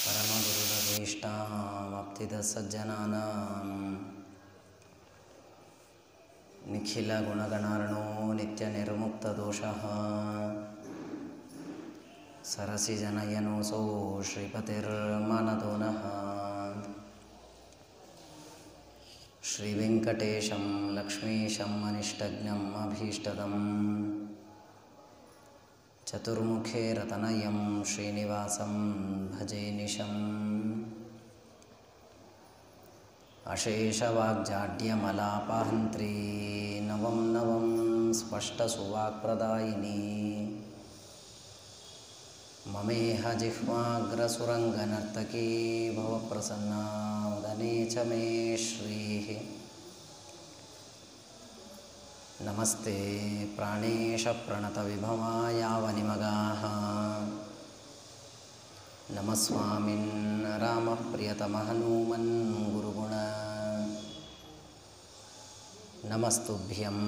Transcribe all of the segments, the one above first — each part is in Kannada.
परमगुरुरभीष्टामप्तिदः सज्जनानां निखिलगुणगणार्णो नित्यनिर्मुक्तदोषः सरसिजनयनोऽसौ श्रीपतिर्मानदो नः श्रीवेङ्कटेशं लक्ष्मीशम् अनिष्टज्ञम् अभीष्टदम् चतुर्मुखे रतनयं श्रीनिवासं भजे निशम् अशेषवाग्जाड्यमलापहन्त्री नवं नवं स्पष्टसुवाक्प्रदायिनी ममेह जिह्वाग्रसुरङ्गनर्तकी भवप्रसन्ना वदने च मे श्रीः नमस्ते प्राणेशप्रणतविभवायावनिमगाः नमः स्वामिन् रामः प्रियतमहनूमन् गुरुगुण नमस्तुभ्यं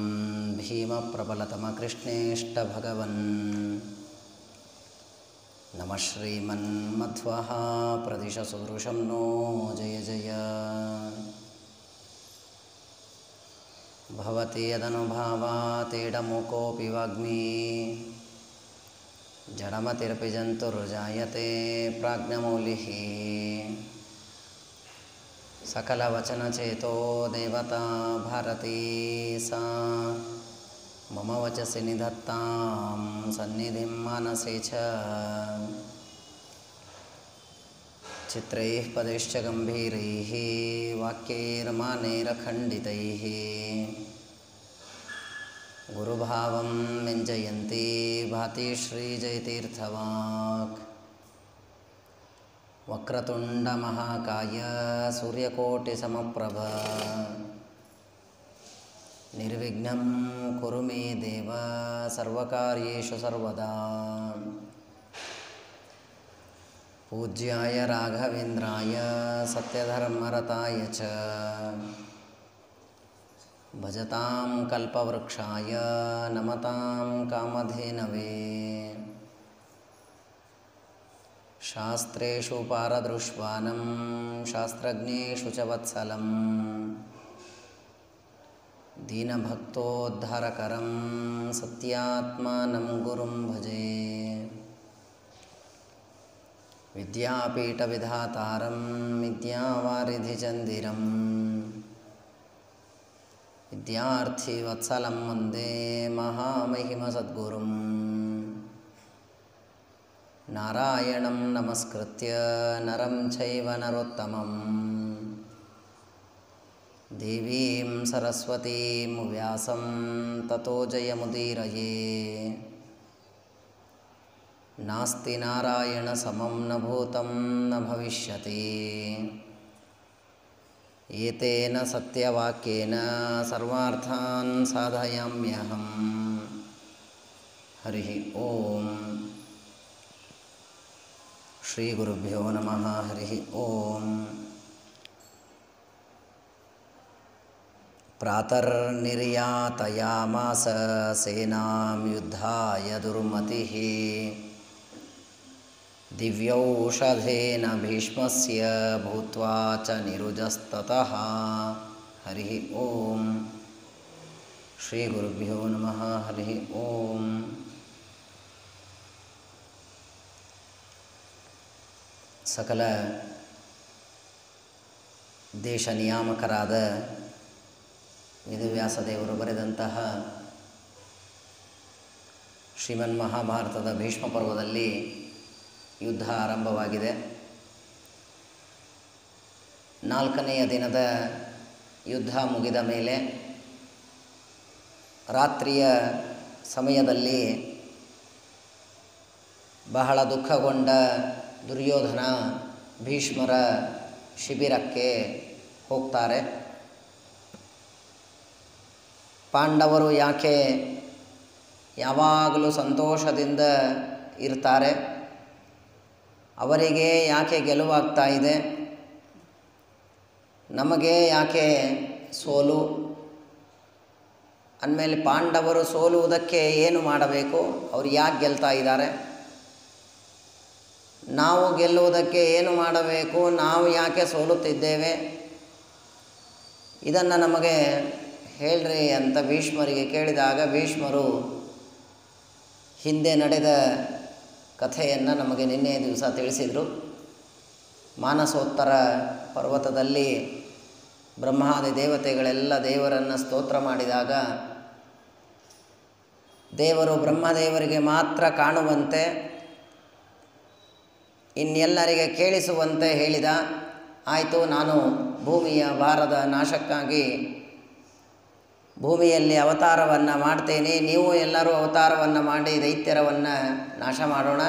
भीमप्रबलतमकृष्णेष्टभगवन् नमः श्रीमन्मध्वः प्रदिशसुदृशं नो जय जय भवति यदनुभावातेडमुकोऽपि वाग्मी जडमतिरपि जन्तुर्जायते प्राज्ञमौलिः सकलवचनचेतो देवता भारती सा मम वचसि निधत्तां सन्निधिं मानसे च चित्रैः पदैश्च गम्भीरैः वाक्यैर्मानैरखण्डितैः गुरुभावं व्यञ्जयन्ती भाति श्रीजयतीर्थवाक् वक्रतुण्डमहाकाय सूर्यकोटिसमप्रभ निर्विघ्नं कुरु मे देव सर्वकार्येषु सर्वदा पूज्याय राघवेन्द्राय सत्यधर्मरताय च भजतां कल्पवृक्षाय नमतां कामधेनवे शास्त्रेषु पारदृश्वानं शास्त्रज्ञेषु च वत्सलं दीनभक्तोद्धारकरं सत्यात्मानं गुरुं भजे विद्यापीठविधातारं विद्यावारिधिचन्दिरं विद्यार्थिवत्सलं वन्दे महामहिमसद्गुरुं नारायणं नमस्कृत्य नरं चैव नरोत्तमं देवीं सरस्वतीं व्यासं ततो जयमुदीरये नास्ति नारायणसमं न भूतं न भविष्यति एतेन सत्यवाक्येन सर्वार्थान् साधयाम्यहम् हरिः ॐ श्रीगुरुभ्यो नमः हरिः ॐ प्रातर्निर्यातयामास सेनां युद्धाय दुर्मतिः दिव्यौषधेन भीष्मस्य भूत्वा च निरुजस्ततः हरिः ॐ श्रीगुरुभ्यो नमः हरिः ॐ ಸಕಲ ದೇಶ ನಿಯಾಮಕರಾದ ವೇದವ್ಯಾಸದೇವರು ಬರೆದಂತಹ ಶ್ರೀಮನ್ ಮಹಾಭಾರತದ ಭೀಷ್ಮ ಪರ್ವದಲ್ಲಿ ಯುದ್ಧ ಆರಂಭವಾಗಿದೆ ನಾಲ್ಕನೆಯ ದಿನದ ಯುದ್ಧ ಮುಗಿದ ಮೇಲೆ ರಾತ್ರಿಯ ಸಮಯದಲ್ಲಿ ಬಹಳ ದುಃಖಗೊಂಡ ದುರ್ಯೋಧನ ಭೀಷ್ಮರ ಶಿಬಿರಕ್ಕೆ ಹೋಗ್ತಾರೆ ಪಾಂಡವರು ಯಾಕೆ ಯಾವಾಗಲೂ ಸಂತೋಷದಿಂದ ಇರ್ತಾರೆ ಅವರಿಗೆ ಯಾಕೆ ಗೆಲುವಾಗ್ತಾ ಇದೆ ನಮಗೆ ಯಾಕೆ ಸೋಲು ಅಂದಮೇಲೆ ಪಾಂಡವರು ಸೋಲುವುದಕ್ಕೆ ಏನು ಮಾಡಬೇಕು ಅವ್ರು ಯಾಕೆ ಗೆಲ್ತಾ ಇದ್ದಾರೆ ನಾವು ಗೆಲ್ಲುವುದಕ್ಕೆ ಏನು ಮಾಡಬೇಕು ನಾವು ಯಾಕೆ ಸೋಲುತ್ತಿದ್ದೇವೆ ಇದನ್ನು ನಮಗೆ ಹೇಳ್ರಿ ಅಂತ ಭೀಷ್ಮರಿಗೆ ಕೇಳಿದಾಗ ಭೀಷ್ಮರು ಹಿಂದೆ ನಡೆದ ಕಥೆಯನ್ನು ನಮಗೆ ನಿನ್ನೆ ದಿವಸ ತಿಳಿಸಿದರು ಮಾನಸೋತ್ತರ ಪರ್ವತದಲ್ಲಿ ಬ್ರಹ್ಮಾದಿ ದೇವತೆಗಳೆಲ್ಲ ದೇವರನ್ನು ಸ್ತೋತ್ರ ಮಾಡಿದಾಗ ದೇವರು ಬ್ರಹ್ಮದೇವರಿಗೆ ಮಾತ್ರ ಕಾಣುವಂತೆ ಇನ್ನೆಲ್ಲರಿಗೆ ಕೇಳಿಸುವಂತೆ ಹೇಳಿದ ಆಯಿತು ನಾನು ಭೂಮಿಯ ಭಾರದ ನಾಶಕ್ಕಾಗಿ ಭೂಮಿಯಲ್ಲಿ ಅವತಾರವನ್ನು ಮಾಡ್ತೇನೆ ನೀವು ಎಲ್ಲರೂ ಅವತಾರವನ್ನು ಮಾಡಿ ದೈತ್ಯರವನ್ನು ನಾಶ ಮಾಡೋಣ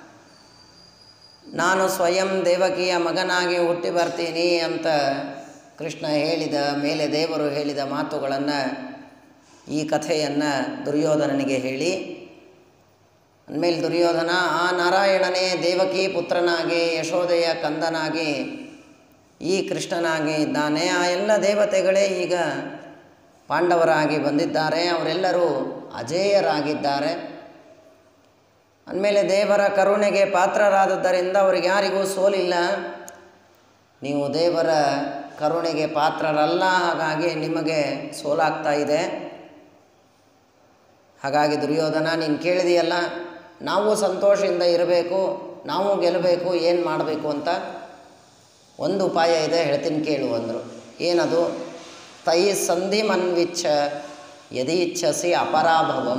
ನಾನು ಸ್ವಯಂ ದೇವಕಿಯ ಮಗನಾಗಿ ಹುಟ್ಟಿ ಬರ್ತೀನಿ ಅಂತ ಕೃಷ್ಣ ಹೇಳಿದ ಮೇಲೆ ದೇವರು ಹೇಳಿದ ಮಾತುಗಳನ್ನು ಈ ಕಥೆಯನ್ನು ದುರ್ಯೋಧನನಿಗೆ ಹೇಳಿ ಅಂದಮೇಲೆ ದುರ್ಯೋಧನ ಆ ನಾರಾಯಣನೇ ದೇವಕಿ ಪುತ್ರನಾಗಿ ಯಶೋದೆಯ ಕಂದನಾಗಿ ಈ ಕೃಷ್ಣನಾಗಿ ಇದ್ದಾನೆ ಆ ಎಲ್ಲ ದೇವತೆಗಳೇ ಈಗ ಪಾಂಡವರಾಗಿ ಬಂದಿದ್ದಾರೆ ಅವರೆಲ್ಲರೂ ಅಜೇಯರಾಗಿದ್ದಾರೆ ಅಂದಮೇಲೆ ದೇವರ ಕರುಣೆಗೆ ಪಾತ್ರರಾದದ್ದರಿಂದ ಅವ್ರಿಗೆ ಯಾರಿಗೂ ಸೋಲಿಲ್ಲ ನೀವು ದೇವರ ಕರುಣೆಗೆ ಪಾತ್ರರಲ್ಲ ಹಾಗಾಗಿ ನಿಮಗೆ ಸೋಲಾಗ್ತಾ ಇದೆ ಹಾಗಾಗಿ ದುರ್ಯೋಧನ ನೀನು ಕೇಳಿದೆಯಲ್ಲ ನಾವು ಸಂತೋಷದಿಂದ ಇರಬೇಕು ನಾವು ಗೆಲ್ಲಬೇಕು ಏನು ಮಾಡಬೇಕು ಅಂತ ಒಂದು ಉಪಾಯ ಇದೆ ಹೇಳ್ತೀನಿ ಕೇಳು ಅಂದರು ಏನದು ತೈ ಸಂಧಿ ಮನ್ವಿಚ್ಛ ಯದೀಚ್ಛಸಿ ಅಪರಾಭವಂ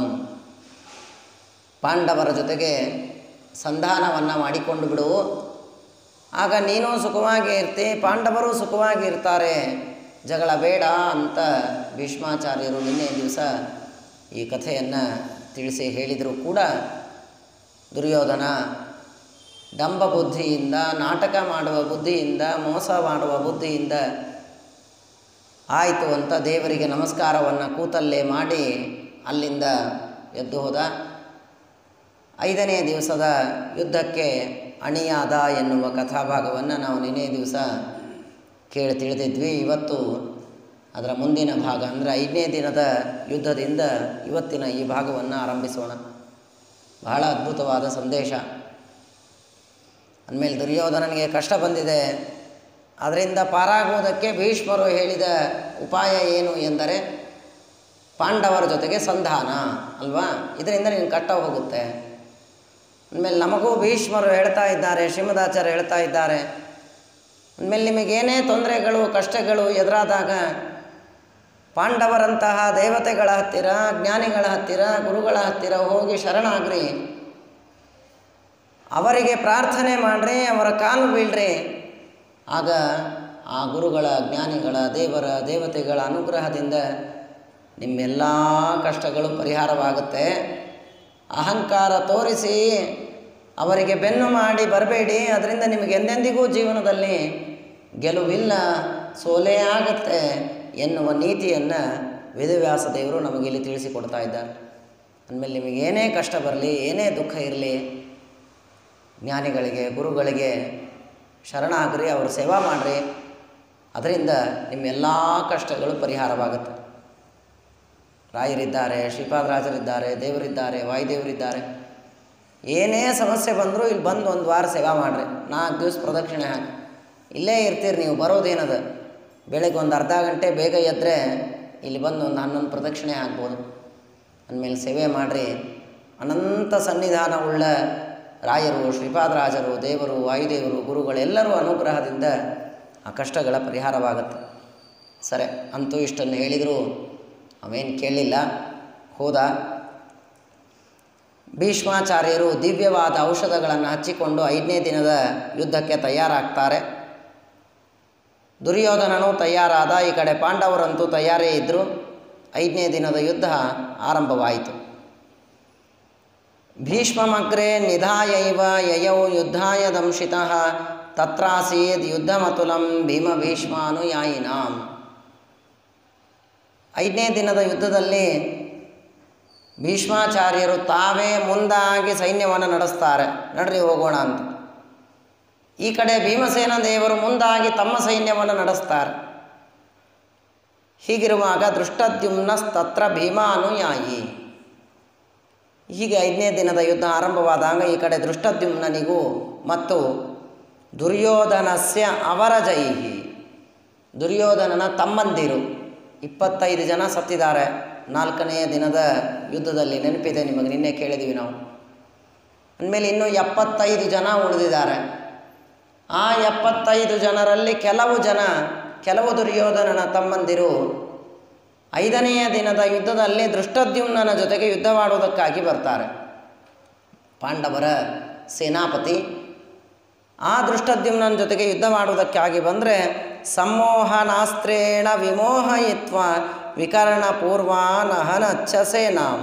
ಪಾಂಡವರ ಜೊತೆಗೆ ಸಂಧಾನವನ್ನು ಮಾಡಿಕೊಂಡು ಬಿಡು ಆಗ ನೀನು ಸುಖವಾಗಿ ಇರ್ತಿ ಪಾಂಡವರು ಸುಖವಾಗಿ ಇರ್ತಾರೆ ಜಗಳ ಬೇಡ ಅಂತ ಭೀಷ್ಮಾಚಾರ್ಯರು ನಿನ್ನೆ ದಿವಸ ಈ ಕಥೆಯನ್ನು ತಿಳಿಸಿ ಹೇಳಿದರೂ ಕೂಡ ದುರ್ಯೋಧನ ಡಂಬ ಬುದ್ಧಿಯಿಂದ ನಾಟಕ ಮಾಡುವ ಬುದ್ಧಿಯಿಂದ ಮೋಸ ಮಾಡುವ ಬುದ್ಧಿಯಿಂದ ಆಯಿತು ಅಂತ ದೇವರಿಗೆ ನಮಸ್ಕಾರವನ್ನು ಕೂತಲ್ಲೇ ಮಾಡಿ ಅಲ್ಲಿಂದ ಎದ್ದು ಹೋದ ಐದನೇ ದಿವಸದ ಯುದ್ಧಕ್ಕೆ ಅಣಿಯಾದ ಎನ್ನುವ ಕಥಾಭಾಗವನ್ನು ನಾವು ನಿನ್ನೆ ದಿವಸ ಕೇಳಿ ತಿಳಿದಿದ್ವಿ ಇವತ್ತು ಅದರ ಮುಂದಿನ ಭಾಗ ಅಂದರೆ ಐದನೇ ದಿನದ ಯುದ್ಧದಿಂದ ಇವತ್ತಿನ ಈ ಭಾಗವನ್ನು ಆರಂಭಿಸೋಣ ಬಹಳ ಅದ್ಭುತವಾದ ಸಂದೇಶ ಅಂದಮೇಲೆ ದುರ್ಯೋಧನನಿಗೆ ಕಷ್ಟ ಬಂದಿದೆ ಅದರಿಂದ ಪಾರಾಗುವುದಕ್ಕೆ ಭೀಷ್ಮರು ಹೇಳಿದ ಉಪಾಯ ಏನು ಎಂದರೆ ಪಾಂಡವರ ಜೊತೆಗೆ ಸಂಧಾನ ಅಲ್ವಾ ಇದರಿಂದ ನೀನು ಕಟ್ಟ ಹೋಗುತ್ತೆ ಅಂದಮೇಲೆ ನಮಗೂ ಭೀಷ್ಮರು ಹೇಳ್ತಾ ಇದ್ದಾರೆ ಶ್ರೀಮದಾಚಾರ್ಯ ಹೇಳ್ತಾ ಇದ್ದಾರೆ ಅಂದಮೇಲೆ ನಿಮಗೇನೇ ತೊಂದರೆಗಳು ಕಷ್ಟಗಳು ಎದುರಾದಾಗ ಪಾಂಡವರಂತಹ ದೇವತೆಗಳ ಹತ್ತಿರ ಜ್ಞಾನಿಗಳ ಹತ್ತಿರ ಗುರುಗಳ ಹತ್ತಿರ ಹೋಗಿ ಶರಣಾಗ್ರಿ ಅವರಿಗೆ ಪ್ರಾರ್ಥನೆ ಮಾಡ್ರಿ ಅವರ ಕಾಲು ಬೀಳ್ರಿ ಆಗ ಆ ಗುರುಗಳ ಜ್ಞಾನಿಗಳ ದೇವರ ದೇವತೆಗಳ ಅನುಗ್ರಹದಿಂದ ನಿಮ್ಮೆಲ್ಲ ಕಷ್ಟಗಳು ಪರಿಹಾರವಾಗುತ್ತೆ ಅಹಂಕಾರ ತೋರಿಸಿ ಅವರಿಗೆ ಬೆನ್ನು ಮಾಡಿ ಬರಬೇಡಿ ಅದರಿಂದ ನಿಮಗೆ ಎಂದೆಂದಿಗೂ ಜೀವನದಲ್ಲಿ ಗೆಲುವಿಲ್ಲ ಸೋಲೇ ಆಗುತ್ತೆ ಎನ್ನುವ ನೀತಿಯನ್ನು ವೇದವ್ಯಾಸ ದೇವರು ನಮಗಿಲ್ಲಿ ತಿಳಿಸಿಕೊಡ್ತಾ ಇದ್ದಾರೆ ಅಂದಮೇಲೆ ನಿಮಗೆ ಏನೇ ಕಷ್ಟ ಬರಲಿ ಏನೇ ದುಃಖ ಇರಲಿ ಜ್ಞಾನಿಗಳಿಗೆ ಗುರುಗಳಿಗೆ ಶರಣಾಗ್ರಿ ಅವ್ರ ಸೇವಾ ಮಾಡಿರಿ ಅದರಿಂದ ನಿಮ್ಮೆಲ್ಲ ಕಷ್ಟಗಳು ಪರಿಹಾರವಾಗುತ್ತೆ ರಾಯರಿದ್ದಾರೆ ಶ್ರೀಪಾದರಾಜರಿದ್ದಾರೆ ದೇವರಿದ್ದಾರೆ ವಾಯುದೇವರಿದ್ದಾರೆ ಏನೇ ಸಮಸ್ಯೆ ಬಂದರೂ ಇಲ್ಲಿ ಬಂದು ಒಂದು ವಾರ ಸೇವಾ ಮಾಡಿರಿ ನಾಲ್ಕು ದಿವಸ ಪ್ರದಕ್ಷಿಣೆ ಹಾಕಿ ಇಲ್ಲೇ ಇರ್ತೀರಿ ನೀವು ಬರೋದೇನದ ಬೆಳಗ್ಗೆ ಒಂದು ಅರ್ಧ ಗಂಟೆ ಬೇಗ ಎದ್ದರೆ ಇಲ್ಲಿ ಬಂದು ಒಂದು ಹನ್ನೊಂದು ಪ್ರದಕ್ಷಿಣೆ ಹಾಕ್ಬೋದು ಅಂದಮೇಲೆ ಸೇವೆ ಮಾಡಿರಿ ಅನಂತ ಸನ್ನಿಧಾನವುಳ್ಳ ರಾಯರು ಶ್ರೀಪಾದರಾಜರು ದೇವರು ವಾಯುದೇವರು ಗುರುಗಳೆಲ್ಲರೂ ಅನುಗ್ರಹದಿಂದ ಆ ಕಷ್ಟಗಳ ಪರಿಹಾರವಾಗುತ್ತೆ ಸರಿ ಅಂತೂ ಇಷ್ಟನ್ನು ಹೇಳಿದರೂ ಅವೇನು ಕೇಳಲಿಲ್ಲ ಹೋದ ಭೀಷ್ಮಾಚಾರ್ಯರು ದಿವ್ಯವಾದ ಔಷಧಗಳನ್ನು ಹಚ್ಚಿಕೊಂಡು ಐದನೇ ದಿನದ ಯುದ್ಧಕ್ಕೆ ತಯಾರಾಗ್ತಾರೆ ದುರ್ಯೋಧನನು ತಯಾರಾದ ಈ ಕಡೆ ಪಾಂಡವರಂತೂ ತಯಾರೇ ಇದ್ದರು ಐದನೇ ದಿನದ ಯುದ್ಧ ಆರಂಭವಾಯಿತು ಭೀಷ್ಮಮಗ್ರೆ ನಿಧಾಯೈವ ಯಯೌ ಯುದ್ಧಾಯ ದಂಶಿತಃ ತತ್ರಾಸೀದ್ ಯುದ್ಧಮತುಲಂ ಭೀಮ ಭೀಷ್ಮಾನುಯಾಯಿನಾಂ ಐದನೇ ದಿನದ ಯುದ್ಧದಲ್ಲಿ ಭೀಷ್ಮಾಚಾರ್ಯರು ತಾವೇ ಮುಂದಾಗಿ ಸೈನ್ಯವನ್ನು ನಡೆಸ್ತಾರೆ ನಡ್ರಿ ಹೋಗೋಣ ಅಂತ ಈ ಕಡೆ ಭೀಮಸೇನ ದೇವರು ಮುಂದಾಗಿ ತಮ್ಮ ಸೈನ್ಯವನ್ನು ನಡೆಸ್ತಾರೆ ಹೀಗಿರುವಾಗ ದೃಷ್ಟದ್ಯುಮ್ನಸ್ತತ್ರ ಭೀಮಾನುಯಾಯಿ ಹೀಗೆ ಐದನೇ ದಿನದ ಯುದ್ಧ ಆರಂಭವಾದಾಗ ಈ ಕಡೆ ದೃಷ್ಟದ್ಯುಮ್ನನಿಗೂ ಮತ್ತು ದುರ್ಯೋಧನಸ್ಯ ಅವರಜೈಹಿ ದುರ್ಯೋಧನನ ತಮ್ಮಂದಿರು ಇಪ್ಪತ್ತೈದು ಜನ ಸತ್ತಿದ್ದಾರೆ ನಾಲ್ಕನೆಯ ದಿನದ ಯುದ್ಧದಲ್ಲಿ ನೆನಪಿದೆ ನಿಮಗೆ ನಿನ್ನೆ ಕೇಳಿದ್ದೀವಿ ನಾವು ಅಂದಮೇಲೆ ಇನ್ನೂ ಎಪ್ಪತ್ತೈದು ಜನ ಉಳಿದಿದ್ದಾರೆ ಆ ಎಪ್ಪತ್ತೈದು ಜನರಲ್ಲಿ ಕೆಲವು ಜನ ಕೆಲವು ದುರ್ಯೋಧನನ ತಮ್ಮಂದಿರು ಐದನೆಯ ದಿನದ ಯುದ್ಧದಲ್ಲಿ ದೃಷ್ಟದ್ಯುಮ್ನನ ಜೊತೆಗೆ ಯುದ್ಧವಾಡುವುದಕ್ಕಾಗಿ ಬರ್ತಾರೆ ಪಾಂಡವರ ಸೇನಾಪತಿ ಆ ದೃಷ್ಟದ್ಯುಮ್ನನ ಜೊತೆಗೆ ಯುದ್ಧ ಮಾಡುವುದಕ್ಕಾಗಿ ಬಂದರೆ ಸಮ್ಮೋಹನಾಸ್ತ್ರೇಣ ವಿಮೋಹಯಿತ್ವ ವಿಕರ್ಣ ಪೂರ್ವಾನಹನಚ್ಚ ಸೇನಾಂ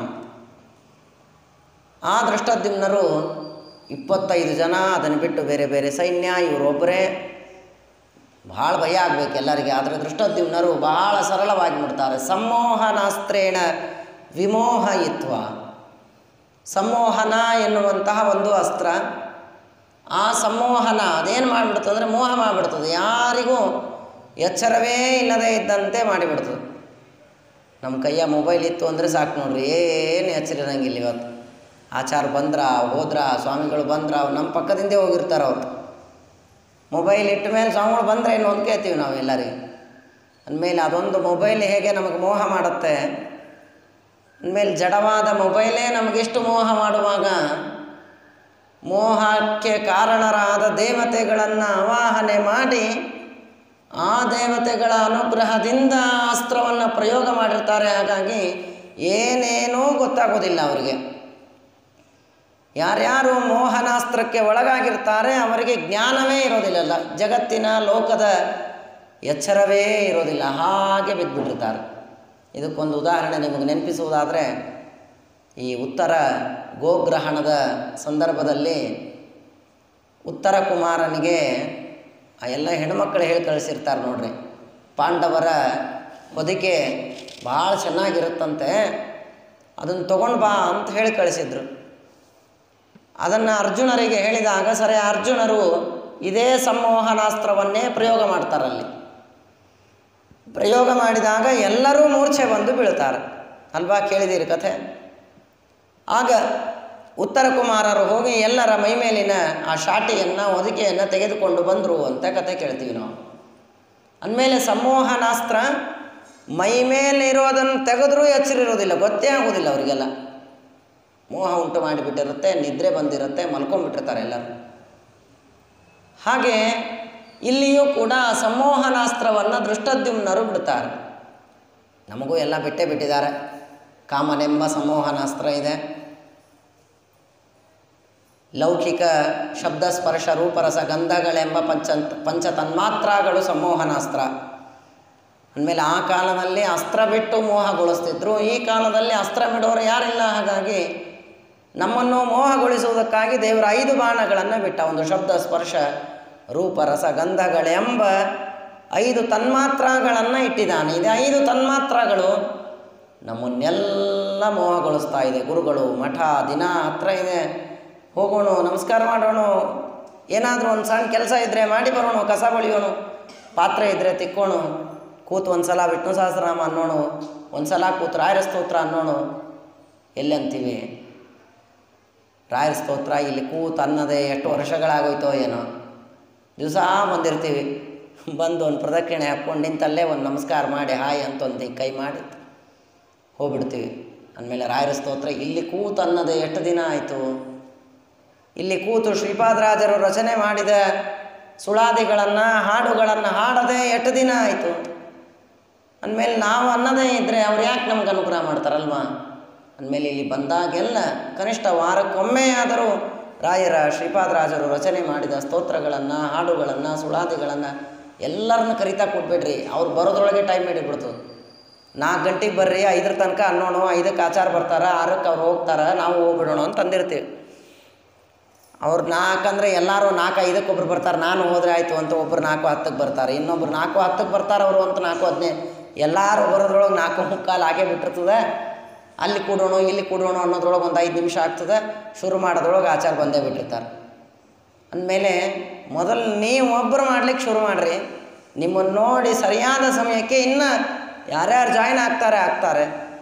ಆ ದೃಷ್ಟದ್ಯುಮ್ನರು ಇಪ್ಪತ್ತೈದು ಜನ ಅದನ್ನು ಬಿಟ್ಟು ಬೇರೆ ಬೇರೆ ಸೈನ್ಯ ಇವರೊಬ್ಬರೇ ಭಾಳ ಭಯ ಆಗಬೇಕು ಎಲ್ಲರಿಗೆ ಆದರೆ ದೃಷ್ಟದ್ಯುಮ್ನರು ಬಹಳ ಸರಳವಾಗಿ ಬಿಡ್ತಾರೆ ಸಮ್ಮೋಹನಾಸ್ತ್ರೇಣ ವಿಮೋಹಯಿತ್ವ ಸಮ್ಮೋಹನ ಎನ್ನುವಂತಹ ಒಂದು ಅಸ್ತ್ರ ಆ ಸಮ್ಮೋಹನ ಅದೇನು ಮಾಡಿಬಿಡ್ತದೆ ಅಂದರೆ ಮೋಹ ಮಾಡಿಬಿಡ್ತದೆ ಯಾರಿಗೂ ಎಚ್ಚರವೇ ಇಲ್ಲದೆ ಇದ್ದಂತೆ ಮಾಡಿಬಿಡ್ತದೆ ನಮ್ಮ ಕೈಯ ಮೊಬೈಲ್ ಇತ್ತು ಅಂದರೆ ಸಾಕು ನೋಡ್ರಿ ಏನು ಎಚ್ಚರ ಇರಂಗಿಲ್ಲ ಇವತ್ತು ಆಚಾರ ಬಂದ್ರ ಹೋದ್ರ ಸ್ವಾಮಿಗಳು ಬಂದ್ರ ಅವ್ರು ನಮ್ಮ ಪಕ್ಕದಿಂದೇ ಹೋಗಿರ್ತಾರೆ ಅವ್ರು ಮೊಬೈಲ್ ಇಟ್ಟ ಮೇಲೆ ಸ್ವಾಮಿಗಳು ಬಂದರೆ ಏನು ಅಂತ ಕೇಳ್ತೀವಿ ನಾವು ಎಲ್ಲರಿಗೆ ಅಂದಮೇಲೆ ಅದೊಂದು ಮೊಬೈಲ್ ಹೇಗೆ ನಮಗೆ ಮೋಹ ಮಾಡುತ್ತೆ ಅಂದಮೇಲೆ ಜಡವಾದ ಮೊಬೈಲೇ ನಮಗೆಷ್ಟು ಮೋಹ ಮಾಡುವಾಗ ಮೋಹಕ್ಕೆ ಕಾರಣರಾದ ದೇವತೆಗಳನ್ನು ಆವಾಹನೆ ಮಾಡಿ ಆ ದೇವತೆಗಳ ಅನುಗ್ರಹದಿಂದ ಅಸ್ತ್ರವನ್ನು ಪ್ರಯೋಗ ಮಾಡಿರ್ತಾರೆ ಹಾಗಾಗಿ ಏನೇನೂ ಗೊತ್ತಾಗೋದಿಲ್ಲ ಅವರಿಗೆ ಯಾರ್ಯಾರು ಮೋಹನಾಸ್ತ್ರಕ್ಕೆ ಒಳಗಾಗಿರ್ತಾರೆ ಅವರಿಗೆ ಜ್ಞಾನವೇ ಇರೋದಿಲ್ಲಲ್ಲ ಜಗತ್ತಿನ ಲೋಕದ ಎಚ್ಚರವೇ ಇರೋದಿಲ್ಲ ಹಾಗೆ ಬಿದ್ದುಬಿಟ್ಟಿರ್ತಾರೆ ಇದಕ್ಕೊಂದು ಉದಾಹರಣೆ ನಿಮಗೆ ನೆನಪಿಸುವುದಾದರೆ ಈ ಉತ್ತರ ಗೋಗ್ರಹಣದ ಸಂದರ್ಭದಲ್ಲಿ ಉತ್ತರ ಕುಮಾರನಿಗೆ ಆ ಎಲ್ಲ ಹೆಣ್ಮಕ್ಳು ಹೇಳಿ ಕಳಿಸಿರ್ತಾರೆ ನೋಡ್ರಿ ಪಾಂಡವರ ಹೊದಿಕೆ ಭಾಳ ಚೆನ್ನಾಗಿರುತ್ತಂತೆ ಅದನ್ನು ತೊಗೊಂಡು ಬಾ ಅಂತ ಹೇಳಿ ಕಳಿಸಿದ್ರು ಅದನ್ನು ಅರ್ಜುನರಿಗೆ ಹೇಳಿದಾಗ ಸರಿ ಅರ್ಜುನರು ಇದೇ ಸಂಮೋಹನಾಸ್ತ್ರವನ್ನೇ ಪ್ರಯೋಗ ಮಾಡ್ತಾರಲ್ಲಿ ಪ್ರಯೋಗ ಮಾಡಿದಾಗ ಎಲ್ಲರೂ ಮೂರ್ಛೆ ಬಂದು ಬೀಳ್ತಾರೆ ಅಲ್ವಾ ಕೇಳಿದ್ದೀರಿ ಕಥೆ ಆಗ ಉತ್ತರ ಕುಮಾರರು ಹೋಗಿ ಎಲ್ಲರ ಮೈಮೇಲಿನ ಆ ಶಾಟಿಯನ್ನು ಹೊದಿಕೆಯನ್ನು ತೆಗೆದುಕೊಂಡು ಬಂದರು ಅಂತ ಕತೆ ಕೇಳ್ತೀವಿ ನಾವು ಅಂದಮೇಲೆ ಸಂಮೋಹನಾಸ್ತ್ರ ಮೈ ಮೇಲಿರೋದನ್ನು ತೆಗೆದ್ರೂ ಎಚ್ಚರಿರೋದಿಲ್ಲ ಗೊತ್ತೇ ಆಗೋದಿಲ್ಲ ಅವರಿಗೆಲ್ಲ ಮೋಹ ಉಂಟು ಮಾಡಿಬಿಟ್ಟಿರುತ್ತೆ ನಿದ್ರೆ ಬಂದಿರುತ್ತೆ ಮಲ್ಕೊಂಡ್ಬಿಟ್ಟಿರ್ತಾರೆ ಎಲ್ಲರೂ ಹಾಗೆ ಇಲ್ಲಿಯೂ ಕೂಡ ಸಂಮೋಹನಾಸ್ತ್ರವನ್ನು ದೃಷ್ಟದ್ಯುಮ್ನರು ಬಿಡ್ತಾರೆ ನಮಗೂ ಎಲ್ಲ ಬಿಟ್ಟೇ ಬಿಟ್ಟಿದ್ದಾರೆ ಕಾಮನೆಂಬ ಸಂಮೋಹನಾಸ್ತ್ರ ಇದೆ ಲೌಕಿಕ ಶಬ್ದ ಸ್ಪರ್ಶ ರೂಪರಸ ಗಂಧಗಳೆಂಬ ಪಂಚ ಪಂಚ ತನ್ಮಾತ್ರಗಳು ಸಂಮೋಹನಾಸ್ತ್ರ ಅಂದಮೇಲೆ ಆ ಕಾಲದಲ್ಲಿ ಅಸ್ತ್ರ ಬಿಟ್ಟು ಮೋಹಗೊಳಿಸ್ತಿದ್ರು ಈ ಕಾಲದಲ್ಲಿ ಅಸ್ತ್ರ ಬಿಡೋರು ಯಾರಿಲ್ಲ ಹಾಗಾಗಿ ನಮ್ಮನ್ನು ಮೋಹಗೊಳಿಸುವುದಕ್ಕಾಗಿ ದೇವರ ಐದು ಬಾಣಗಳನ್ನು ಬಿಟ್ಟ ಒಂದು ಶಬ್ದ ಸ್ಪರ್ಶ ರೂಪ ರಸ ಗಂಧಗಳೆಂಬ ಐದು ತನ್ಮಾತ್ರಗಳನ್ನು ಇಟ್ಟಿದ್ದಾನೆ ಇದು ಐದು ತನ್ಮಾತ್ರಗಳು ನಮ್ಮನ್ನೆಲ್ಲ ಮೋಹಗೊಳಿಸ್ತಾ ಇದೆ ಗುರುಗಳು ಮಠ ದಿನ ಹತ್ರ ಇದೆ ಹೋಗೋಣ ನಮಸ್ಕಾರ ಮಾಡೋಣ ಏನಾದರೂ ಒಂದು ಸಣ್ಣ ಕೆಲಸ ಇದ್ದರೆ ಮಾಡಿ ಬರೋಣ ಕಸ ಬಳಿಯೋಣ ಪಾತ್ರೆ ಇದ್ದರೆ ತಿಕ್ಕೋಣ ಕೂತು ಒಂದು ಸಲ ವಿಷ್ಣು ಸಹಸ್ರನಾಮ ಅನ್ನೋಣ ಒಂದು ಸಲ ಕೂತು ರಾಯರ ಸ್ತೋತ್ರ ಅನ್ನೋಣ ಎಲ್ಲಿ ಅಂತೀವಿ ರಾಯರ ಸ್ತೋತ್ರ ಇಲ್ಲಿ ಕೂತು ಅನ್ನದೇ ಎಷ್ಟು ವರ್ಷಗಳಾಗೋಯ್ತೋ ಏನೋ ದಿವಸ ಬಂದಿರ್ತೀವಿ ಬಂದು ಒಂದು ಪ್ರದಕ್ಷಿಣೆ ಹಾಕ್ಕೊಂಡು ನಿಂತಲ್ಲೇ ಒಂದು ನಮಸ್ಕಾರ ಮಾಡಿ ಹಾಯ್ ಅಂತ ಒಂದು ಕೈ ಮಾಡಿ ಹೋಗ್ಬಿಡ್ತೀವಿ ಅಂದಮೇಲೆ ರಾಯರ ಸ್ತೋತ್ರ ಇಲ್ಲಿ ಕೂತು ಅನ್ನದೇ ಎಷ್ಟು ದಿನ ಆಯಿತು ಇಲ್ಲಿ ಕೂತು ಶ್ರೀಪಾದರಾಜರು ರಚನೆ ಮಾಡಿದ ಸುಳಾದಿಗಳನ್ನು ಹಾಡುಗಳನ್ನು ಹಾಡದೆ ಎಷ್ಟು ದಿನ ಆಯಿತು ಅಂದಮೇಲೆ ನಾವು ಅನ್ನದೇ ಇದ್ದರೆ ಅವ್ರು ಯಾಕೆ ನಮ್ಗೆ ಅನುಗ್ರಹ ಮಾಡ್ತಾರಲ್ವಾ ಅಂದಮೇಲೆ ಇಲ್ಲಿ ಬಂದಾಗೆಲ್ಲ ಕನಿಷ್ಠ ವಾರಕ್ಕೊಮ್ಮೆ ಆದರೂ ರಾಯರ ಶ್ರೀಪಾದರಾಜರು ರಚನೆ ಮಾಡಿದ ಸ್ತೋತ್ರಗಳನ್ನು ಹಾಡುಗಳನ್ನು ಸುಳಾದಿಗಳನ್ನು ಎಲ್ಲರನ್ನ ಕರಿತಾ ಕೊಟ್ಬಿಡ್ರಿ ಅವ್ರು ಬರೋದ್ರೊಳಗೆ ಟೈಮ್ ಹಿಡಿಬಿಡ್ತು ನಾಲ್ಕು ಗಂಟೆಗೆ ಬರ್ರಿ ಐದರ ತನಕ ಅನ್ನೋಣ ಐದಕ್ಕೆ ಆಚಾರ ಬರ್ತಾರೆ ಆರಕ್ಕೆ ಅವ್ರು ಹೋಗ್ತಾರೆ ನಾವು ಹೋಗ್ಬಿಡೋಣ ಅಂತ ಅಂದಿರ್ತೀವಿ ಅವ್ರು ನಾಲ್ಕಂದ್ರೆ ಎಲ್ಲರೂ ನಾಲ್ಕು ಐದಕ್ಕೆ ಒಬ್ರು ಬರ್ತಾರೆ ನಾನು ಹೋದ್ರೆ ಆಯಿತು ಅಂತ ಒಬ್ರು ನಾಲ್ಕು ಹತ್ತಕ್ಕೆ ಬರ್ತಾರೆ ಇನ್ನೊಬ್ರು ನಾಲ್ಕು ಹತ್ತಕ್ಕೆ ಬರ್ತಾರೆ ಅವರು ಅಂತ ನಾಲ್ಕು ಹದಿನೈದು ಎಲ್ಲರೂ ಬರೋದ್ರೊಳಗೆ ನಾಲ್ಕು ಮುಕ್ಕಾಲು ಆಗೇ ಬಿಟ್ಟಿರ್ತದೆ ಅಲ್ಲಿ ಕೂಡೋಣ ಇಲ್ಲಿ ಕೂಡೋಣ ಅನ್ನೋದ್ರೊಳಗೆ ಒಂದು ಐದು ನಿಮಿಷ ಆಗ್ತದೆ ಶುರು ಮಾಡೋದ್ರೊಳಗೆ ಆಚಾರ ಬಂದೇ ಬಿಟ್ಟಿರ್ತಾರೆ ಅಂದಮೇಲೆ ಮೊದಲು ನೀವು ಒಬ್ಬರು ಮಾಡ್ಲಿಕ್ಕೆ ಶುರು ಮಾಡಿರಿ ನಿಮ್ಮನ್ನು ನೋಡಿ ಸರಿಯಾದ ಸಮಯಕ್ಕೆ ಇನ್ನು ಯಾರ್ಯಾರು ಜಾಯ್ನ್ ಆಗ್ತಾರೆ ಆಗ್ತಾರೆ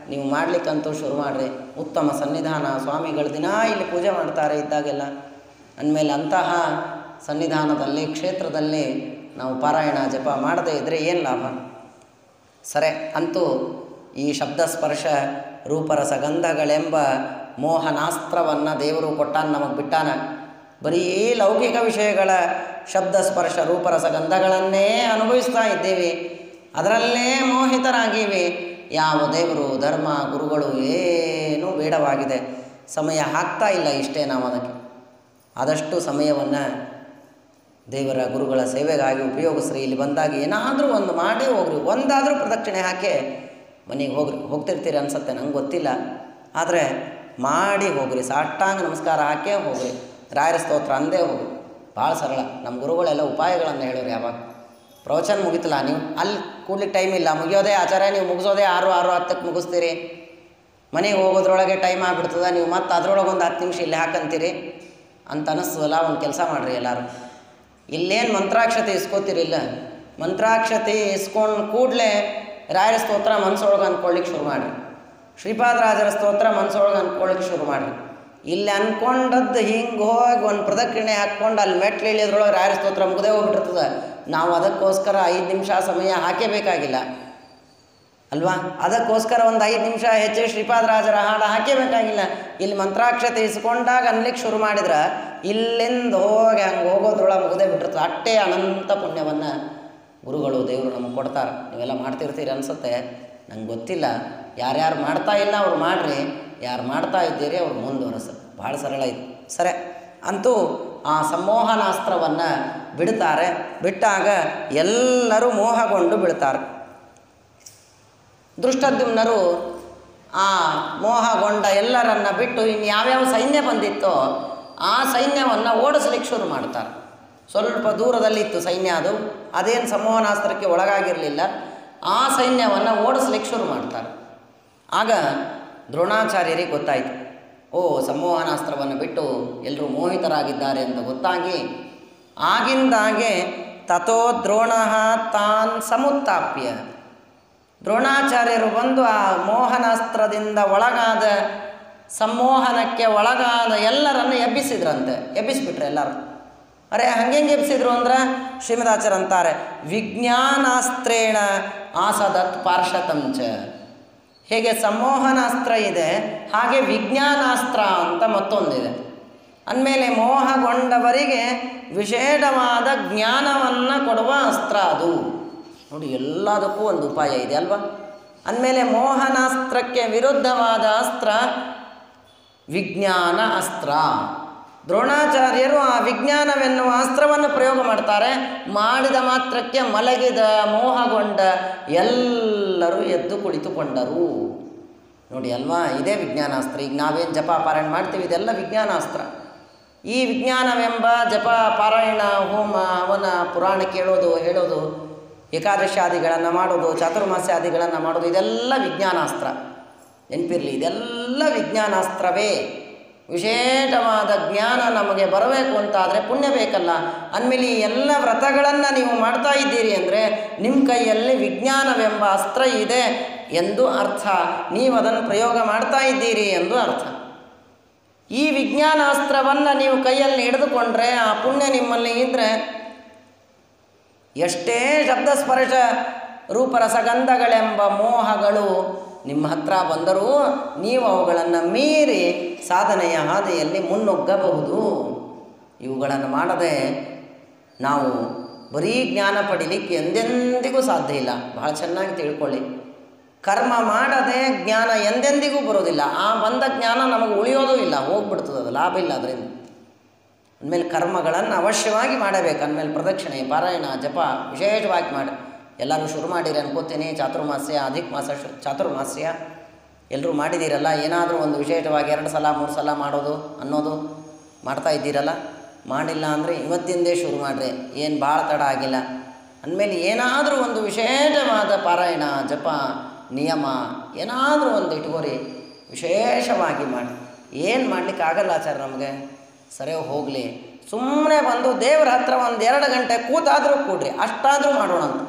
ನೀವು ಮಾಡ್ಲಿಕ್ಕಂತೂ ಶುರು ಮಾಡಿರಿ ಉತ್ತಮ ಸನ್ನಿಧಾನ ಸ್ವಾಮಿಗಳು ದಿನ ಇಲ್ಲಿ ಪೂಜೆ ಮಾಡ್ತಾರೆ ಇದ್ದಾಗೆಲ್ಲ ಅಂದಮೇಲೆ ಅಂತಹ ಸನ್ನಿಧಾನದಲ್ಲಿ ಕ್ಷೇತ್ರದಲ್ಲಿ ನಾವು ಪಾರಾಯಣ ಜಪ ಮಾಡದೇ ಇದ್ದರೆ ಏನು ಲಾಭ ಸರಿ ಅಂತೂ ಈ ಶಬ್ದ ಸ್ಪರ್ಶ ರೂಪರಸ ಗಂಧಗಳೆಂಬ ಮೋಹನಾಸ್ತ್ರವನ್ನು ದೇವರು ಕೊಟ್ಟಾನ ನಮಗೆ ಬಿಟ್ಟಾನ ಬರೀ ಲೌಕಿಕ ವಿಷಯಗಳ ಶಬ್ದ ಸ್ಪರ್ಶ ರೂಪರಸ ಗಂಧಗಳನ್ನೇ ಅನುಭವಿಸ್ತಾ ಇದ್ದೀವಿ ಅದರಲ್ಲೇ ಮೋಹಿತರಾಗೀವಿ ಯಾವ ದೇವರು ಧರ್ಮ ಗುರುಗಳು ಏನೂ ಬೇಡವಾಗಿದೆ ಸಮಯ ಹಾಕ್ತಾ ಇಲ್ಲ ಇಷ್ಟೇ ನಾವು ಅದಕ್ಕೆ ಆದಷ್ಟು ಸಮಯವನ್ನು ದೇವರ ಗುರುಗಳ ಸೇವೆಗಾಗಿ ಉಪಯೋಗಿಸ್ರಿ ಇಲ್ಲಿ ಬಂದಾಗ ಏನಾದರೂ ಒಂದು ಮಾಡಿ ಹೋಗ್ರಿ ಒಂದಾದರೂ ಪ್ರದಕ್ಷಿಣೆ ಹಾಕಿ ಮನೆಗೆ ಹೋಗ್ರಿ ಹೋಗ್ತಿರ್ತೀರಿ ಅನ್ಸುತ್ತೆ ನಂಗೆ ಗೊತ್ತಿಲ್ಲ ಆದರೆ ಮಾಡಿ ಹೋಗ್ರಿ ಸಾಷ್ಟಾಂಗ ನಮಸ್ಕಾರ ಹಾಕೇ ಹೋಗ್ರಿ ರಾಯರ ಸ್ತೋತ್ರ ಅಂದೇ ಹೋಗ್ರಿ ಭಾಳ ಸರಳ ನಮ್ಮ ಗುರುಗಳೆಲ್ಲ ಉಪಾಯಗಳನ್ನು ಹೇಳೋರು ಯಾವಾಗ ಪ್ರವಚನ ಮುಗಿತಲ್ಲ ನೀವು ಅಲ್ಲಿ ಕೂಡ್ಲಿಕ್ಕೆ ಟೈಮ್ ಇಲ್ಲ ಮುಗಿಯೋದೇ ಆಚಾರ್ಯ ನೀವು ಮುಗಿಸೋದೇ ಆರು ಆರು ಹತ್ತಕ್ಕೆ ಮುಗಿಸ್ತೀರಿ ಮನೆಗೆ ಹೋಗೋದ್ರೊಳಗೆ ಟೈಮ್ ಆಗ್ಬಿಡ್ತದೆ ನೀವು ಮತ್ತೆ ಅದ್ರೊಳಗೆ ಒಂದು ಹತ್ತು ನಿಮಿಷ ಇಲ್ಲಿ ಹಾಕಂತೀರಿ ಅಂತ ಅನ್ನಿಸ್ತದಲ್ಲ ಒಂದು ಕೆಲಸ ಮಾಡಿರಿ ಎಲ್ಲರೂ ಇಲ್ಲೇನು ಮಂತ್ರಾಕ್ಷತೆ ಇಸ್ಕೋತಿರಿಲ್ಲ ಮಂತ್ರಾಕ್ಷತೆ ಇಸ್ಕೊಂಡು ಕೂಡಲೇ ರಾಯರ ಸ್ತೋತ್ರ ಮನ್ಸೊಳಗೆ ಅಂದ್ಕೊಳ್ಳಿಕ್ಕೆ ಶುರು ಮಾಡಿರಿ ಶ್ರೀಪಾದರಾಜರ ಸ್ತೋತ್ರ ಮನ್ಸೊಳಗೆ ಅಂದ್ಕೊಳ್ಳಿಕ್ಕೆ ಶುರು ಮಾಡಿರಿ ಇಲ್ಲಿ ಅಂದ್ಕೊಂಡದ್ದು ಹಿಂಗೆ ಹೋಗಿ ಒಂದು ಪ್ರದಕ್ಷಿಣೆ ಹಾಕ್ಕೊಂಡು ಅಲ್ಲಿ ಮೆಟ್ಲು ಇಳಿಯೋದ್ರೊಳಗೆ ರಾಯರ ಸ್ತೋತ್ರ ಮುಗ್ದೇ ಹೋಗ್ಬಿಟ್ಟಿರ್ತದೆ ನಾವು ಅದಕ್ಕೋಸ್ಕರ ಐದು ನಿಮಿಷ ಸಮಯ ಹಾಕೇಬೇಕಾಗಿಲ್ಲ ಅಲ್ವಾ ಅದಕ್ಕೋಸ್ಕರ ಒಂದು ಐದು ನಿಮಿಷ ಹೆಚ್ಚು ಶ್ರೀಪಾದರಾಜರ ಹಾಡು ಹಾಕೇಬೇಕಾಗಿಲ್ಲ ಇಲ್ಲಿ ಮಂತ್ರಾಕ್ಷತೆ ಇಸ್ಕೊಂಡಾಗ ಅನ್ಲಿಕ್ಕೆ ಶುರು ಮಾಡಿದ್ರೆ ಇಲ್ಲಿಂದ ಹೋಗಿ ಹಂಗೆ ಹೋಗೋದ್ರೊಳಗೆ ಮುಗದೆ ಬಿಟ್ಟಿರ್ತದೆ ಅಟ್ಟೆ ಅನಂತ ಪುಣ್ಯವನ್ನು ಗುರುಗಳು ದೇವರು ನಮಗೆ ಕೊಡ್ತಾರೆ ನೀವೆಲ್ಲ ಮಾಡ್ತಿರ್ತೀರಿ ಅನಿಸುತ್ತೆ ನಂಗೆ ಗೊತ್ತಿಲ್ಲ ಯಾರ್ಯಾರು ಮಾಡ್ತಾ ಇಲ್ಲ ಅವ್ರು ಮಾಡಿರಿ ಯಾರು ಮಾಡ್ತಾ ಇದ್ದೀರಿ ಅವ್ರು ಮುಂದುವರೆಸ ಭಾಳ ಸರಳ ಇದು ಸರಿ ಅಂತೂ ಆ ಸಂಮೋಹನಾಸ್ತ್ರವನ್ನು ಬಿಡ್ತಾರೆ ಬಿಟ್ಟಾಗ ಎಲ್ಲರೂ ಮೋಹಗೊಂಡು ಬೀಳ್ತಾರೆ ದೃಷ್ಟದ್ಯುಮ್ನರು ಆ ಮೋಹಗೊಂಡ ಎಲ್ಲರನ್ನ ಬಿಟ್ಟು ಇನ್ನು ಯಾವ್ಯಾವ ಸೈನ್ಯ ಬಂದಿತ್ತೋ ಆ ಸೈನ್ಯವನ್ನು ಓಡಿಸ್ಲಿಕ್ಕೆ ಶುರು ಮಾಡ್ತಾರೆ ಸ್ವಲ್ಪ ದೂರದಲ್ಲಿತ್ತು ಸೈನ್ಯ ಅದು ಅದೇನು ಸಂಮೋಹನಾಸ್ತ್ರಕ್ಕೆ ಒಳಗಾಗಿರಲಿಲ್ಲ ಆ ಸೈನ್ಯವನ್ನು ಓಡಿಸ್ಲಿಕ್ಕೆ ಶುರು ಮಾಡ್ತಾರೆ ಆಗ ದ್ರೋಣಾಚಾರ್ಯರಿಗೆ ಗೊತ್ತಾಯಿತು ಓ ಸಂಮೋಹನಾಸ್ತ್ರವನ್ನು ಬಿಟ್ಟು ಎಲ್ಲರೂ ಮೋಹಿತರಾಗಿದ್ದಾರೆ ಅಂತ ಗೊತ್ತಾಗಿ ಆಗಿಂದಾಗೆ ತಥೋ ದ್ರೋಣ ತಾನ್ ಸಮುತ್ತಾಪ್ಯ ದ್ರೋಣಾಚಾರ್ಯರು ಬಂದು ಆ ಮೋಹನಾಸ್ತ್ರದಿಂದ ಒಳಗಾದ ಸಂಮೋಹನಕ್ಕೆ ಒಳಗಾದ ಎಲ್ಲರನ್ನು ಎಬ್ಬಿಸಿದ್ರಂತೆ ಎಬ್ಬಿಸಿಬಿಟ್ರು ಎಲ್ಲರೂ ಅರೆ ಹಂಗೆಂಗೆ ಎಬ್ಬಿಸಿದ್ರು ಅಂದ್ರೆ ಶ್ರೀಮದಾಚಾರ್ಯ ಅಂತಾರೆ ವಿಜ್ಞಾನಾಸ್ತ್ರೇಣ ಆಸದತ್ ಪಾರ್ಷತಂಚ ಹೇಗೆ ಸಂಮೋಹನಾಸ್ತ್ರ ಇದೆ ಹಾಗೆ ವಿಜ್ಞಾನಾಸ್ತ್ರ ಅಂತ ಮತ್ತೊಂದಿದೆ ಅಂದಮೇಲೆ ಮೋಹಗೊಂಡವರಿಗೆ ವಿಶೇಷವಾದ ಜ್ಞಾನವನ್ನು ಕೊಡುವ ಅಸ್ತ್ರ ಅದು ನೋಡಿ ಎಲ್ಲದಕ್ಕೂ ಒಂದು ಉಪಾಯ ಇದೆ ಅಲ್ವಾ ಅಂದಮೇಲೆ ಮೋಹನಾಸ್ತ್ರಕ್ಕೆ ವಿರುದ್ಧವಾದ ಅಸ್ತ್ರ ವಿಜ್ಞಾನ ಅಸ್ತ್ರ ದ್ರೋಣಾಚಾರ್ಯರು ಆ ವಿಜ್ಞಾನವೆನ್ನುವ ಅಸ್ತ್ರವನ್ನು ಪ್ರಯೋಗ ಮಾಡ್ತಾರೆ ಮಾಡಿದ ಮಾತ್ರಕ್ಕೆ ಮಲಗಿದ ಮೋಹಗೊಂಡ ಎಲ್ಲರೂ ಎದ್ದು ಕುಳಿತುಕೊಂಡರು ನೋಡಿ ಅಲ್ವಾ ಇದೇ ವಿಜ್ಞಾನಾಸ್ತ್ರ ಈಗ ನಾವೇನು ಜಪ ಪಾರಾಯಣ ಮಾಡ್ತೀವಿ ಇದೆಲ್ಲ ವಿಜ್ಞಾನಾಸ್ತ್ರ ಈ ವಿಜ್ಞಾನವೆಂಬ ಜಪ ಪಾರಾಯಣ ಹೋಮ ಹವನ ಪುರಾಣ ಕೇಳೋದು ಹೇಳೋದು ಏಕಾದಶಾದಿಗಳನ್ನು ಮಾಡೋದು ಚಾತುರ್ಮಾಸ್ಯಾದಿಗಳನ್ನು ಮಾಡೋದು ಇದೆಲ್ಲ ವಿಜ್ಞಾನಾಸ್ತ್ರ ನೆನಪಿರಲಿ ಇದೆಲ್ಲ ವಿಜ್ಞಾನಾಸ್ತ್ರವೇ ವಿಶೇಷವಾದ ಜ್ಞಾನ ನಮಗೆ ಬರಬೇಕು ಅಂತಾದರೆ ಪುಣ್ಯ ಬೇಕಲ್ಲ ಅಂದಮೇಲೆ ಈ ಎಲ್ಲ ವ್ರತಗಳನ್ನು ನೀವು ಮಾಡ್ತಾ ಇದ್ದೀರಿ ಅಂದರೆ ನಿಮ್ಮ ಕೈಯಲ್ಲಿ ವಿಜ್ಞಾನವೆಂಬ ಅಸ್ತ್ರ ಇದೆ ಎಂದು ಅರ್ಥ ನೀವು ಅದನ್ನು ಪ್ರಯೋಗ ಮಾಡ್ತಾ ಇದ್ದೀರಿ ಎಂದು ಅರ್ಥ ಈ ವಿಜ್ಞಾನಾಸ್ತ್ರವನ್ನು ನೀವು ಕೈಯಲ್ಲಿ ಹಿಡಿದುಕೊಂಡ್ರೆ ಆ ಪುಣ್ಯ ನಿಮ್ಮಲ್ಲಿ ಇದ್ದರೆ ಎಷ್ಟೇ ಶಬ್ದ ಸ್ಪರ್ಶ ರೂಪರಸಗಂಧಗಳೆಂಬ ಮೋಹಗಳು ನಿಮ್ಮ ಹತ್ರ ಬಂದರೂ ನೀವು ಅವುಗಳನ್ನು ಮೀರಿ ಸಾಧನೆಯ ಹಾದಿಯಲ್ಲಿ ಮುನ್ನುಗ್ಗಬಹುದು ಇವುಗಳನ್ನು ಮಾಡದೆ ನಾವು ಬರೀ ಜ್ಞಾನ ಪಡಿಲಿಕ್ಕೆ ಎಂದೆಂದಿಗೂ ಸಾಧ್ಯ ಇಲ್ಲ ಬಹಳ ಚೆನ್ನಾಗಿ ತಿಳ್ಕೊಳ್ಳಿ ಕರ್ಮ ಮಾಡದೆ ಜ್ಞಾನ ಎಂದೆಂದಿಗೂ ಬರೋದಿಲ್ಲ ಆ ಬಂದ ಜ್ಞಾನ ನಮಗೆ ಉಳಿಯೋದೂ ಇಲ್ಲ ಹೋಗ್ಬಿಡ್ತದೆ ಅದು ಲಾಭ ಇಲ್ಲ ಅದರಿಂದ ಅಂದಮೇಲೆ ಕರ್ಮಗಳನ್ನು ಅವಶ್ಯವಾಗಿ ಮಾಡಬೇಕು ಅಂದಮೇಲೆ ಪ್ರದಕ್ಷಿಣೆ ಪಾರಾಯಣ ಜಪ ವಿಶೇಷವಾಗಿ ಮಾಡಿ ಎಲ್ಲರೂ ಶುರು ಮಾಡಿರಿ ಅನ್ಕೋತೀನಿ ಚಾತುರ್ಮಾಸ್ಯ ಅಧಿಕ ಮಾಸ ಶು ಚಾತುರ್ಮಾಸ್ಯ ಎಲ್ಲರೂ ಮಾಡಿದ್ದೀರಲ್ಲ ಏನಾದರೂ ಒಂದು ವಿಶೇಷವಾಗಿ ಎರಡು ಸಲ ಮೂರು ಸಲ ಮಾಡೋದು ಅನ್ನೋದು ಮಾಡ್ತಾ ಇದ್ದೀರಲ್ಲ ಮಾಡಿಲ್ಲ ಅಂದರೆ ಇವತ್ತಿಂದೇ ಶುರು ಮಾಡಿರಿ ಏನು ಭಾಳ ತಡ ಆಗಿಲ್ಲ ಅಂದಮೇಲೆ ಏನಾದರೂ ಒಂದು ವಿಶೇಷವಾದ ಪಾರಾಯಣ ಜಪ ನಿಯಮ ಏನಾದರೂ ಒಂದು ಇಟ್ಕೋರಿ ವಿಶೇಷವಾಗಿ ಮಾಡಿ ಏನು ಮಾಡ್ಲಿಕ್ಕೆ ಆಗಲ್ಲ ಆಚಾರ ನಮಗೆ ಸರಿ ಹೋಗಲಿ ಸುಮ್ಮನೆ ಬಂದು ದೇವರ ಹತ್ರ ಒಂದು ಎರಡು ಗಂಟೆ ಕೂತಾದರೂ ಕೂಡ್ರಿ ಅಷ್ಟಾದರೂ ಮಾಡೋಣ ಅಂತ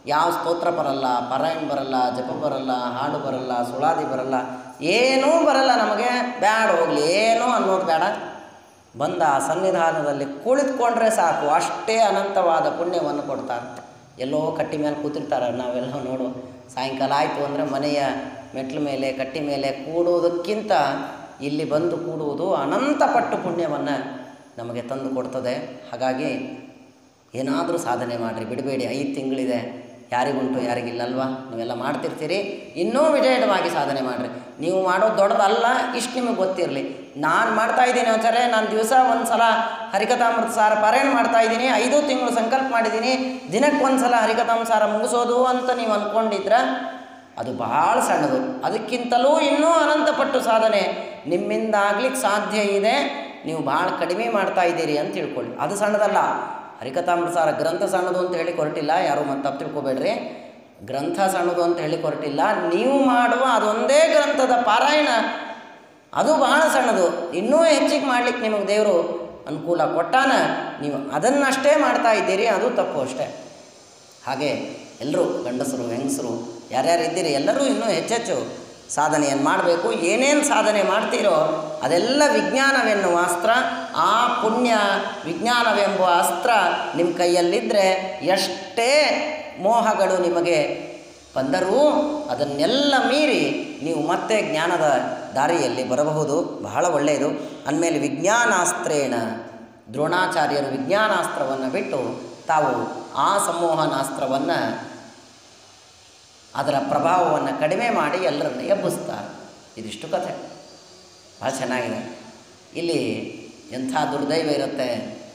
ಯಾವ ಸ್ತೋತ್ರ ಬರಲ್ಲ ಪಾರಾಯಣ ಬರಲ್ಲ ಜಪ ಬರಲ್ಲ ಹಾಡು ಬರಲ್ಲ ಸುಳಾದಿ ಬರಲ್ಲ ಏನೂ ಬರಲ್ಲ ನಮಗೆ ಬ್ಯಾಡ ಹೋಗಲಿ ಏನೂ ಅನ್ನೋದು ಬೇಡ ಬಂದ ಆ ಸನ್ನಿಧಾನದಲ್ಲಿ ಕುಳಿತುಕೊಂಡ್ರೆ ಸಾಕು ಅಷ್ಟೇ ಅನಂತವಾದ ಪುಣ್ಯವನ್ನು ಕೊಡ್ತಾರೆ ಎಲ್ಲೋ ಕಟ್ಟಿ ಮೇಲೆ ಕೂತಿರ್ತಾರೆ ನಾವೆಲ್ಲ ನೋಡು ಸಾಯಂಕಾಲ ಆಯಿತು ಅಂದರೆ ಮನೆಯ ಮೆಟ್ಲ ಮೇಲೆ ಕಟ್ಟಿ ಮೇಲೆ ಕೂಡುವುದಕ್ಕಿಂತ ಇಲ್ಲಿ ಬಂದು ಕೂಡುವುದು ಅನಂತಪಟ್ಟು ಪುಣ್ಯವನ್ನು ನಮಗೆ ತಂದು ಕೊಡ್ತದೆ ಹಾಗಾಗಿ ಏನಾದರೂ ಸಾಧನೆ ಮಾಡಿರಿ ಬಿಡಬೇಡಿ ಐದು ತಿಂಗಳಿದೆ ಯಾರಿಗುಂಟು ಯಾರಿಗಿಲ್ಲಲ್ವಾ ನೀವೆಲ್ಲ ಮಾಡ್ತಿರ್ತೀರಿ ಇನ್ನೂ ವಿಜಯವಾಗಿ ಸಾಧನೆ ಮಾಡಿರಿ ನೀವು ಮಾಡೋದು ದೊಡ್ಡದಲ್ಲ ಇಷ್ಟು ನಿಮಗೆ ಗೊತ್ತಿರಲಿ ನಾನು ಮಾಡ್ತಾ ಇದ್ದೀನಿ ಆಚಾರ್ಯ ನಾನು ದಿವಸ ಒಂದು ಸಲ ಹರಿಕಥಾಮೃತ ಸಾರ ಪಾರಾಯಣ ಮಾಡ್ತಾ ಇದ್ದೀನಿ ಐದು ತಿಂಗಳು ಸಂಕಲ್ಪ ಮಾಡಿದ್ದೀನಿ ದಿನಕ್ಕೆ ಒಂದು ಸಲ ಹರಿಕಥಾಮೃತ ಸಾರ ಮುಗಿಸೋದು ಅಂತ ನೀವು ಅಂದ್ಕೊಂಡಿದ್ರೆ ಅದು ಬಹಳ ಸಣ್ಣದು ಅದಕ್ಕಿಂತಲೂ ಇನ್ನೂ ಅನಂತಪಟ್ಟು ಸಾಧನೆ ನಿಮ್ಮಿಂದ ಆಗ್ಲಿಕ್ಕೆ ಸಾಧ್ಯ ಇದೆ ನೀವು ಭಾಳ ಕಡಿಮೆ ಮಾಡ್ತಾ ಇದ್ದೀರಿ ಅಂತ ತಿಳ್ಕೊಳ್ಳಿ ಅದು ಸಣ್ಣದಲ್ಲ ಹರಿಕಥಾಮೃತ ಸಾರ ಗ್ರಂಥ ಸಣ್ಣದು ಅಂತ ಹೇಳಿ ಹೊರಟಿಲ್ಲ ಯಾರು ಮತ್ತೆ ತಪ್ಪು ತಿಳ್ಕೊಬೇಡ್ರಿ ಗ್ರಂಥ ಸಣ್ಣದು ಅಂತ ಹೇಳಿ ಹೊರಟಿಲ್ಲ ನೀವು ಮಾಡುವ ಅದೊಂದೇ ಗ್ರಂಥದ ಪಾರಾಯಣ ಅದು ಬಹಳ ಸಣ್ಣದು ಇನ್ನೂ ಹೆಚ್ಚಿಗೆ ಮಾಡ್ಲಿಕ್ಕೆ ನಿಮಗೆ ದೇವರು ಅನುಕೂಲ ಕೊಟ್ಟಾನ ನೀವು ಅದನ್ನಷ್ಟೇ ಮಾಡ್ತಾ ಇದ್ದೀರಿ ಅದು ತಪ್ಪು ಅಷ್ಟೇ ಹಾಗೆ ಎಲ್ಲರೂ ಗಂಡಸರು ಹೆಂಗಸರು ಯಾರ್ಯಾರು ಇದ್ದೀರಿ ಎಲ್ಲರೂ ಇನ್ನೂ ಹೆಚ್ಚೆಚ್ಚು ಸಾಧನೆಯನ್ನು ಮಾಡಬೇಕು ಏನೇನು ಸಾಧನೆ ಮಾಡ್ತೀರೋ ಅದೆಲ್ಲ ವಿಜ್ಞಾನವೆನ್ನುವ ಅಸ್ತ್ರ ಆ ಪುಣ್ಯ ವಿಜ್ಞಾನವೆಂಬ ಅಸ್ತ್ರ ನಿಮ್ಮ ಕೈಯಲ್ಲಿದ್ದರೆ ಎಷ್ಟೇ ಮೋಹಗಳು ನಿಮಗೆ ಬಂದರೂ ಅದನ್ನೆಲ್ಲ ಮೀರಿ ನೀವು ಮತ್ತೆ ಜ್ಞಾನದ ದಾರಿಯಲ್ಲಿ ಬರಬಹುದು ಬಹಳ ಒಳ್ಳೆಯದು ಅಂದಮೇಲೆ ವಿಜ್ಞಾನಾಸ್ತ್ರೇಣ ದ್ರೋಣಾಚಾರ್ಯರು ವಿಜ್ಞಾನಾಸ್ತ್ರವನ್ನು ಬಿಟ್ಟು ತಾವು ಆ ಸಂಮೋಹನಾಸ್ತ್ರವನ್ನು ಅದರ ಪ್ರಭಾವವನ್ನು ಕಡಿಮೆ ಮಾಡಿ ಎಲ್ಲರನ್ನು ಎಬ್ಬಿಸ್ತಾರೆ ಇದಿಷ್ಟು ಕಥೆ ಭಾಳ ಚೆನ್ನಾಗಿದೆ ಇಲ್ಲಿ ಎಂಥ ದುರ್ದೈವ ಇರುತ್ತೆ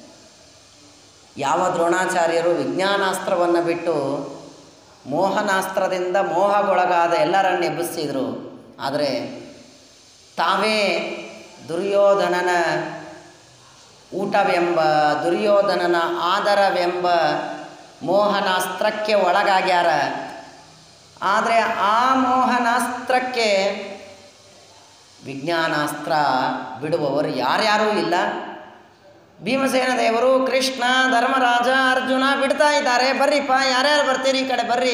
ಯಾವ ದ್ರೋಣಾಚಾರ್ಯರು ವಿಜ್ಞಾನಾಸ್ತ್ರವನ್ನು ಬಿಟ್ಟು ಮೋಹನಾಸ್ತ್ರದಿಂದ ಮೋಹಗೊಳಗಾದ ಎಲ್ಲರನ್ನು ಎಬ್ಬಿಸಿದರು ಆದರೆ ತಾವೇ ದುರ್ಯೋಧನನ ಊಟವೆಂಬ ದುರ್ಯೋಧನನ ಆದರವೆಂಬ ಮೋಹನಾಸ್ತ್ರಕ್ಕೆ ಒಳಗಾಗ್ಯಾರ ಆದರೆ ಆ ಮೋಹನಾಸ್ತ್ರಕ್ಕೆ ವಿಜ್ಞಾನಾಸ್ತ್ರ ಬಿಡುವವರು ಯಾರ್ಯಾರೂ ಇಲ್ಲ ಭೀಮಸೇನ ದೇವರು ಕೃಷ್ಣ ಧರ್ಮರಾಜ ಅರ್ಜುನ ಬಿಡ್ತಾ ಇದ್ದಾರೆ ಬರ್ರಿಪ್ಪ ಯಾರ್ಯಾರು ಬರ್ತೀರಿ ಈ ಕಡೆ ಬರ್ರಿ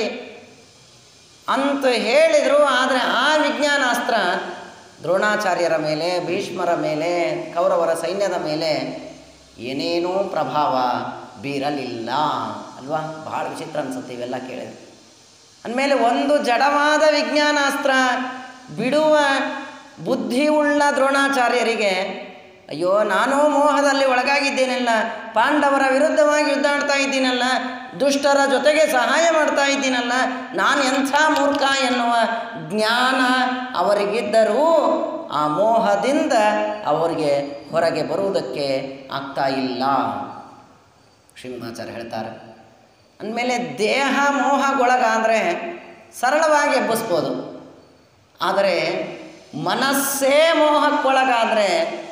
ಅಂತ ಹೇಳಿದರು ಆದರೆ ಆ ವಿಜ್ಞಾನಾಸ್ತ್ರ ದ್ರೋಣಾಚಾರ್ಯರ ಮೇಲೆ ಭೀಷ್ಮರ ಮೇಲೆ ಕೌರವರ ಸೈನ್ಯದ ಮೇಲೆ ಏನೇನೂ ಪ್ರಭಾವ ಬೀರಲಿಲ್ಲ ಅಲ್ವಾ ಭಾಳ ವಿಚಿತ್ರ ಅನ್ಸುತ್ತೆ ಇವೆಲ್ಲ ಕೇಳಿದ್ರೆ ಅಂದಮೇಲೆ ಒಂದು ಜಡವಾದ ವಿಜ್ಞಾನಾಸ್ತ್ರ ಬಿಡುವ ಬುದ್ಧಿಯುಳ್ಳ ದ್ರೋಣಾಚಾರ್ಯರಿಗೆ ಅಯ್ಯೋ ನಾನು ಮೋಹದಲ್ಲಿ ಒಳಗಾಗಿದ್ದೇನಲ್ಲ ಪಾಂಡವರ ವಿರುದ್ಧವಾಗಿ ಯುದ್ಧ ಆಡ್ತಾ ಇದ್ದೀನಲ್ಲ ದುಷ್ಟರ ಜೊತೆಗೆ ಸಹಾಯ ಮಾಡ್ತಾ ಇದ್ದೀನಲ್ಲ ನಾನು ಎಂಥ ಮೂರ್ಖ ಎನ್ನುವ ಜ್ಞಾನ ಅವರಿಗಿದ್ದರೂ ಆ ಮೋಹದಿಂದ ಅವರಿಗೆ ಹೊರಗೆ ಬರುವುದಕ್ಕೆ ಆಗ್ತಾ ಇಲ್ಲ ಶ್ರೀಮದಾಚಾರ್ಯ ಹೇಳ್ತಾರೆ ಅಂದಮೇಲೆ ದೇಹ ಮೋಹಗೊಳಗಾದರೆ ಸರಳವಾಗಿ ಎಬ್ಬಿಸ್ಬೋದು ಆದರೆ ಮನಸ್ಸೇ ಮೋಹಕ್ಕೊಳಗಾದರೆ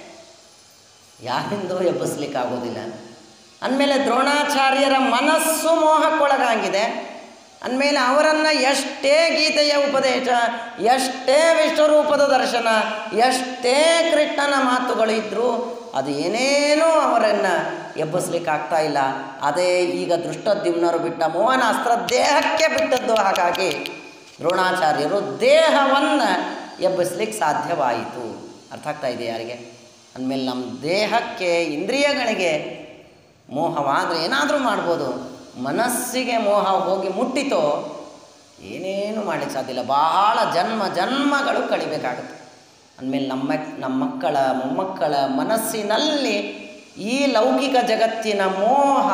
ಯಾರಿಂದೂ ಎಬ್ಬಿಸ್ಲಿಕ್ಕಾಗೋದಿಲ್ಲ ಅಂದಮೇಲೆ ದ್ರೋಣಾಚಾರ್ಯರ ಮನಸ್ಸು ಮೋಹಕ್ಕೊಳಗಾಗಿದೆ ಅಂದಮೇಲೆ ಅವರನ್ನು ಎಷ್ಟೇ ಗೀತೆಯ ಉಪದೇಶ ಎಷ್ಟೇ ವಿಶ್ವರೂಪದ ದರ್ಶನ ಎಷ್ಟೇ ಕೃಷ್ಣನ ಮಾತುಗಳು ಇದ್ದರೂ ಅದು ಏನೇನೂ ಅವರನ್ನು ಎಬ್ಬಿಸ್ಲಿಕ್ಕಾಗ್ತಾ ಇಲ್ಲ ಅದೇ ಈಗ ದೃಷ್ಟದ್ಯುಮ್ನರು ಬಿಟ್ಟ ಮೋಹನಾಸ್ತ್ರ ದೇಹಕ್ಕೆ ಬಿಟ್ಟದ್ದು ಹಾಗಾಗಿ ದ್ರೋಣಾಚಾರ್ಯರು ದೇಹವನ್ನು ಎಬ್ಬಿಸ್ಲಿಕ್ಕೆ ಸಾಧ್ಯವಾಯಿತು ಅರ್ಥ ಆಗ್ತಾ ಇದೆ ಯಾರಿಗೆ ಅಂದಮೇಲೆ ನಮ್ಮ ದೇಹಕ್ಕೆ ಇಂದ್ರಿಯಗಳಿಗೆ ಮೋಹವಾದರೆ ಏನಾದರೂ ಮಾಡ್ಬೋದು ಮನಸ್ಸಿಗೆ ಮೋಹ ಹೋಗಿ ಮುಟ್ಟಿತೋ ಏನೇನು ಮಾಡಲಿಕ್ಕೆ ಸಾಧ್ಯ ಇಲ್ಲ ಬಹಳ ಜನ್ಮ ಜನ್ಮಗಳು ಕಳಿಬೇಕಾಗುತ್ತೆ ಅಂದಮೇಲೆ ನಮ್ಮ ನಮ್ಮ ಮಕ್ಕಳ ಮೊಮ್ಮಕ್ಕಳ ಮನಸ್ಸಿನಲ್ಲಿ ಈ ಲೌಕಿಕ ಜಗತ್ತಿನ ಮೋಹ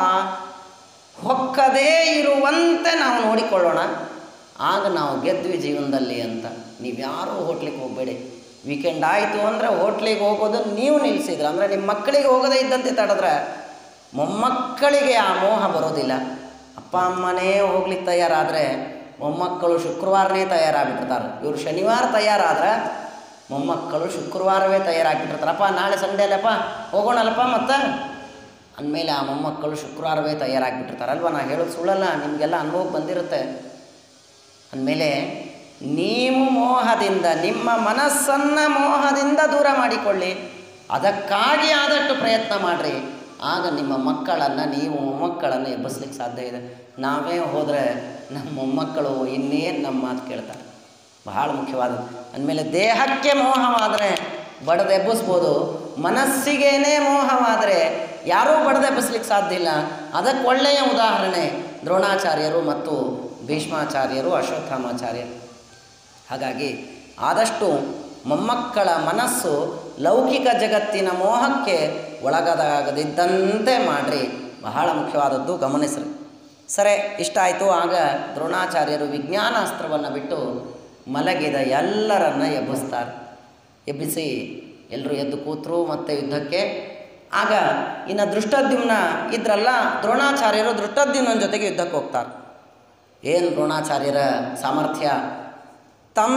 ಹೊಕ್ಕದೇ ಇರುವಂತೆ ನಾವು ನೋಡಿಕೊಳ್ಳೋಣ ಆಗ ನಾವು ಗೆದ್ವಿ ಜೀವನದಲ್ಲಿ ಅಂತ ನೀವ್ಯಾರೂ ಹೋಟ್ಲಿಗೆ ಹೋಗಬೇಡಿ ವೀಕೆಂಡ್ ಆಯಿತು ಅಂದರೆ ಹೋಟ್ಲಿಗೆ ಹೋಗೋದು ನೀವು ನಿಲ್ಲಿಸಿದ್ರೆ ಅಂದರೆ ನಿಮ್ಮ ಮಕ್ಕಳಿಗೆ ಹೋಗದೇ ಇದ್ದಂತೆ ತಡೆದ್ರೆ ಮೊಮ್ಮಕ್ಕಳಿಗೆ ಆ ಮೋಹ ಬರೋದಿಲ್ಲ ಅಪ್ಪ ಅಮ್ಮನೇ ಹೋಗ್ಲಿಕ್ಕೆ ತಯಾರಾದರೆ ಮೊಮ್ಮಕ್ಕಳು ಶುಕ್ರವಾರನೇ ತಯಾರಾಗ್ಬಿಟ್ಟಿರ್ತಾರೆ ಇವರು ಶನಿವಾರ ತಯಾರಾದ್ರೆ ಮೊಮ್ಮಕ್ಕಳು ಶುಕ್ರವಾರವೇ ತಯಾರಾಗ್ಬಿಟ್ಟಿರ್ತಾರಪ್ಪ ನಾಳೆ ಸಂಡೇ ಅಲ್ಲಪ್ಪ ಹೋಗೋಣಲ್ಲಪ್ಪ ಮತ್ತೆ ಅಂದಮೇಲೆ ಆ ಮೊಮ್ಮಕ್ಕಳು ಶುಕ್ರವಾರವೇ ತಯಾರಾಗ್ಬಿಟ್ಟಿರ್ತಾರಲ್ವ ನಾ ಹೇಳೋದು ಸುಳ್ಳಲ್ಲ ನಿಮಗೆಲ್ಲ ಅನುಭವಕ್ಕೆ ಬಂದಿರುತ್ತೆ ಅಂದಮೇಲೆ ನೀವು ಮೋಹದಿಂದ ನಿಮ್ಮ ಮನಸ್ಸನ್ನು ಮೋಹದಿಂದ ದೂರ ಮಾಡಿಕೊಳ್ಳಿ ಅದಕ್ಕಾಗಿ ಆದಷ್ಟು ಪ್ರಯತ್ನ ಮಾಡಿರಿ ಆಗ ನಿಮ್ಮ ಮಕ್ಕಳನ್ನು ನೀವು ಮೊಮ್ಮಕ್ಕಳನ್ನು ಎಬ್ಬಿಸ್ಲಿಕ್ಕೆ ಸಾಧ್ಯ ಇದೆ ನಾವೇ ಹೋದರೆ ನಮ್ಮ ಮೊಮ್ಮಕ್ಕಳು ಇನ್ನೇನು ನಮ್ಮ ಮಾತು ಕೇಳ್ತಾರೆ ಬಹಳ ಮುಖ್ಯವಾದದ್ದು ಅಂದಮೇಲೆ ದೇಹಕ್ಕೆ ಮೋಹವಾದರೆ ಬಡದು ಎಬ್ಬಿಸ್ಬೋದು ಮನಸ್ಸಿಗೇನೇ ಮೋಹವಾದರೆ ಯಾರೂ ಬಡದು ಎಬ್ಬಿಸ್ಲಿಕ್ಕೆ ಸಾಧ್ಯ ಇಲ್ಲ ಅದಕ್ಕೆ ಒಳ್ಳೆಯ ಉದಾಹರಣೆ ದ್ರೋಣಾಚಾರ್ಯರು ಮತ್ತು ಭೀಷ್ಮಾಚಾರ್ಯರು ಅಶ್ವತ್ಥಾಮಾಚಾರ್ಯರು ಹಾಗಾಗಿ ಆದಷ್ಟು ಮೊಮ್ಮಕ್ಕಳ ಮನಸ್ಸು ಲೌಕಿಕ ಜಗತ್ತಿನ ಮೋಹಕ್ಕೆ ಒಳಗದಾಗದಿದ್ದಂತೆ ಮಾಡಿರಿ ಬಹಳ ಮುಖ್ಯವಾದದ್ದು ಗಮನಿಸ್ರಿ ಸರಿ ಇಷ್ಟ ಆಯಿತು ಆಗ ದ್ರೋಣಾಚಾರ್ಯರು ವಿಜ್ಞಾನಾಸ್ತ್ರವನ್ನು ಬಿಟ್ಟು ಮಲಗಿದ ಎಲ್ಲರನ್ನ ಎಬ್ಬಿಸ್ತಾರೆ ಎಬ್ಬಿಸಿ ಎಲ್ಲರೂ ಎದ್ದು ಕೂತರು ಮತ್ತು ಯುದ್ಧಕ್ಕೆ ಆಗ ಇನ್ನು ದೃಷ್ಟದ್ಯುಮ್ನ ಇದ್ರಲ್ಲ ದ್ರೋಣಾಚಾರ್ಯರು ದೃಷ್ಟದ್ಯುಮ್ನ ಜೊತೆಗೆ ಯುದ್ಧಕ್ಕೆ ಹೋಗ್ತಾರೆ ಏನು ದ್ರೋಣಾಚಾರ್ಯರ ಸಾಮರ್ಥ್ಯ ತಂ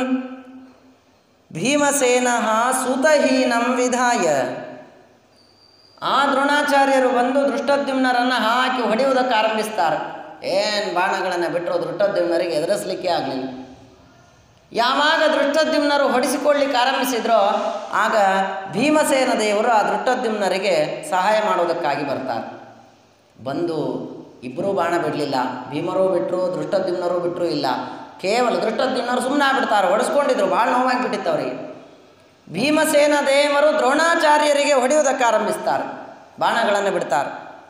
ಭೀಮಸೇನ ಸೂತಹೀನಂ ವಿಧಾಯ ಆ ದ್ರೋಣಾಚಾರ್ಯರು ಬಂದು ದೃಷ್ಟದ್ಯುಮ್ನರನ್ನು ಹಾಕಿ ಹೊಡೆಯುವುದಕ್ಕೆ ಆರಂಭಿಸ್ತಾರೆ ಏನು ಬಾಣಗಳನ್ನು ಬಿಟ್ಟರು ದೃಷ್ಟದ್ಯುಮ್ನರಿಗೆ ಎದುರಿಸಲಿಕ್ಕೆ ಆಗಲಿಲ್ಲ ಯಾವಾಗ ದೃಷ್ಟದ್ಯುಮ್ನರು ಹೊಡಿಸಿಕೊಳ್ಳಿಕ್ಕೆ ಆರಂಭಿಸಿದ್ರೋ ಆಗ ಭೀಮಸೇನ ದೇವರು ಆ ದೃಷ್ಟದ್ಯುಮ್ನರಿಗೆ ಸಹಾಯ ಮಾಡೋದಕ್ಕಾಗಿ ಬರ್ತಾರೆ ಬಂದು ಇಬ್ಬರೂ ಬಾಣ ಬಿಡಲಿಲ್ಲ ಭೀಮರೂ ಬಿಟ್ಟರು ದೃಷ್ಟದ್ಯುಮ್ನರೂ ಬಿಟ್ಟರು ಇಲ್ಲ ಕೇವಲ ದೃಷ್ಟದ್ಯುಮ್ನರು ಸುಮ್ಮನೆ ಆಗ್ಬಿಡ್ತಾರೆ ಹೊಡೆಸ್ಕೊಂಡಿದ್ರು ಭಾಳ ನೋವಾಗಿಬಿಟ್ಟಿತ್ತು ಅವರಿಗೆ ಭೀಮಸೇನ ದೇವರು ದ್ರೋಣಾಚಾರ್ಯರಿಗೆ ಹೊಡೆಯುವುದಕ್ಕೆ ಆರಂಭಿಸ್ತಾರೆ ಬಾಣಗಳನ್ನು ಬಿಡ್ತಾರೆ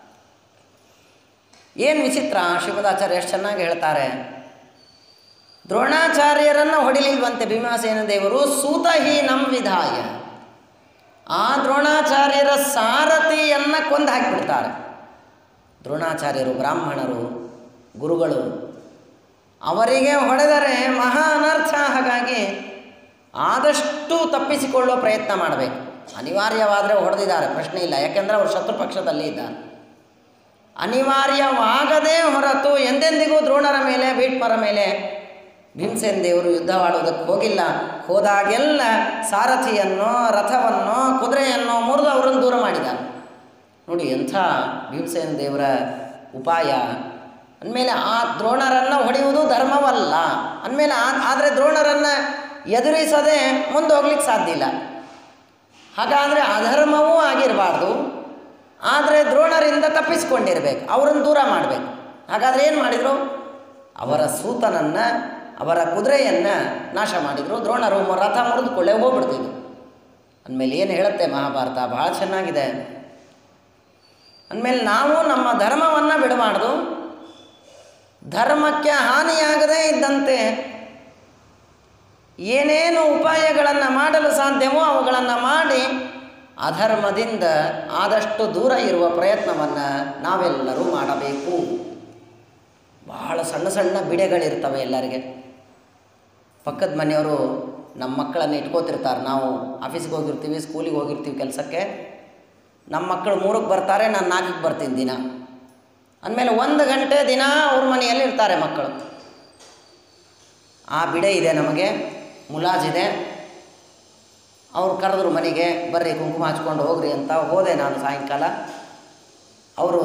ಏನು ವಿಚಿತ್ರ ಶ್ರೀಮದಾಚಾರ್ಯ ಎಷ್ಟು ಚೆನ್ನಾಗಿ ಹೇಳ್ತಾರೆ ದ್ರೋಣಾಚಾರ್ಯರನ್ನು ಹೊಡಿಲಿಲ್ವಂತೆ ಭೀಮಸೇನ ದೇವರು ಸೂತಹೀನಂ ವಿಧಾಯ ಆ ದ್ರೋಣಾಚಾರ್ಯರ ಸಾರಥಿಯನ್ನು ಕೊಂದು ಹಾಕಿಬಿಡ್ತಾರೆ ದ್ರೋಣಾಚಾರ್ಯರು ಬ್ರಾಹ್ಮಣರು ಗುರುಗಳು ಅವರಿಗೆ ಹೊಡೆದರೆ ಮಹಾ ಅನರ್ಥ ಹಾಗಾಗಿ ಆದಷ್ಟು ತಪ್ಪಿಸಿಕೊಳ್ಳುವ ಪ್ರಯತ್ನ ಮಾಡಬೇಕು ಅನಿವಾರ್ಯವಾದರೆ ಹೊಡೆದಿದ್ದಾರೆ ಪ್ರಶ್ನೆ ಇಲ್ಲ ಯಾಕೆಂದರೆ ಅವರು ಶತ್ರು ಪಕ್ಷದಲ್ಲಿ ಇದ್ದಾರೆ ಅನಿವಾರ್ಯವಾಗದೇ ಹೊರತು ಎಂದೆಂದಿಗೂ ದ್ರೋಣರ ಮೇಲೆ ಭೀಷ್ಮರ ಮೇಲೆ ಭೀಮಸೇನ ದೇವರು ಯುದ್ಧವಾಡುವುದಕ್ಕೆ ಹೋಗಿಲ್ಲ ಹೋದಾಗೆಲ್ಲ ಸಾರಥಿಯನ್ನು ರಥವನ್ನು ಕುದುರೆಯನ್ನು ಮುರಿದು ಅವರನ್ನು ದೂರ ಮಾಡಿದ್ದಾರೆ ನೋಡಿ ಎಂಥ ಭೀಮಸೇನ ದೇವರ ಉಪಾಯ ಅಂದಮೇಲೆ ಆ ದ್ರೋಣರನ್ನು ಹೊಡೆಯುವುದು ಧರ್ಮವಲ್ಲ ಅಂದಮೇಲೆ ಆದರೆ ದ್ರೋಣರನ್ನು ಎದುರಿಸದೆ ಮುಂದೆ ಹೋಗ್ಲಿಕ್ಕೆ ಸಾಧ್ಯ ಇಲ್ಲ ಹಾಗಾದರೆ ಅಧರ್ಮವೂ ಆಗಿರಬಾರ್ದು ಆದರೆ ದ್ರೋಣರಿಂದ ತಪ್ಪಿಸ್ಕೊಂಡಿರ್ಬೇಕು ಅವರನ್ನು ದೂರ ಮಾಡಬೇಕು ಹಾಗಾದರೆ ಏನು ಮಾಡಿದರು ಅವರ ಸೂತನನ್ನು ಅವರ ಕುದುರೆಯನ್ನು ನಾಶ ಮಾಡಿದರು ದ್ರೋಣರು ಮ- ರಥ ಮುರಿದುಕೊಳ್ಳೆ ಹೋಗ್ಬಿಡ್ತಿದ್ರು ಅಂದಮೇಲೆ ಏನು ಹೇಳುತ್ತೆ ಮಹಾಭಾರತ ಭಾಳ ಚೆನ್ನಾಗಿದೆ ಅಂದಮೇಲೆ ನಾವು ನಮ್ಮ ಧರ್ಮವನ್ನು ಬಿಡಬಾರ್ದು ಧರ್ಮಕ್ಕೆ ಹಾನಿಯಾಗದೇ ಇದ್ದಂತೆ ಏನೇನು ಉಪಾಯಗಳನ್ನು ಮಾಡಲು ಸಾಧ್ಯವೋ ಅವುಗಳನ್ನು ಮಾಡಿ ಅಧರ್ಮದಿಂದ ಆದಷ್ಟು ದೂರ ಇರುವ ಪ್ರಯತ್ನವನ್ನು ನಾವೆಲ್ಲರೂ ಮಾಡಬೇಕು ಬಹಳ ಸಣ್ಣ ಸಣ್ಣ ಬಿಡೆಗಳಿರ್ತವೆ ಎಲ್ಲರಿಗೆ ಪಕ್ಕದ ಮನೆಯವರು ನಮ್ಮ ಮಕ್ಕಳನ್ನು ಇಟ್ಕೋತಿರ್ತಾರೆ ನಾವು ಆಫೀಸ್ಗೆ ಹೋಗಿರ್ತೀವಿ ಸ್ಕೂಲಿಗೆ ಹೋಗಿರ್ತೀವಿ ಕೆಲಸಕ್ಕೆ ನಮ್ಮ ಮಕ್ಕಳು ಮೂರಕ್ಕೆ ಬರ್ತಾರೆ ನಾನು ನಾಲ್ಕಕ್ಕೆ ಬರ್ತೀನಿ ದಿನ ಅಂದಮೇಲೆ ಒಂದು ಗಂಟೆ ದಿನ ಅವ್ರ ಮನೆಯಲ್ಲಿ ಇರ್ತಾರೆ ಮಕ್ಕಳು ಆ ಬಿಡೆ ಇದೆ ನಮಗೆ ಮುಲಾಜಿದೆ ಅವ್ರು ಕರೆದ್ರು ಮನೆಗೆ ಬರ್ರಿ ಕುಂಕುಮ ಹಚ್ಕೊಂಡು ಹೋಗ್ರಿ ಅಂತ ಹೋದೆ ನಾನು ಸಾಯಂಕಾಲ ಅವರು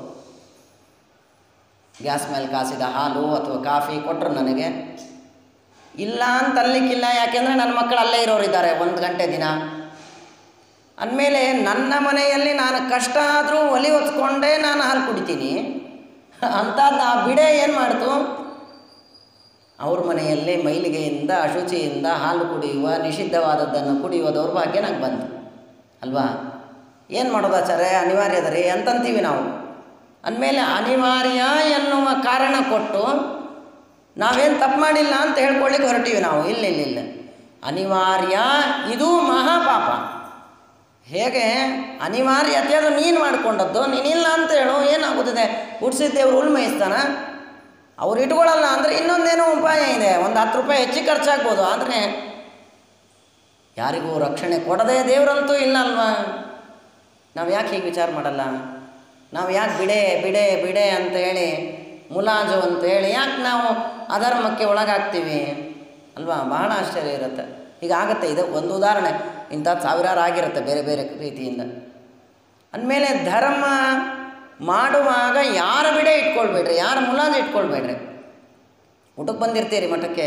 ಗ್ಯಾಸ್ ಮೇಲೆ ಕಾಸಿದ ಹಾಲು ಅಥವಾ ಕಾಫಿ ಕೊಟ್ಟರು ನನಗೆ ಇಲ್ಲ ಅಂತ ಅನ್ಲಿಕ್ಕಿಲ್ಲ ಯಾಕೆಂದರೆ ನನ್ನ ಮಕ್ಕಳು ಅಲ್ಲೇ ಇರೋರಿದ್ದಾರೆ ಒಂದು ಗಂಟೆ ದಿನ ಅಂದಮೇಲೆ ನನ್ನ ಮನೆಯಲ್ಲಿ ನಾನು ಕಷ್ಟ ಆದರೂ ಒಲಿ ಹೊತ್ಕೊಂಡೇ ನಾನು ಹಾಲು ಕುಡಿತೀನಿ ಅಂಥದ್ದು ಆ ಬಿಡೆ ಏನು ಮಾಡ್ತು ಅವ್ರ ಮನೆಯಲ್ಲಿ ಮೈಲಿಗೆಯಿಂದ ಅಶುಚಿಯಿಂದ ಹಾಲು ಕುಡಿಯುವ ನಿಷಿದ್ಧವಾದದ್ದನ್ನು ಕುಡಿಯುವ ದೌರ್ಭಾಗ್ಯ ನಂಗೆ ಬಂತು ಅಲ್ವಾ ಏನು ಮಾಡೋದು ಆಚಾರ್ಯ ಅನಿವಾರ್ಯ ಅದ ರೀ ಅಂತಂತೀವಿ ನಾವು ಅಂದಮೇಲೆ ಅನಿವಾರ್ಯ ಎನ್ನುವ ಕಾರಣ ಕೊಟ್ಟು ನಾವೇನು ತಪ್ಪು ಮಾಡಿಲ್ಲ ಅಂತ ಹೇಳ್ಕೊಳ್ಳಿಕ್ಕೆ ಹೊರಟೀವಿ ನಾವು ಇಲ್ಲ ಇಲ್ಲ ಇಲ್ಲ ಅನಿವಾರ್ಯ ಇದು ಮಹಾಪಾಪ ಹೇಗೆ ಅನಿವಾರ್ಯತೆ ಅದು ನೀನು ಮಾಡಿಕೊಂಡದ್ದು ನೀನಿಲ್ಲ ಅಂತ ಹೇಳು ಏನಾಗುತ್ತದೆ ಹುಡ್ಸಿದ್ದೇವ್ರು ಹುಲ್ ಮೇಯಿಸ್ತಾನ ಅವ್ರು ಇಟ್ಕೊಳ್ಳಲ್ಲ ಅಂದರೆ ಇನ್ನೊಂದೇನೋ ಉಪಾಯ ಇದೆ ಒಂದು ಹತ್ತು ರೂಪಾಯಿ ಹೆಚ್ಚಿಗೆ ಖರ್ಚಾಗ್ಬೋದು ಆದರೆ ಯಾರಿಗೂ ರಕ್ಷಣೆ ಕೊಡದೆ ದೇವರಂತೂ ಇಲ್ಲ ಅಲ್ವಾ ನಾವು ಯಾಕೆ ಹೀಗೆ ವಿಚಾರ ಮಾಡಲ್ಲ ನಾವು ಯಾಕೆ ಬಿಡೆ ಬಿಡೆ ಬಿಡೆ ಅಂತ ಹೇಳಿ ಮುಲಾಜು ಅಂತ ಹೇಳಿ ಯಾಕೆ ನಾವು ಅಧರ್ಮಕ್ಕೆ ಒಳಗಾಗ್ತೀವಿ ಅಲ್ವಾ ಬಹಳ ಆಶ್ಚರ್ಯ ಇರುತ್ತೆ ಈಗ ಆಗುತ್ತೆ ಇದು ಒಂದು ಉದಾಹರಣೆ ಇಂಥದ್ದು ಸಾವಿರಾರು ಆಗಿರುತ್ತೆ ಬೇರೆ ಬೇರೆ ರೀತಿಯಿಂದ ಅಂದಮೇಲೆ ಧರ್ಮ ಮಾಡುವಾಗ ಯಾರ ಬಿಡೆ ಇಟ್ಕೊಳ್ಬೇಡ್ರಿ ಯಾರ ಮುಲಾಜು ಇಟ್ಕೊಳ್ಬೇಡ್ರಿ ಊಟಕ್ಕೆ ಬಂದಿರ್ತೀರಿ ಮಠಕ್ಕೆ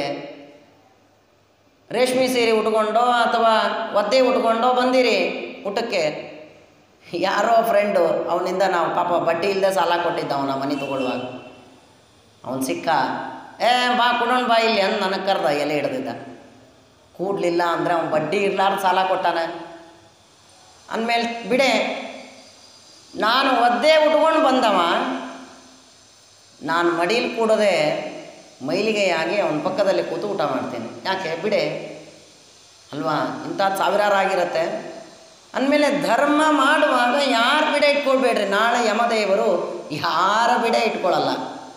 ರೇಷ್ಮೆ ಸೀರೆ ಉಟ್ಕೊಂಡೋ ಅಥವಾ ಒದ್ದೆ ಉಟ್ಕೊಂಡೋ ಬಂದಿರಿ ಊಟಕ್ಕೆ ಯಾರೋ ಫ್ರೆಂಡು ಅವನಿಂದ ನಾವು ಪಾಪ ಬಡ್ಡಿ ಇಲ್ಲದೆ ಸಾಲ ಕೊಟ್ಟಿದ್ದ ಅವನ ಮನೆ ತೊಗೊಳ್ಳುವಾಗ ಅವನು ಸಿಕ್ಕ ಏ ಬಾ ಕೊಡೋಣ ಬಾ ಇಲ್ಲಿ ಅಂತ ನನಗೆ ಕರೆದ ಎಲೆ ಹಿಡ್ದಿದ್ದ ಕೂಡ್ಲಿಲ್ಲ ಅಂದರೆ ಅವ್ನು ಬಡ್ಡಿ ಇರ್ಲಾರ್ದು ಸಾಲ ಕೊಟ್ಟಾನೆ ಅಂದಮೇಲೆ ಬಿಡೆ ನಾನು ಒದ್ದೆ ಉಟ್ಕೊಂಡು ಬಂದವ ನಾನು ಮಡೀಲಿ ಕೂಡದೆ ಮೈಲಿಗೆಯಾಗಿ ಅವನ ಪಕ್ಕದಲ್ಲಿ ಕೂತು ಊಟ ಮಾಡ್ತೀನಿ ಯಾಕೆ ಬಿಡೆ ಅಲ್ವಾ ಇಂಥ ಸಾವಿರಾರು ಆಗಿರುತ್ತೆ ಅಂದಮೇಲೆ ಧರ್ಮ ಮಾಡುವಾಗ ಯಾರು ಬಿಡೆ ಇಟ್ಕೊಳ್ಬೇಡ್ರಿ ನಾಳೆ ಯಮದೇವರು ಯಾರ ಬಿಡೆ ಇಟ್ಕೊಳ್ಳಲ್ಲ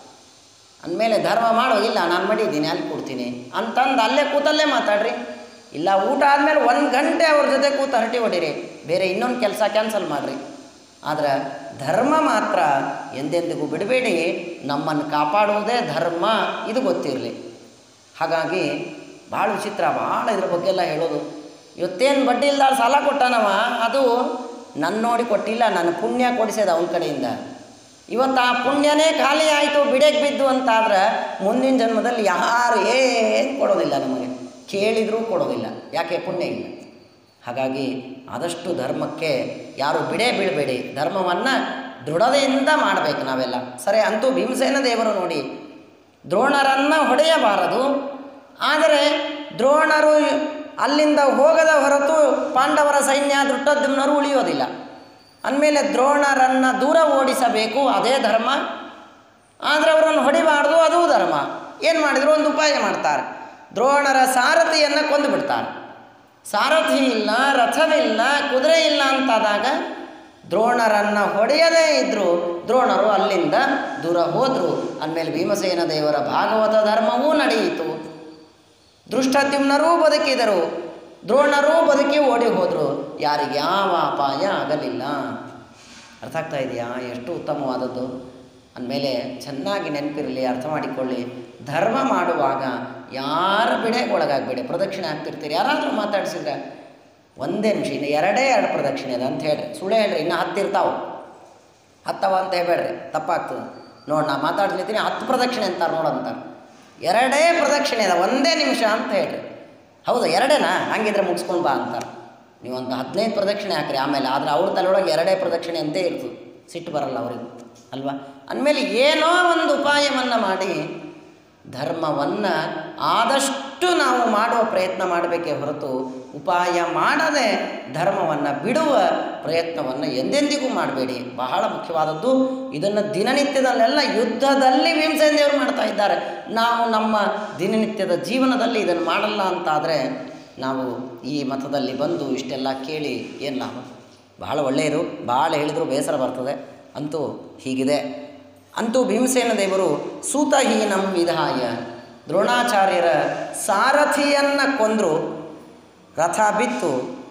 ಅಂದಮೇಲೆ ಧರ್ಮ ಮಾಡೋ ಇಲ್ಲ ನಾನು ಮಾಡಿದ್ದೀನಿ ಅಲ್ಲಿ ಕೊಡ್ತೀನಿ ಅಂತಂದು ಅಲ್ಲೇ ಕೂತಲ್ಲೇ ಮಾತಾಡ್ರಿ ಇಲ್ಲ ಊಟ ಆದಮೇಲೆ ಒಂದು ಗಂಟೆ ಅವ್ರ ಜೊತೆ ಕೂತು ಹರಟಿ ಹೊಡೀರಿ ಬೇರೆ ಇನ್ನೊಂದು ಕೆಲಸ ಕ್ಯಾನ್ಸಲ್ ಮಾಡಿರಿ ಆದರೆ ಧರ್ಮ ಮಾತ್ರ ಎಂದೆಂದಿಗೂ ಬಿಡಬೇಡಿ ನಮ್ಮನ್ನು ಕಾಪಾಡುವುದೇ ಧರ್ಮ ಇದು ಗೊತ್ತಿರಲಿ ಹಾಗಾಗಿ ಭಾಳ ವಿಚಿತ್ರ ಭಾಳ ಇದ್ರ ಬಗ್ಗೆ ಎಲ್ಲ ಹೇಳೋದು ಇವತ್ತೇನು ಬಡ್ಡಿ ಇಲ್ಲ ಸಾಲ ಕೊಟ್ಟಾನವ ಅದು ನನ್ನ ನೋಡಿ ಕೊಟ್ಟಿಲ್ಲ ನನ್ನ ಪುಣ್ಯ ಕೊಡಿಸೋದು ಅವನ ಕಡೆಯಿಂದ ಇವತ್ತು ಆ ಪುಣ್ಯನೇ ಖಾಲಿ ಆಯಿತು ಬಿಡೆಗೆ ಬಿದ್ದು ಅಂತಾದ್ರೆ ಮುಂದಿನ ಜನ್ಮದಲ್ಲಿ ಯಾರು ಏನು ಕೊಡೋದಿಲ್ಲ ನಮಗೆ ಕೇಳಿದರೂ ಕೊಡೋದಿಲ್ಲ ಯಾಕೆ ಪುಣ್ಯ ಇಲ್ಲ ಹಾಗಾಗಿ ಆದಷ್ಟು ಧರ್ಮಕ್ಕೆ ಯಾರು ಬಿಡೇ ಬೀಳಬೇಡಿ ಧರ್ಮವನ್ನು ದೃಢತೆಯಿಂದ ಮಾಡಬೇಕು ನಾವೆಲ್ಲ ಸರಿ ಅಂತೂ ಭೀಮಸೇನ ದೇವರು ನೋಡಿ ದ್ರೋಣರನ್ನು ಹೊಡೆಯಬಾರದು ಆದರೆ ದ್ರೋಣರು ಅಲ್ಲಿಂದ ಹೋಗದ ಹೊರತು ಪಾಂಡವರ ಸೈನ್ಯ ದೃಷ್ಟದ್ಯುಮ್ನರು ಉಳಿಯೋದಿಲ್ಲ ಅಂದಮೇಲೆ ದ್ರೋಣರನ್ನು ದೂರ ಓಡಿಸಬೇಕು ಅದೇ ಧರ್ಮ ಆದರೆ ಅವರನ್ನು ಹೊಡಿಬಾರ್ದು ಅದೂ ಧರ್ಮ ಏನು ಮಾಡಿದ್ರು ಒಂದು ಉಪಾಯ ಮಾಡ್ತಾರೆ ದ್ರೋಣರ ಸಾರಥಿಯನ್ನು ಕೊಂದು ಬಿಡ್ತಾರೆ ಸಾರಥಿ ಇಲ್ಲ ರಥವಿಲ್ಲ ಕುದುರೆ ಇಲ್ಲ ಅಂತಾದಾಗ ದ್ರೋಣರನ್ನು ಹೊಡೆಯದೇ ಇದ್ದರು ದ್ರೋಣರು ಅಲ್ಲಿಂದ ದೂರ ಹೋದರು ಅಂದಮೇಲೆ ಭೀಮಸೇನ ದೇವರ ಭಾಗವತ ಧರ್ಮವೂ ನಡೆಯಿತು ದೃಷ್ಟದ್ಯುಮ್ನರೂ ಬದುಕಿದರು ದ್ರೋಣರೂ ಬದುಕಿ ಓಡಿ ಹೋದರು ಯಾರಿಗೆ ಯಾವ ಅಪಾಯ ಆಗಲಿಲ್ಲ ಅರ್ಥ ಆಗ್ತಾ ಇದೆಯಾ ಎಷ್ಟು ಉತ್ತಮವಾದದ್ದು ಅಂದಮೇಲೆ ಚೆನ್ನಾಗಿ ನೆನಪಿರಲಿ ಅರ್ಥ ಮಾಡಿಕೊಳ್ಳಿ ಧರ್ಮ ಮಾಡುವಾಗ ಯಾರ ಬಿಡೆಗೆ ಒಳಗಾಗಬೇಡಿ ಪ್ರದಕ್ಷಿಣೆ ಆಗ್ತಿರ್ತೀರಿ ಯಾರಾದರೂ ಮಾತಾಡಿಸಿದ್ರೆ ಒಂದೇ ನಿಮಿಷ ಇನ್ನು ಎರಡೇ ಎರಡು ಪ್ರದಕ್ಷಿಣೆ ಅದ ಅಂತ ಹೇಳ್ರಿ ಸುಳ್ಳು ಹೇಳ್ರಿ ಇನ್ನು ಹತ್ತಿರ್ತಾವೆ ಹತ್ತವ ಅಂತ ಹೇಳ್ಬೇಡ್ರಿ ತಪ್ಪಾಗ್ತದೆ ನೋಡಿ ನಾ ಮಾತಾಡ್ಲಿದ್ದೀನಿ ಹತ್ತು ಪ್ರದಕ್ಷಿಣೆ ಅಂತಾರೆ ನೋಡಂತಾರೆ ಎರಡೇ ಪ್ರದಕ್ಷಿಣೆ ಅದ ಒಂದೇ ನಿಮಿಷ ಅಂತ ಹೇಳ್ರಿ ಹೌದಾ ಎರಡೇನಾ ಹಂಗಿದ್ರೆ ಮುಗಿಸ್ಕೊಂಡು ಬಾ ಅಂತಾರೆ ನೀವು ಒಂದು ಹದಿನೈದು ಪ್ರದಕ್ಷಿಣೆ ಹಾಕ್ರಿ ಆಮೇಲೆ ಆದರೆ ಅವ್ರ ತಲೆಯೊಳಗೆ ಎರಡೇ ಪ್ರದಕ್ಷಿಣೆ ಅಂತೇ ಇರ್ತದೆ ಸಿಟ್ಟು ಬರಲ್ಲ ಅವ್ರಿಗೆ ಅಲ್ವಾ ಅಂದಮೇಲೆ ಏನೋ ಒಂದು ಉಪಾಯವನ್ನು ಮಾಡಿ ಧರ್ಮವನ್ನು ಆದಷ್ಟು ನಾವು ಮಾಡುವ ಪ್ರಯತ್ನ ಮಾಡಬೇಕೇ ಹೊರತು ಉಪಾಯ ಮಾಡದೆ ಧರ್ಮವನ್ನು ಬಿಡುವ ಪ್ರಯತ್ನವನ್ನು ಎಂದೆಂದಿಗೂ ಮಾಡಬೇಡಿ ಬಹಳ ಮುಖ್ಯವಾದದ್ದು ಇದನ್ನು ದಿನನಿತ್ಯದಲ್ಲೆಲ್ಲ ಯುದ್ಧದಲ್ಲಿ ಭೀಮಸೇನ ದೇವರು ಮಾಡ್ತಾ ಇದ್ದಾರೆ ನಾವು ನಮ್ಮ ದಿನನಿತ್ಯದ ಜೀವನದಲ್ಲಿ ಇದನ್ನು ಮಾಡಲ್ಲ ಅಂತಾದರೆ ನಾವು ಈ ಮತದಲ್ಲಿ ಬಂದು ಇಷ್ಟೆಲ್ಲ ಕೇಳಿ ಏನು ಲಾಭ ಬಹಳ ಒಳ್ಳೆಯರು ಭಾಳ ಹೇಳಿದರೂ ಬೇಸರ ಬರ್ತದೆ ಅಂತೂ ಹೀಗಿದೆ ಅಂತೂ ಭೀಮಸೇನ ದೇವರು ಸೂತಹೀನಂ ವಿಧಾಯ ದ್ರೋಣಾಚಾರ್ಯರ ಸಾರಥಿಯನ್ನು ಕೊಂದರು ರಥ ಬಿತ್ತು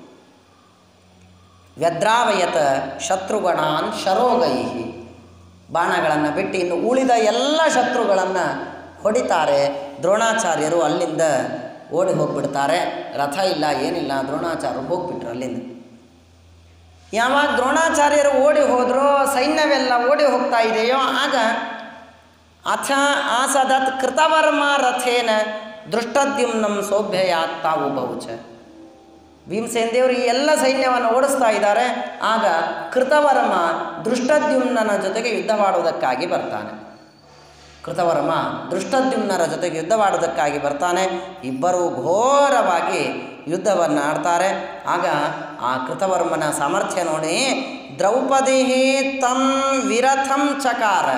ವ್ಯದ್ರಾವಯತ ಶತ್ರುಗಣಾನ್ ಶರೋಗೈಹಿ ಬಾಣಗಳನ್ನು ಬಿಟ್ಟು ಇನ್ನು ಉಳಿದ ಎಲ್ಲ ಶತ್ರುಗಳನ್ನು ಹೊಡಿತಾರೆ ದ್ರೋಣಾಚಾರ್ಯರು ಅಲ್ಲಿಂದ ಓಡಿ ಹೋಗ್ಬಿಡ್ತಾರೆ ರಥ ಇಲ್ಲ ಏನಿಲ್ಲ ದ್ರೋಣಾಚಾರ್ಯರು ಹೋಗ್ಬಿಟ್ರು ಅಲ್ಲಿಂದ ಯಾವಾಗ ದ್ರೋಣಾಚಾರ್ಯರು ಓಡಿ ಹೋದರೋ ಸೈನ್ಯವೆಲ್ಲ ಓಡಿ ಹೋಗ್ತಾ ಇದೆಯೋ ಆಗ ಅಥ ಆಸದತ್ ಕೃತವರ್ಮ ರಥೇನ ದೃಷ್ಟದ್ಯುಮ್ನಂ ಸೌಭ್ಯಯಾತ್ ತಾವು ಬಹುಚ ಭೀಮಸೇನ ದೇವರು ಈ ಎಲ್ಲ ಸೈನ್ಯವನ್ನು ಓಡಿಸ್ತಾ ಇದ್ದಾರೆ ಆಗ ಕೃತವರ್ಮ ದೃಷ್ಟದ್ಯುಮ್ನನ ಜೊತೆಗೆ ಯುದ್ಧವಾಡುವುದಕ್ಕಾಗಿ ಬರ್ತಾನೆ ಕೃತವರ್ಮ ದೃಷ್ಟದ್ಯುಮ್ನರ ಜೊತೆಗೆ ಯುದ್ಧವಾಡುವುದಕ್ಕಾಗಿ ಬರ್ತಾನೆ ಇಬ್ಬರೂ ಘೋರವಾಗಿ ಯುದ್ಧವನ್ನು ಆಡ್ತಾರೆ ಆಗ ಆ ಕೃತವರ್ಮನ ಸಾಮರ್ಥ್ಯ ನೋಡಿ ದ್ರೌಪದಿ ತಂ ವಿರಥಂ ಚಕಾರ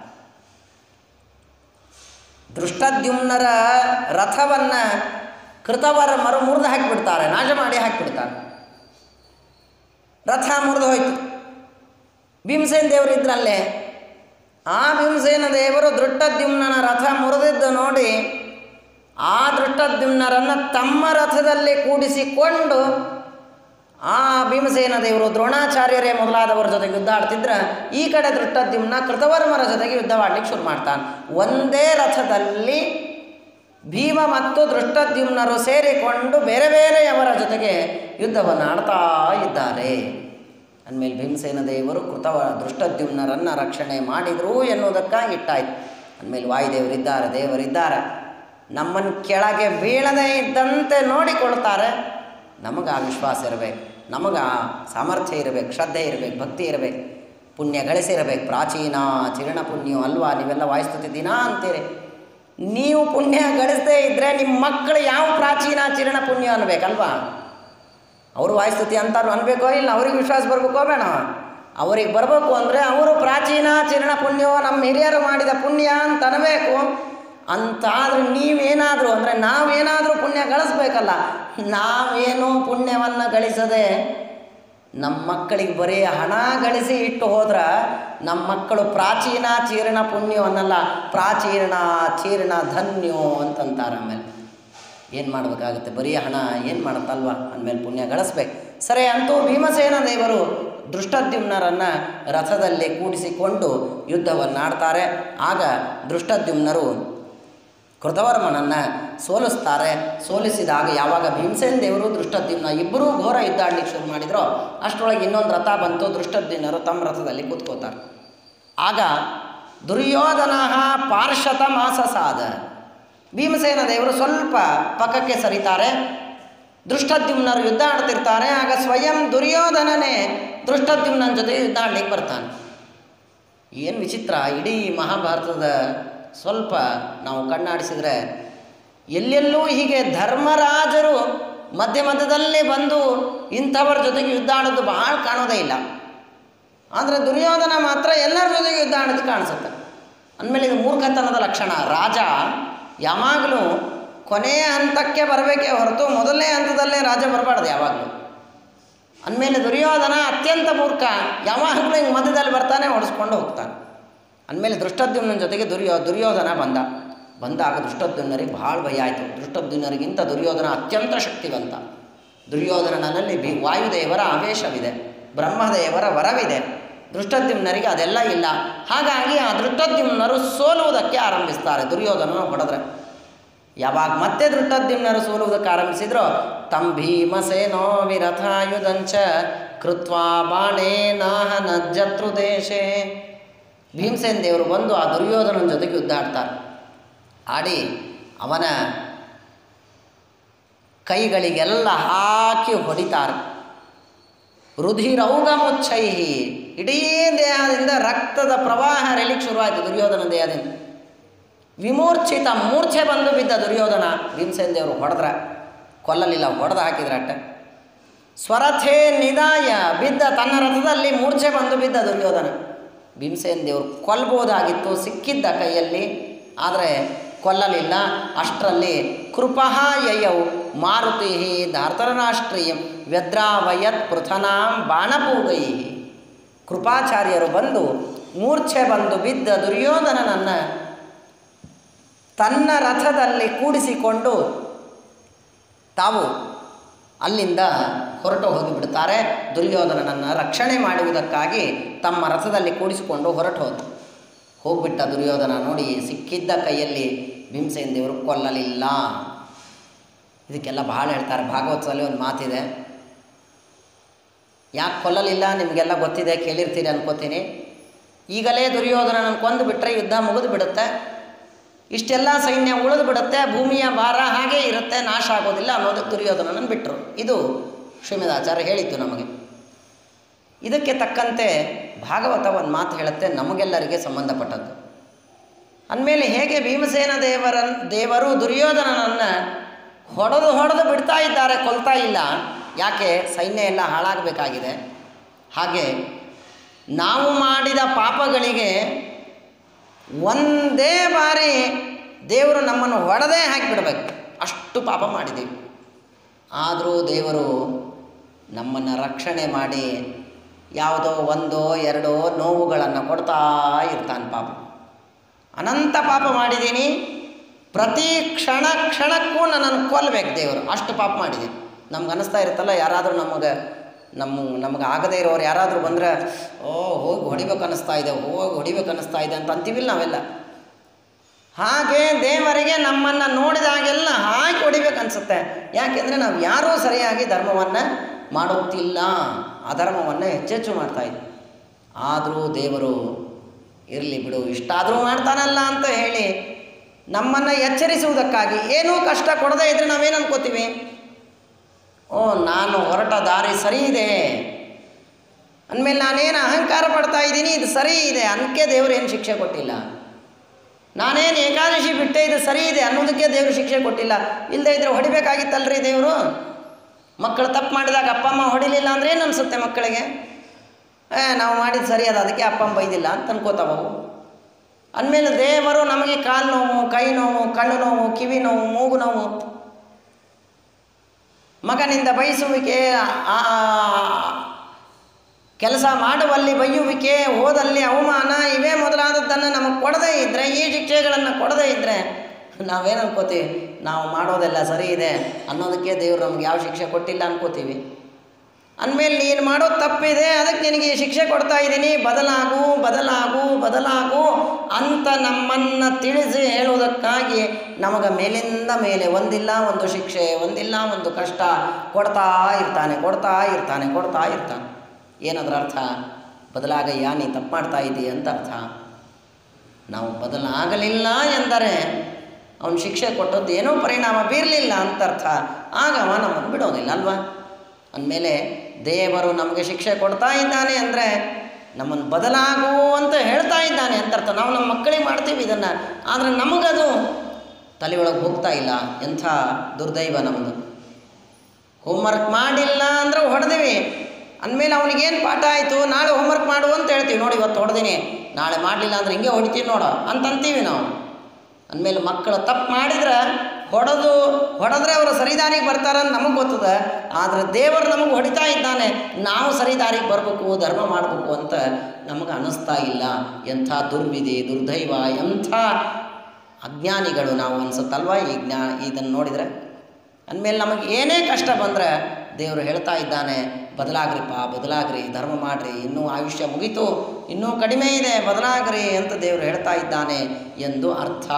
ದೃಷ್ಟದ್ಯುಮ್ನರ ರಥವನ್ನು ಕೃತವರ್ಮರು ಮುರಿದು ಹಾಕಿಬಿಡ್ತಾರೆ ನಾಶ ಮಾಡಿ ಹಾಕಿಬಿಡ್ತಾರೆ ರಥ ಮುರಿದು ಹೋಯ್ತು ಭೀಮಸೇನ ದೇವರು ಇದ್ರಲ್ಲೇ ಆ ಭೀಮಸೇನ ದೇವರು ದೃಷ್ಟದ್ಯುಮ್ನನ ರಥ ಮುರಿದಿದ್ದು ನೋಡಿ ಆ ದೃಷ್ಟದ್ಯುಮ್ನರನ್ನು ತಮ್ಮ ರಥದಲ್ಲಿ ಕೂಡಿಸಿಕೊಂಡು ಆ ಭೀಮಸೇನ ದೇವರು ದ್ರೋಣಾಚಾರ್ಯರೇ ಮೊದಲಾದವರ ಜೊತೆಗೆ ಯುದ್ಧ ಆಡ್ತಿದ್ರೆ ಈ ಕಡೆ ದೃಷ್ಟದ್ಯುಮ್ನ ಕೃತವರ್ಮರ ಜೊತೆಗೆ ಯುದ್ಧವಾಡ್ಲಿಕ್ಕೆ ಶುರು ಮಾಡ್ತಾನೆ ಒಂದೇ ರಥದಲ್ಲಿ ಭೀಮ ಮತ್ತು ದೃಷ್ಟದ್ಯುಮ್ನರು ಸೇರಿಕೊಂಡು ಬೇರೆ ಬೇರೆಯವರ ಜೊತೆಗೆ ಯುದ್ಧವನ್ನು ಆಡ್ತಾ ಇದ್ದಾರೆ ಅಂದಮೇಲೆ ಭೀಮಸೇನ ದೇವರು ಕೃತವ ದೃಷ್ಟದ್ಯುಮ್ನರನ್ನು ರಕ್ಷಣೆ ಮಾಡಿದರು ಎನ್ನುವುದಕ್ಕಾಗಿ ಇಟ್ಟಾಯ್ತು ಅಂದಮೇಲೆ ವಾಯುದೇವರಿದ್ದಾರೆ ದೇವರಿದ್ದಾರೆ ನಮ್ಮನ್ನು ಕೆಳಗೆ ಬೀಳದೇ ಇದ್ದಂತೆ ನೋಡಿಕೊಳ್ತಾರೆ ನಮಗೆ ಆ ವಿಶ್ವಾಸ ಇರಬೇಕು ನಮಗೆ ಆ ಸಾಮರ್ಥ್ಯ ಇರಬೇಕು ಶ್ರದ್ಧೆ ಇರಬೇಕು ಭಕ್ತಿ ಇರಬೇಕು ಪುಣ್ಯ ಗಳಿಸಿರಬೇಕು ಪ್ರಾಚೀನ ಚಿರಣ ಪುಣ್ಯ ಅಲ್ವಾ ನೀವೆಲ್ಲ ವಾಯಿಸ್ತುತಿ ದಿನ ಅಂತೀರಿ ನೀವು ಪುಣ್ಯ ಗಳಿಸದೇ ಇದ್ದರೆ ನಿಮ್ಮ ಮಕ್ಕಳು ಯಾವ ಪ್ರಾಚೀನ ಚಿರಣ ಪುಣ್ಯ ಅನ್ಬೇಕಲ್ವಾ ಅವರು ವಾಯುಸ್ತುತಿ ಅಂತಾರು ಅನ್ಬೇಕೋ ಇಲ್ಲ ಅವ್ರಿಗೆ ವಿಶ್ವಾಸ ಬರಬೇಕೋ ಬೇಡ ಅವ್ರಿಗೆ ಬರಬೇಕು ಅಂದರೆ ಅವರು ಪ್ರಾಚೀನ ಚಿರಣ ಪುಣ್ಯವೋ ನಮ್ಮ ಹಿರಿಯರು ಮಾಡಿದ ಪುಣ್ಯ ಅಂತ ಅನ್ಬೇಕು ಅಂತಾದ್ರೆ ನೀವೇನಾದರೂ ಅಂದರೆ ನಾವೇನಾದರೂ ಪುಣ್ಯ ಗಳಿಸ್ಬೇಕಲ್ಲ ನಾವೇನು ಪುಣ್ಯವನ್ನು ಗಳಿಸದೆ ನಮ್ಮ ಮಕ್ಕಳಿಗೆ ಬರೀ ಹಣ ಗಳಿಸಿ ಇಟ್ಟು ಹೋದ್ರೆ ನಮ್ಮ ಮಕ್ಕಳು ಪ್ರಾಚೀನ ಚೀರ್ಣ ಪುಣ್ಯವನ್ನಲ್ಲ ಪ್ರಾಚೀನ ಚೀರ್ಣ ಧನ್ಯೋ ಅಂತಂತಾರೆ ಆಮೇಲೆ ಏನು ಮಾಡಬೇಕಾಗುತ್ತೆ ಬರೀ ಹಣ ಏನು ಮಾಡುತ್ತಲ್ವ ಅಂದಮೇಲೆ ಪುಣ್ಯ ಗಳಿಸ್ಬೇಕು ಸರಿ ಅಂತೂ ಭೀಮಸೇನ ದೇವರು ದೃಷ್ಟದ್ಯುಮ್ನರನ್ನು ರಥದಲ್ಲಿ ಕೂಡಿಸಿಕೊಂಡು ಯುದ್ಧವನ್ನು ಆಡ್ತಾರೆ ಆಗ ದೃಷ್ಟದ್ಯುಮ್ನರು ಕೃತವರ್ಮನನ್ನು ಸೋಲಿಸ್ತಾರೆ ಸೋಲಿಸಿದಾಗ ಯಾವಾಗ ಭೀಮಸೇನ ದೇವರು ದೃಷ್ಟದ್ಯುಮ್ನ ಇಬ್ಬರೂ ಘೋರ ಯುದ್ಧ ಆಡ್ಲಿಕ್ಕೆ ಶುರು ಮಾಡಿದ್ರೋ ಅಷ್ಟರೊಳಗೆ ಇನ್ನೊಂದು ರಥ ಬಂತು ದೃಷ್ಟದ್ಯುಮ್ನರು ತಮ್ಮ ರಥದಲ್ಲಿ ಕೂತ್ಕೋತಾರೆ ಆಗ ದುರ್ಯೋಧನ ಪಾರ್ಷತ ಮಾಸಸಾದ ಭೀಮಸೇನ ದೇವರು ಸ್ವಲ್ಪ ಪಕ್ಕಕ್ಕೆ ಸರಿತಾರೆ ದೃಷ್ಟದ್ಯುಮ್ನರು ಯುದ್ಧ ಆಡ್ತಿರ್ತಾರೆ ಆಗ ಸ್ವಯಂ ದುರ್ಯೋಧನನೇ ದೃಷ್ಟದ್ಯುಮ್ನನ ಜೊತೆ ಯುದ್ಧ ಆಡ್ಲಿಕ್ಕೆ ಬರ್ತಾನೆ ಏನು ವಿಚಿತ್ರ ಇಡೀ ಮಹಾಭಾರತದ ಸ್ವಲ್ಪ ನಾವು ಕಣ್ಣಾಡಿಸಿದರೆ ಎಲ್ಲೆಲ್ಲೂ ಹೀಗೆ ಧರ್ಮರಾಜರು ಮಧ್ಯ ಮಧ್ಯದಲ್ಲಿ ಬಂದು ಇಂಥವ್ರ ಜೊತೆಗೆ ಯುದ್ಧ ಆಡೋದು ಭಾಳ ಕಾಣೋದೇ ಇಲ್ಲ ಆದರೆ ದುರ್ಯೋಧನ ಮಾತ್ರ ಎಲ್ಲರ ಜೊತೆಗೆ ಯುದ್ಧ ಆಡೋದು ಕಾಣಿಸುತ್ತೆ ಅಂದಮೇಲೆ ಇದು ಮೂರ್ಖತನದ ಲಕ್ಷಣ ರಾಜ ಯಾವಾಗಲೂ ಕೊನೆಯ ಹಂತಕ್ಕೆ ಬರಬೇಕೇ ಹೊರತು ಮೊದಲನೇ ಹಂತದಲ್ಲೇ ರಾಜ ಬರಬಾರ್ದು ಯಾವಾಗಲೂ ಅಂದಮೇಲೆ ದುರ್ಯೋಧನ ಅತ್ಯಂತ ಮೂರ್ಖ ಯಾವಾಗಲೂ ಹಿಂಗೆ ಮಧ್ಯದಲ್ಲಿ ಬರ್ತಾನೆ ಹೊಡೆಸ್ಕೊಂಡು ಹೋಗ್ತಾನೆ ಅಂದಮೇಲೆ ದೃಷ್ಟದ್ಯುಮ್ನ ಜೊತೆಗೆ ದುರ್ಯೋ ದುರ್ಯೋಧನ ಬಂದ ಬಂದಾಗ ದೃಷ್ಟದ್ಯುಮ್ನರಿಗೆ ಭಾಳ ಭಯ ಆಯಿತು ದೃಷ್ಟದ್ಯುಮ್ನರಿಗಿಂತ ದುರ್ಯೋಧನ ಅತ್ಯಂತ ಶಕ್ತಿವಂತ ದುರ್ಯೋಧನನಲ್ಲಿ ಬಿ ವಾಯುದೇವರ ಆವೇಶವಿದೆ ಬ್ರಹ್ಮದೇವರ ವರವಿದೆ ದೃಷ್ಟದ್ಯುಮ್ನರಿಗೆ ಅದೆಲ್ಲ ಇಲ್ಲ ಹಾಗಾಗಿ ಆ ದೃಷ್ಟದ್ಯುಮ್ನರು ಸೋಲುವುದಕ್ಕೆ ಆರಂಭಿಸ್ತಾರೆ ದುರ್ಯೋಧನನ ಹೊಡೆದ್ರೆ ಯಾವಾಗ ಮತ್ತೆ ದೃಷ್ಟದ್ಯುಮ್ನರು ಸೋಲುವುದಕ್ಕೆ ಆರಂಭಿಸಿದ್ರೋ ತಂ ಭೀಮಸೇನೋ ವಿರಥಾಯುಧಂಚ ಕೃತ್ವಾ ಬಾಣೇ ನಾಹನ ಜತ್ರು ದೇಶೇ ಭೀಮಸೇನ ದೇವರು ಬಂದು ಆ ದುರ್ಯೋಧನನ ಜೊತೆಗೆ ಯುದ್ಧ ಆಡ್ತಾರೆ ಆಡಿ ಅವನ ಕೈಗಳಿಗೆಲ್ಲ ಹಾಕಿ ಹೊಡಿತಾರೆ ರುಧಿರೌಗ ಮುಚ್ಚೈಹಿ ಇಡೀ ದೇಹದಿಂದ ರಕ್ತದ ಪ್ರವಾಹ ಹರಿಲಿಕ್ಕೆ ಶುರುವಾಯಿತು ದುರ್ಯೋಧನ ದೇಹದಿಂದ ವಿಮೂರ್ಛಿತ ಮೂರ್ಛೆ ಬಂದು ಬಿದ್ದ ದುರ್ಯೋಧನ ಭೀಮಸೇನ ದೇವರು ಹೊಡೆದ್ರ ಕೊಲ್ಲಲಿಲ್ಲ ಹೊಡೆದು ಹಾಕಿದ್ರ ಅಟ್ಟ ಸ್ವರಥೇ ನಿದಾಯ ಬಿದ್ದ ತನ್ನ ರಥದಲ್ಲಿ ಮೂರ್ಛೆ ಬಂದು ಬಿದ್ದ ದುರ್ಯೋಧನ ಭೀಮಸೇನ ದೇವರು ಕೊಲ್ಬೋದಾಗಿತ್ತು ಸಿಕ್ಕಿದ್ದ ಕೈಯಲ್ಲಿ ಆದರೆ ಕೊಲ್ಲಲಿಲ್ಲ ಅಷ್ಟರಲ್ಲಿ ಕೃಪಃ ಯಯೌ ಮಾರುತಿ ಧಾರ್ತರಾಷ್ಟ್ರೀಯ ವ್ಯದ್ರಾವಯತ್ ಪೃಥನಾಂ ಬಾಣಪೂಗೈ ಕೃಪಾಚಾರ್ಯರು ಬಂದು ಮೂರ್ಛೆ ಬಂದು ಬಿದ್ದ ದುರ್ಯೋಧನನನ್ನು ತನ್ನ ರಥದಲ್ಲಿ ಕೂಡಿಸಿಕೊಂಡು ತಾವು ಅಲ್ಲಿಂದ ಹೊರಟು ಹೋಗಿಬಿಡ್ತಾರೆ ದುರ್ಯೋಧನನನ್ನು ರಕ್ಷಣೆ ಮಾಡುವುದಕ್ಕಾಗಿ ತಮ್ಮ ರಥದಲ್ಲಿ ಕೂಡಿಸಿಕೊಂಡು ಹೊರಟು ಹೋದರು ಹೋಗ್ಬಿಟ್ಟ ದುರ್ಯೋಧನ ನೋಡಿ ಸಿಕ್ಕಿದ್ದ ಕೈಯಲ್ಲಿ ಭೀಮಸೇನ ದೇವರು ಕೊಲ್ಲಲಿಲ್ಲ ಇದಕ್ಕೆಲ್ಲ ಭಾಳ ಹೇಳ್ತಾರೆ ಭಾಗವತದಲ್ಲಿ ಒಂದು ಮಾತಿದೆ ಯಾಕೆ ಕೊಲ್ಲಲಿಲ್ಲ ನಿಮಗೆಲ್ಲ ಗೊತ್ತಿದೆ ಕೇಳಿರ್ತೀರಿ ಅನ್ಕೋತೀನಿ ಈಗಲೇ ದುರ್ಯೋಧನನ ಕೊಂದು ಬಿಟ್ಟರೆ ಯುದ್ಧ ಮುಗಿದು ಬಿಡುತ್ತೆ ಇಷ್ಟೆಲ್ಲ ಸೈನ್ಯ ಉಳಿದು ಬಿಡುತ್ತೆ ಭೂಮಿಯ ಭಾರ ಹಾಗೇ ಇರುತ್ತೆ ನಾಶ ಆಗೋದಿಲ್ಲ ಅನ್ನೋದಕ್ಕೆ ದುರ್ಯೋಧನನನ್ನು ಬಿಟ್ಟರು ಇದು ಶ್ರೀಮದಾಚಾರ್ಯ ಹೇಳಿದ್ದು ನಮಗೆ ಇದಕ್ಕೆ ತಕ್ಕಂತೆ ಭಾಗವತ ಒಂದು ಮಾತು ಹೇಳುತ್ತೆ ನಮಗೆಲ್ಲರಿಗೆ ಸಂಬಂಧಪಟ್ಟದ್ದು ಅಂದಮೇಲೆ ಹೇಗೆ ಭೀಮಸೇನ ದೇವರ ದೇವರು ದುರ್ಯೋಧನನನ್ನು ಹೊಡೆದು ಹೊಡೆದು ಬಿಡ್ತಾ ಇದ್ದಾರೆ ಕೊಲ್ತಾ ಇಲ್ಲ ಯಾಕೆ ಸೈನ್ಯ ಎಲ್ಲ ಹಾಳಾಗಬೇಕಾಗಿದೆ ಹಾಗೆ ನಾವು ಮಾಡಿದ ಪಾಪಗಳಿಗೆ ಒಂದೇ ಬಾರಿ ದೇವರು ನಮ್ಮನ್ನು ಹೊಡೆದೇ ಹಾಕಿಬಿಡ್ಬೇಕು ಅಷ್ಟು ಪಾಪ ಮಾಡಿದ್ದೀವಿ ಆದರೂ ದೇವರು ನಮ್ಮನ್ನು ರಕ್ಷಣೆ ಮಾಡಿ ಯಾವುದೋ ಒಂದೋ ಎರಡೋ ನೋವುಗಳನ್ನು ಕೊಡ್ತಾ ಇರ್ತಾನೆ ಪಾಪ ಅನಂತ ಪಾಪ ಮಾಡಿದ್ದೀನಿ ಪ್ರತಿ ಕ್ಷಣ ಕ್ಷಣಕ್ಕೂ ನನ್ನನ್ನು ಕೊಲ್ಲಬೇಕು ದೇವರು ಅಷ್ಟು ಪಾಪ ಮಾಡಿದ್ದೀನಿ ನಮ್ಗೆ ಅನ್ನಿಸ್ತಾ ಇರುತ್ತಲ್ಲ ಯಾರಾದರೂ ನಮಗೆ ನಮ್ಮ ನಮಗೆ ಆಗದೇ ಇರೋರು ಯಾರಾದರೂ ಬಂದರೆ ಓ ಹೋಗಿ ಹೊಡಿಬೇಕು ಅನ್ನಿಸ್ತಾ ಇದೆ ಹೋಗಿ ಹೊಡಿಬೇಕು ಅನ್ನಿಸ್ತಾ ಇದೆ ಅಂತ ಅಂತೀವಿಲ್ಲ ನಾವೆಲ್ಲ ಹಾಗೆ ದೇವರಿಗೆ ನಮ್ಮನ್ನು ನೋಡಿದಾಗೆಲ್ಲ ಹಾಕಿ ಹೊಡಿಬೇಕು ಅನಿಸುತ್ತೆ ಯಾಕೆಂದರೆ ನಾವು ಯಾರೂ ಸರಿಯಾಗಿ ಧರ್ಮವನ್ನು ಮಾಡುತ್ತಿಲ್ಲ ಅಧರ್ಮವನ್ನು ಹೆಚ್ಚೆಚ್ಚು ಮಾಡ್ತಾ ಇದ್ವಿ ಆದರೂ ದೇವರು ಇರಲಿ ಬಿಡು ಇಷ್ಟಾದರೂ ಮಾಡ್ತಾನಲ್ಲ ಅಂತ ಹೇಳಿ ನಮ್ಮನ್ನು ಎಚ್ಚರಿಸುವುದಕ್ಕಾಗಿ ಏನೂ ಕಷ್ಟ ಕೊಡದೇ ಇದ್ದರೆ ನಾವೇನು ಅನ್ಕೋತೀವಿ ಓ ನಾನು ಹೊರಟ ದಾರಿ ಸರಿ ಇದೆ ಅಂದಮೇಲೆ ನಾನೇನು ಅಹಂಕಾರ ಪಡ್ತಾ ಇದ್ದೀನಿ ಇದು ಸರಿ ಇದೆ ಅನ್ನಕ್ಕೆ ದೇವರು ಏನು ಶಿಕ್ಷೆ ಕೊಟ್ಟಿಲ್ಲ ನಾನೇನು ಏಕಾದಶಿ ಬಿಟ್ಟೆ ಇದು ಸರಿ ಇದೆ ಅನ್ನೋದಕ್ಕೆ ದೇವರು ಶಿಕ್ಷೆ ಕೊಟ್ಟಿಲ್ಲ ಇಲ್ಲದೆ ಇದ್ರೆ ಹೊಡಿಬೇಕಾಗಿತ್ತಲ್ರಿ ದೇವರು ಮಕ್ಕಳು ತಪ್ಪು ಮಾಡಿದಾಗ ಅಪ್ಪ ಅಮ್ಮ ಹೊಡಿಲಿಲ್ಲ ಅಂದ್ರೆ ಏನು ಅನಿಸುತ್ತೆ ಮಕ್ಕಳಿಗೆ ಏ ನಾವು ಮಾಡಿದ್ದು ಸರಿ ಅದ ಅದಕ್ಕೆ ಅಪ್ಪ ಅಮ್ಮ ಬೈದಿಲ್ಲ ಅಂತ ಅನ್ಕೋತಾವು ಅಂದಮೇಲೆ ದೇವರು ನಮಗೆ ಕಾಲು ನೋವು ಕೈ ನೋವು ಕಣ್ಣು ನೋವು ಕಿವಿ ನೋವು ಮೂಗು ನೋವು ಮಗನಿಂದ ಬಯಸುವಿಕೆ ಕೆಲಸ ಮಾಡುವಲ್ಲಿ ಬೈಯುವಿಕೆ ಓದಲ್ಲಿ ಅವಮಾನ ಇವೇ ಮೊದಲಾದದ್ದನ್ನು ನಮಗೆ ಕೊಡದೇ ಇದ್ದರೆ ಈ ಶಿಕ್ಷೆಗಳನ್ನು ಕೊಡದೇ ಇದ್ದರೆ ನಾವೇನು ಅನ್ಕೋತೀವಿ ನಾವು ಮಾಡೋದೆಲ್ಲ ಸರಿ ಇದೆ ಅನ್ನೋದಕ್ಕೆ ದೇವರು ನಮ್ಗೆ ಯಾವ ಶಿಕ್ಷೆ ಕೊಟ್ಟಿಲ್ಲ ಅನ್ಕೋತೀವಿ ಅಂದಮೇಲೆ ನೀನು ಮಾಡೋದು ತಪ್ಪಿದೆ ಅದಕ್ಕೆ ನಿನಗೆ ಈ ಶಿಕ್ಷೆ ಕೊಡ್ತಾ ಇದ್ದೀನಿ ಬದಲಾಗು ಬದಲಾಗು ಬದಲಾಗು ಅಂತ ನಮ್ಮನ್ನು ತಿಳಿಸಿ ಹೇಳುವುದಕ್ಕಾಗಿ ನಮಗೆ ಮೇಲಿಂದ ಮೇಲೆ ಒಂದಿಲ್ಲ ಒಂದು ಶಿಕ್ಷೆ ಒಂದಿಲ್ಲ ಒಂದು ಕಷ್ಟ ಕೊಡ್ತಾ ಇರ್ತಾನೆ ಕೊಡ್ತಾ ಇರ್ತಾನೆ ಕೊಡ್ತಾ ಇರ್ತಾನೆ ಏನದರ ಅರ್ಥ ಬದಲಾಗಯ್ಯ ನೀ ತಪ್ಪು ಮಾಡ್ತಾ ಇದ್ದೀಯ ಅಂತ ಅರ್ಥ ನಾವು ಬದಲಾಗಲಿಲ್ಲ ಎಂದರೆ ಅವನು ಶಿಕ್ಷೆ ಕೊಟ್ಟದ್ದು ಏನೂ ಪರಿಣಾಮ ಬೀರಲಿಲ್ಲ ಅಂತ ಅರ್ಥ ಆಗ ಅವ ನಮ್ಮನ್ನು ಬಿಡೋದಿಲ್ಲ ಅಲ್ವಾ ಅಂದಮೇಲೆ ದೇವರು ನಮಗೆ ಶಿಕ್ಷೆ ಕೊಡ್ತಾ ಇದ್ದಾನೆ ಅಂದರೆ ನಮ್ಮನ್ನು ಬದಲಾಗು ಅಂತ ಹೇಳ್ತಾ ಇದ್ದಾನೆ ಅಂತ ಅರ್ಥ ನಾವು ನಮ್ಮ ಮಕ್ಕಳಿಗೆ ಮಾಡ್ತೀವಿ ಇದನ್ನು ಆದರೆ ನಮಗದು ತಲೆಯೊಳಗೆ ಹೋಗ್ತಾ ಇಲ್ಲ ಎಂಥ ದುರ್ದೈವ ನಮ್ಮದು ಹೋಮ್ವರ್ಕ್ ಮಾಡಿಲ್ಲ ಅಂದ್ರೆ ಹೊಡೆದಿವಿ ಅಂದಮೇಲೆ ಅವನಿಗೇನು ಪಾಠ ಆಯಿತು ನಾಳೆ ಹೋಮ್ವರ್ಕ್ ಮಾಡು ಅಂತ ಹೇಳ್ತೀವಿ ನೋಡಿ ಇವತ್ತು ಹೊಡೆದಿನಿ ನಾಳೆ ಮಾಡಲಿಲ್ಲ ಅಂದ್ರೆ ಹಿಂಗೆ ಹೊಡಿತೀವಿ ನೋಡೋ ಅಂತ ಅಂತೀವಿ ನಾವು ಅಂದಮೇಲೆ ಮಕ್ಕಳು ತಪ್ಪು ಮಾಡಿದ್ರೆ ಹೊಡೆದು ಹೊಡೆದ್ರೆ ಅವರು ಸರಿದಾರಿಗೆ ಬರ್ತಾರಂತ ನಮಗೆ ಗೊತ್ತದ ಆದರೆ ದೇವರು ನಮಗೆ ಹೊಡಿತಾ ಇದ್ದಾನೆ ನಾವು ಸರಿದಾರಿಗೆ ಬರಬೇಕು ಧರ್ಮ ಮಾಡಬೇಕು ಅಂತ ನಮಗೆ ಅನ್ನಿಸ್ತಾ ಇಲ್ಲ ಎಂಥ ದುರ್ವಿಧಿ ದುರ್ದೈವ ಎಂಥ ಅಜ್ಞಾನಿಗಳು ನಾವು ಅನ್ಸುತ್ತಲ್ವ ಈ ಜ್ಞಾ ಇದನ್ನು ನೋಡಿದರೆ ಅಂದಮೇಲೆ ನಮಗೆ ಏನೇ ಕಷ್ಟ ಬಂದರೆ ದೇವರು ಹೇಳ್ತಾ ಇದ್ದಾನೆ ಬದಲಾಗ್ರಿಪ್ಪ ಬದಲಾಗ್ರಿ ಧರ್ಮ ಮಾಡ್ರಿ ಇನ್ನೂ ಆಯುಷ್ಯ ಮುಗೀತು ಇನ್ನೂ ಕಡಿಮೆ ಇದೆ ಬದಲಾಗ್ರಿ ಅಂತ ದೇವರು ಹೇಳ್ತಾ ಇದ್ದಾನೆ ಎಂದು ಅರ್ಥ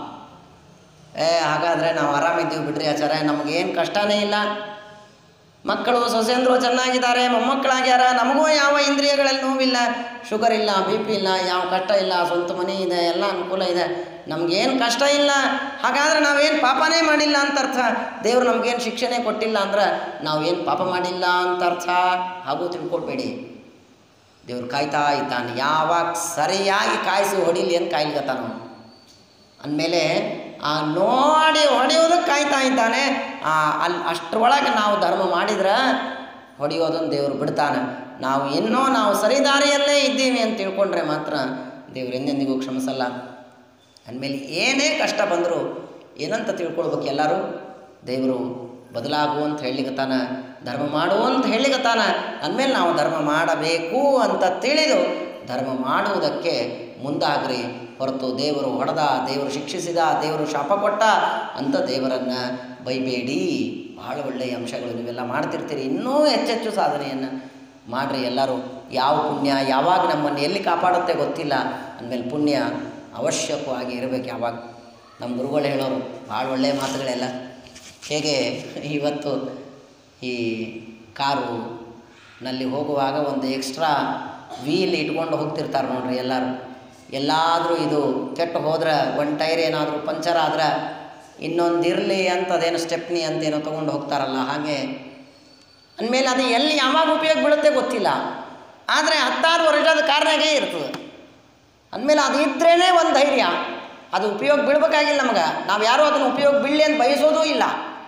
ಏ ಹಾಗಾದರೆ ನಾವು ಆರಾಮಿದ್ದೀವಿ ಬಿಡ್ರಿ ಆಚಾರ್ಯ ನಮಗೇನು ಕಷ್ಟನೇ ಇಲ್ಲ ಮಕ್ಕಳು ಸೊಸೆಂದರು ಚೆನ್ನಾಗಿದ್ದಾರೆ ಮೊಮ್ಮಕ್ಕಳಾಗ್ಯಾರ ನಮಗೂ ಯಾವ ಇಂದ್ರಿಯಗಳಲ್ಲಿ ನೋವಿಲ್ಲ ಶುಗರ್ ಇಲ್ಲ ಬಿ ಪಿ ಇಲ್ಲ ಯಾವ ಕಷ್ಟ ಇಲ್ಲ ಸ್ವಂತ ಮನೆ ಇದೆ ಎಲ್ಲ ಅನುಕೂಲ ಇದೆ ನಮಗೇನು ಕಷ್ಟ ಇಲ್ಲ ಹಾಗಾದ್ರೆ ನಾವೇನು ಪಾಪನೇ ಮಾಡಿಲ್ಲ ಅಂತ ಅರ್ಥ ದೇವರು ನಮಗೇನು ಶಿಕ್ಷಣೆ ಕೊಟ್ಟಿಲ್ಲ ಅಂದ್ರೆ ನಾವೇನು ಪಾಪ ಮಾಡಿಲ್ಲ ಅಂತ ಅರ್ಥ ಹಾಗೂ ತಿಳ್ಕೊಳ್ಬೇಡಿ ದೇವ್ರು ಕಾಯ್ತಾ ಇದ್ದಾನೆ ಯಾವಾಗ ಸರಿಯಾಗಿ ಕಾಯಿಸಿ ಹೊಡಿಲಿ ಅಂತ ಕಾಯ್ಲಿಕತ್ತಾನ ಅಂದಮೇಲೆ ಆ ನೋಡಿ ಹೊಡೆಯೋದಕ್ಕೆ ಕಾಯ್ತಾ ಇದ್ದಾನೆ ಆ ಅಲ್ಲಿ ಅಷ್ಟರೊಳಗೆ ನಾವು ಧರ್ಮ ಮಾಡಿದ್ರೆ ಹೊಡೆಯೋದನ್ನು ದೇವರು ಬಿಡ್ತಾನೆ ನಾವು ಇನ್ನೂ ನಾವು ಸರಿದಾರಿಯಲ್ಲೇ ಇದ್ದೀವಿ ಅಂತ ತಿಳ್ಕೊಂಡ್ರೆ ಮಾತ್ರ ದೇವ್ರು ಎಂದೆಂದಿಗೂ ಕ್ಷಮಿಸಲ್ಲ ಅಂದಮೇಲೆ ಏನೇ ಕಷ್ಟ ಬಂದರೂ ಏನಂತ ತಿಳ್ಕೊಳ್ಬೇಕು ಎಲ್ಲರೂ ದೇವರು ಬದಲಾಗು ಅಂತ ಹೇಳಿಕತ್ತಾನ ಧರ್ಮ ಮಾಡು ಅಂತ ಹೇಳಿಕತ್ತಾನ ಅಂದಮೇಲೆ ನಾವು ಧರ್ಮ ಮಾಡಬೇಕು ಅಂತ ತಿಳಿದು ಧರ್ಮ ಮಾಡುವುದಕ್ಕೆ ಮುಂದಾಗ್ರಿ ಹೊರತು ದೇವರು ಹೊಡೆದ ದೇವರು ಶಿಕ್ಷಿಸಿದ ದೇವರು ಶಾಪ ಕೊಟ್ಟ ಅಂತ ದೇವರನ್ನು ಬೈಬೇಡಿ ಭಾಳ ಒಳ್ಳೆಯ ಅಂಶಗಳು ನೀವೆಲ್ಲ ಮಾಡ್ತಿರ್ತೀರಿ ಇನ್ನೂ ಹೆಚ್ಚೆಚ್ಚು ಸಾಧನೆಯನ್ನು ಮಾಡಿರಿ ಎಲ್ಲರೂ ಯಾವ ಪುಣ್ಯ ಯಾವಾಗ ನಮ್ಮನ್ನು ಎಲ್ಲಿ ಕಾಪಾಡುತ್ತೆ ಗೊತ್ತಿಲ್ಲ ಅಂದಮೇಲೆ ಪುಣ್ಯ ಅವಶ್ಯಕವಾಗಿ ಇರಬೇಕು ಯಾವಾಗ ನಮ್ಮ ಗುರುಗಳು ಹೇಳೋರು ಭಾಳ ಒಳ್ಳೆಯ ಮಾತುಗಳೆಲ್ಲ ಹೇಗೆ ಇವತ್ತು ಈ ಕಾರು ನಲ್ಲಿ ಹೋಗುವಾಗ ಒಂದು ಎಕ್ಸ್ಟ್ರಾ ವೀಲ್ ಇಟ್ಕೊಂಡು ಹೋಗ್ತಿರ್ತಾರೆ ನೋಡ್ರಿ ಎಲ್ಲರೂ ಎಲ್ಲಾದರೂ ಇದು ಕೆಟ್ಟು ಹೋದ್ರೆ ಒಂದು ಟೈರ್ ಏನಾದರೂ ಪಂಚರ್ ಆದ್ರೆ ಇನ್ನೊಂದು ಇರಲಿ ಅಂತ ಅದೇನೋ ಸ್ಟೆಪ್ನಿ ಅಂತೇನೋ ತೊಗೊಂಡು ಹೋಗ್ತಾರಲ್ಲ ಹಾಗೆ ಅಂದಮೇಲೆ ಅದು ಎಲ್ಲಿ ಯಾವಾಗ ಉಪಯೋಗ ಬೀಳುತ್ತೆ ಗೊತ್ತಿಲ್ಲ ಆದರೆ ಹತ್ತಾರು ವರ್ಷದ ಕಾರ್ನಾಗೇ ಇರ್ತದೆ ಅಂದಮೇಲೆ ಅದು ಇದ್ರೇ ಒಂದು ಧೈರ್ಯ ಅದು ಉಪಯೋಗ ಬೀಳ್ಬೇಕಾಗಿಲ್ಲ ನಮಗೆ ನಾವು ಯಾರೂ ಅದನ್ನು ಉಪಯೋಗ ಬೀಳಲಿ ಅಂತ ಬಯಸೋದೂ ಇಲ್ಲ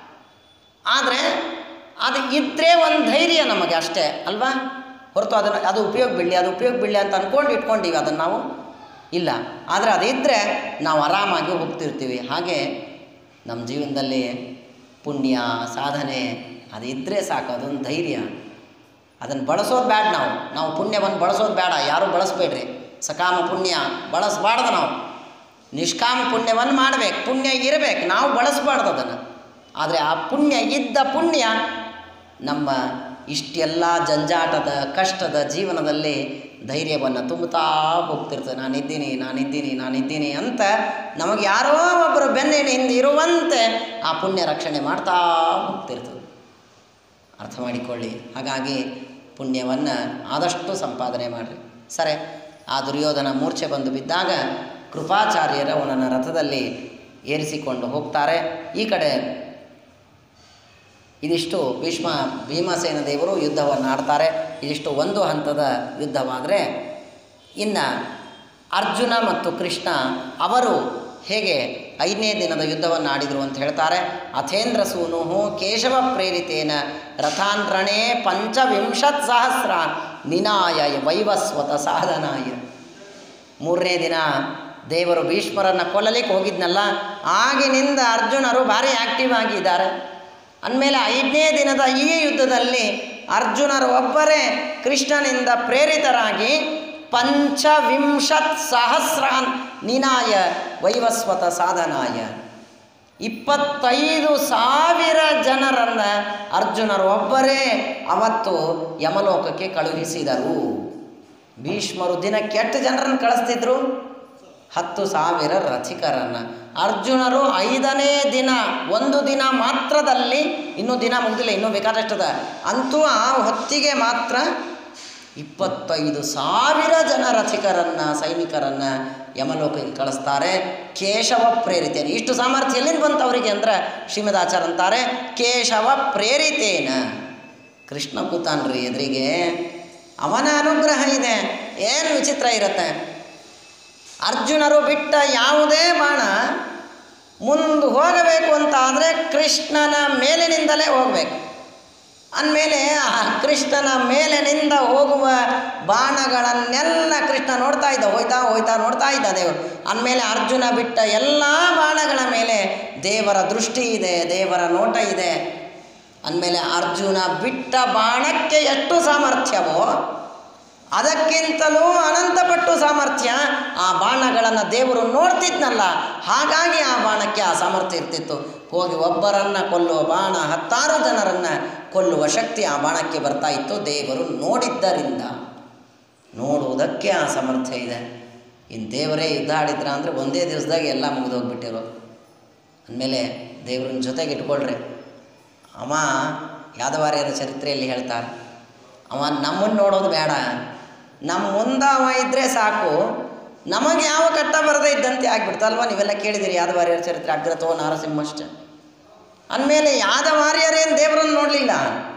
ಆದರೆ ಅದು ಇದ್ದರೆ ಒಂದು ಧೈರ್ಯ ನಮಗೆ ಅಷ್ಟೇ ಅಲ್ವಾ ಹೊರತು ಅದನ್ನು ಅದು ಉಪಯೋಗ ಬೀಳಲಿ ಅದು ಉಪಯೋಗ ಬೀಳಲಿ ಅಂತ ಅಂದ್ಕೊಂಡು ಇಟ್ಕೊಂಡೀವಿ ಅದನ್ನು ನಾವು ಇಲ್ಲ ಆದರೆ ಅದಿದ್ದರೆ ನಾವು ಆರಾಮಾಗಿ ಹೋಗ್ತಿರ್ತೀವಿ ಹಾಗೆ ನಮ್ಮ ಜೀವನದಲ್ಲಿ ಪುಣ್ಯ ಸಾಧನೆ ಅದಿದ್ದರೆ ಸಾಕು ಅದೊಂದು ಧೈರ್ಯ ಅದನ್ನು ಬಳಸೋದು ಬೇಡ ನಾವು ನಾವು ಪುಣ್ಯವನ್ನು ಬಳಸೋದು ಬೇಡ ಯಾರೂ ಬಳಸಬೇಡ್ರಿ ಸಕಾಮ ಪುಣ್ಯ ಬಳಸಬಾರ್ದು ನಾವು ನಿಷ್ಕಾಮ ಪುಣ್ಯವನ್ನು ಮಾಡಬೇಕು ಪುಣ್ಯ ಇರಬೇಕು ನಾವು ಬಳಸಬಾರ್ದು ಅದನ್ನು ಆದರೆ ಆ ಪುಣ್ಯ ಇದ್ದ ಪುಣ್ಯ ನಮ್ಮ ಇಷ್ಟೆಲ್ಲ ಜಂಜಾಟದ ಕಷ್ಟದ ಜೀವನದಲ್ಲಿ ಧೈರ್ಯವನ್ನು ತುಂಬುತ್ತಾ ಹೋಗ್ತಿರ್ತದೆ ನಾನಿದ್ದೀನಿ ನಾನಿದ್ದೀನಿ ನಾನಿದ್ದೀನಿ ಅಂತ ನಮಗೆ ಯಾರೋ ಒಬ್ಬರು ಬೆನ್ನಿನ ಹಿಂದೆ ಇರುವಂತೆ ಆ ಪುಣ್ಯ ರಕ್ಷಣೆ ಮಾಡ್ತಾ ಹೋಗ್ತಿರ್ತದೆ ಅರ್ಥ ಮಾಡಿಕೊಳ್ಳಿ ಹಾಗಾಗಿ ಪುಣ್ಯವನ್ನು ಆದಷ್ಟು ಸಂಪಾದನೆ ಮಾಡಿರಿ ಸರಿ ಆ ದುರ್ಯೋಧನ ಮೂರ್ಛೆ ಬಂದು ಬಿದ್ದಾಗ ಕೃಪಾಚಾರ್ಯರು ಅವನನ್ನು ರಥದಲ್ಲಿ ಏರಿಸಿಕೊಂಡು ಹೋಗ್ತಾರೆ ಈ ಕಡೆ ಇದಿಷ್ಟು ಭೀಷ್ಮ ಭೀಮಸೇನ ದೇವರು ಯುದ್ಧವನ್ನು ಆಡ್ತಾರೆ ಇದಿಷ್ಟು ಒಂದು ಹಂತದ ಯುದ್ಧವಾದರೆ ಇನ್ನು ಅರ್ಜುನ ಮತ್ತು ಕೃಷ್ಣ ಅವರು ಹೇಗೆ ಐದನೇ ದಿನದ ಯುದ್ಧವನ್ನು ಆಡಿದರು ಅಂತ ಹೇಳ್ತಾರೆ ಅಥೇಂದ್ರ ಸೂನು ಕೇಶವ ಪ್ರೇರಿತೇನ ರಥಾಂತ್ರಣೇ ಪಂಚವಿಂಶತ್ ಸಹಸ್ರ ನಿನಾಯ ವೈವಸ್ವತ ಸಾಧನಾಯ ಮೂರನೇ ದಿನ ದೇವರು ಭೀಷ್ಮರನ್ನು ಕೊಲ್ಲಲಿಕ್ಕೆ ಹೋಗಿದ್ನಲ್ಲ ಆಗಿನಿಂದ ಅರ್ಜುನರು ಭಾರಿ ಆ್ಯಕ್ಟಿವ್ ಆಗಿದ್ದಾರೆ ಅಂದಮೇಲೆ ಐದನೇ ದಿನದ ಈ ಯುದ್ಧದಲ್ಲಿ ಅರ್ಜುನರು ಒಬ್ಬರೇ ಕೃಷ್ಣನಿಂದ ಪ್ರೇರಿತರಾಗಿ ಪಂಚವಿಂಶತ್ ಸಹಸ್ರಾನ್ ನಿನಾಯ ವೈವಸ್ವತ ಸಾಧನಾಯ ಇಪ್ಪತ್ತೈದು ಸಾವಿರ ಜನರನ್ನು ಅರ್ಜುನರು ಒಬ್ಬರೇ ಅವತ್ತು ಯಮಲೋಕಕ್ಕೆ ಕಳುಹಿಸಿದರು ಭೀಷ್ಮರು ದಿನಕ್ಕೆ ಎಷ್ಟು ಜನರನ್ನು ಕಳಿಸ್ತಿದ್ರು ಹತ್ತು ಸಾವಿರ ರಥಿಕರನ್ನು ಅರ್ಜುನರು ಐದನೇ ದಿನ ಒಂದು ದಿನ ಮಾತ್ರದಲ್ಲಿ ಇನ್ನೂ ದಿನ ಮುಗಿದಿಲ್ಲ ಇನ್ನೂ ಬೇಕಾದಷ್ಟದ ಅಂತೂ ಆ ಹೊತ್ತಿಗೆ ಮಾತ್ರ ಇಪ್ಪತ್ತೈದು ಸಾವಿರ ಜನ ರಥಿಕರನ್ನು ಸೈನಿಕರನ್ನು ಯಮಲೋಕಕ್ಕೆ ಕಳಿಸ್ತಾರೆ ಕೇಶವ ಪ್ರೇರಿತೇನ ಇಷ್ಟು ಸಾಮರ್ಥ್ಯ ಎಲ್ಲಿಂದ ಬಂತು ಅವರಿಗೆ ಅಂದ್ರೆ ಶ್ರೀಮದಾಚಾರ್ಯ ಅಂತಾರೆ ಕೇಶವ ಪ್ರೇರಿತೇನ ಕೃಷ್ಣ ಕೂತಾನ್ರಿ ಎದುರಿಗೆ ಅವನ ಅನುಗ್ರಹ ಇದೆ ಏನು ವಿಚಿತ್ರ ಇರುತ್ತೆ ಅರ್ಜುನರು ಬಿಟ್ಟ ಯಾವುದೇ ಬಾಣ ಮುಂದೆ ಹೋಗಬೇಕು ಅಂತ ಆದರೆ ಕೃಷ್ಣನ ಮೇಲಿನಿಂದಲೇ ಹೋಗಬೇಕು ಅಂದಮೇಲೆ ಆ ಕೃಷ್ಣನ ಮೇಲಿನಿಂದ ಹೋಗುವ ಬಾಣಗಳನ್ನೆಲ್ಲ ಕೃಷ್ಣ ನೋಡ್ತಾ ಇದ್ದ ಹೋಯ್ತಾ ಹೋಯ್ತಾ ನೋಡ್ತಾ ಇದ್ದ ದೇವರು ಅಂದಮೇಲೆ ಅರ್ಜುನ ಬಿಟ್ಟ ಎಲ್ಲ ಬಾಣಗಳ ಮೇಲೆ ದೇವರ ದೃಷ್ಟಿ ಇದೆ ದೇವರ ನೋಟ ಇದೆ ಅಂದಮೇಲೆ ಅರ್ಜುನ ಬಿಟ್ಟ ಬಾಣಕ್ಕೆ ಎಷ್ಟು ಸಾಮರ್ಥ್ಯವೋ ಅದಕ್ಕಿಂತಲೂ ಅನಂತಪಟ್ಟು ಸಾಮರ್ಥ್ಯ ಆ ಬಾಣಗಳನ್ನು ದೇವರು ನೋಡ್ತಿದ್ನಲ್ಲ ಹಾಗಾಗಿ ಆ ಬಾಣಕ್ಕೆ ಆ ಸಾಮರ್ಥ್ಯ ಇರ್ತಿತ್ತು ಹೋಗಿ ಒಬ್ಬರನ್ನು ಕೊಲ್ಲುವ ಬಾಣ ಹತ್ತಾರು ಜನರನ್ನು ಕೊಲ್ಲುವ ಶಕ್ತಿ ಆ ಬಾಣಕ್ಕೆ ಬರ್ತಾ ಇತ್ತು ದೇವರು ನೋಡಿದ್ದರಿಂದ ನೋಡುವುದಕ್ಕೆ ಆ ಸಾಮರ್ಥ್ಯ ಇದೆ ಇನ್ನು ದೇವರೇ ಯುದ್ಧ ಆಡಿದ್ರ ಅಂದರೆ ಒಂದೇ ದಿವಸದಾಗ ಎಲ್ಲ ಮುಗಿದೋಗ್ಬಿಟ್ಟಿರೋದು ಅಂದಮೇಲೆ ದೇವ್ರನ್ನ ಜೊತೆಗೆ ಇಟ್ಕೊಳ್ರಿ ಅವ ಯಾದವಾರ್ಯರ ಚರಿತ್ರೆಯಲ್ಲಿ ಹೇಳ್ತಾರೆ ಅವ ನಮ್ಮನ್ನು ನೋಡೋದು ಬೇಡ ನಮ್ಮ ಮುಂದೆ ಅವ ಇದ್ದರೆ ಸಾಕು ನಮಗೆ ಯಾವ ಕಟ್ಟ ಬರದೇ ಇದ್ದಂತೆ ಆಗ್ಬಿಡ್ತಲ್ವ ನೀವೆಲ್ಲ ಕೇಳಿದಿರಿ ಯಾದವಾರ್ಯರ ಚರಿತ್ರೆ ಅಗ್ರತೋ ನಾರಸಿಂಹಶ್ಚ ಅಂದಮೇಲೆ ಯಾದವಾರ್ಯರೇನು ದೇವರನ್ನು ನೋಡಲಿಲ್ಲ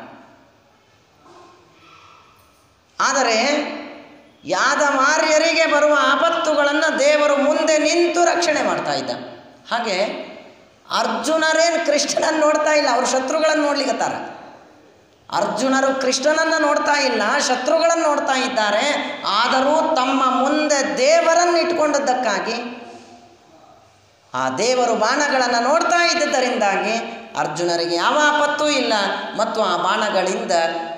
ಆದರೆ ಯಾದವಾರ್ಯರಿಗೆ ಬರುವ ಆಪತ್ತುಗಳನ್ನು ದೇವರು ಮುಂದೆ ನಿಂತು ರಕ್ಷಣೆ ಮಾಡ್ತಾ ಇದ್ದ ಹಾಗೆ ಅರ್ಜುನರೇನು ಕೃಷ್ಣನನ್ನು ನೋಡ್ತಾ ಇಲ್ಲ ಅವ್ರ ಶತ್ರುಗಳನ್ನು ನೋಡ್ಲಿಕ್ಕತ್ತಾರ ಅರ್ಜುನರು ಕೃಷ್ಣನನ್ನು ನೋಡ್ತಾ ಇಲ್ಲ ಶತ್ರುಗಳನ್ನು ನೋಡ್ತಾ ಇದ್ದಾರೆ ಆದರೂ ತಮ್ಮ ಮುಂದೆ ದೇವರನ್ನು ಇಟ್ಕೊಂಡದ್ದಕ್ಕಾಗಿ ಆ ದೇವರು ಬಾಣಗಳನ್ನು ನೋಡ್ತಾ ಇದ್ದದರಿಂದಾಗಿ ಅರ್ಜುನರಿಗೆ ಯಾವ ಆಪತ್ತೂ ಇಲ್ಲ ಮತ್ತು ಆ ಬಾಣಗಳಿಂದ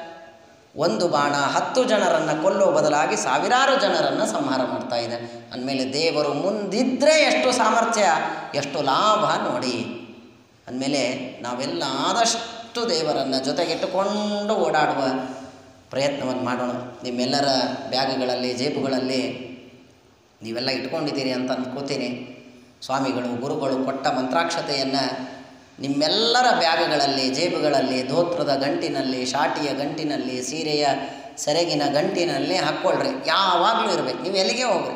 ಒಂದು ಬಾಣ ಹತ್ತು ಜನರನ್ನು ಕೊಲ್ಲುವ ಬದಲಾಗಿ ಸಾವಿರಾರು ಜನರನ್ನು ಸಂಹಾರ ಮಾಡ್ತಾ ಇದೆ ಅಂದಮೇಲೆ ದೇವರು ಮುಂದಿದ್ದರೆ ಎಷ್ಟು ಸಾಮರ್ಥ್ಯ ಎಷ್ಟು ಲಾಭ ನೋಡಿ ಅಂದಮೇಲೆ ನಾವೆಲ್ಲ ಆದಷ್ಟು ದೇವರನ್ನು ಜೊತೆಗಿಟ್ಟುಕೊಂಡು ಓಡಾಡುವ ಪ್ರಯತ್ನವನ್ನು ಮಾಡೋಣ ನಿಮ್ಮೆಲ್ಲರ ಬ್ಯಾಗ್ಗಳಲ್ಲಿ ಜೇಬುಗಳಲ್ಲಿ ನೀವೆಲ್ಲ ಇಟ್ಕೊಂಡಿದ್ದೀರಿ ಅಂತ ಅಂದ್ಕೋತೀನಿ ಸ್ವಾಮಿಗಳು ಗುರುಗಳು ಕೊಟ್ಟ ಮಂತ್ರಾಕ್ಷತೆಯನ್ನು ನಿಮ್ಮೆಲ್ಲರ ಬ್ಯಾಗ್ಗಳಲ್ಲಿ ಜೇಬುಗಳಲ್ಲಿ ಧೋತ್ರದ ಗಂಟಿನಲ್ಲಿ ಶಾಟಿಯ ಗಂಟಿನಲ್ಲಿ ಸೀರೆಯ ಸೆರಗಿನ ಗಂಟಿನಲ್ಲಿ ಹಾಕ್ಕೊಳ್ರಿ ಯಾವಾಗಲೂ ಇರಬೇಕು ನೀವು ಎಲ್ಲಿಗೆ ಹೋಗ್ರಿ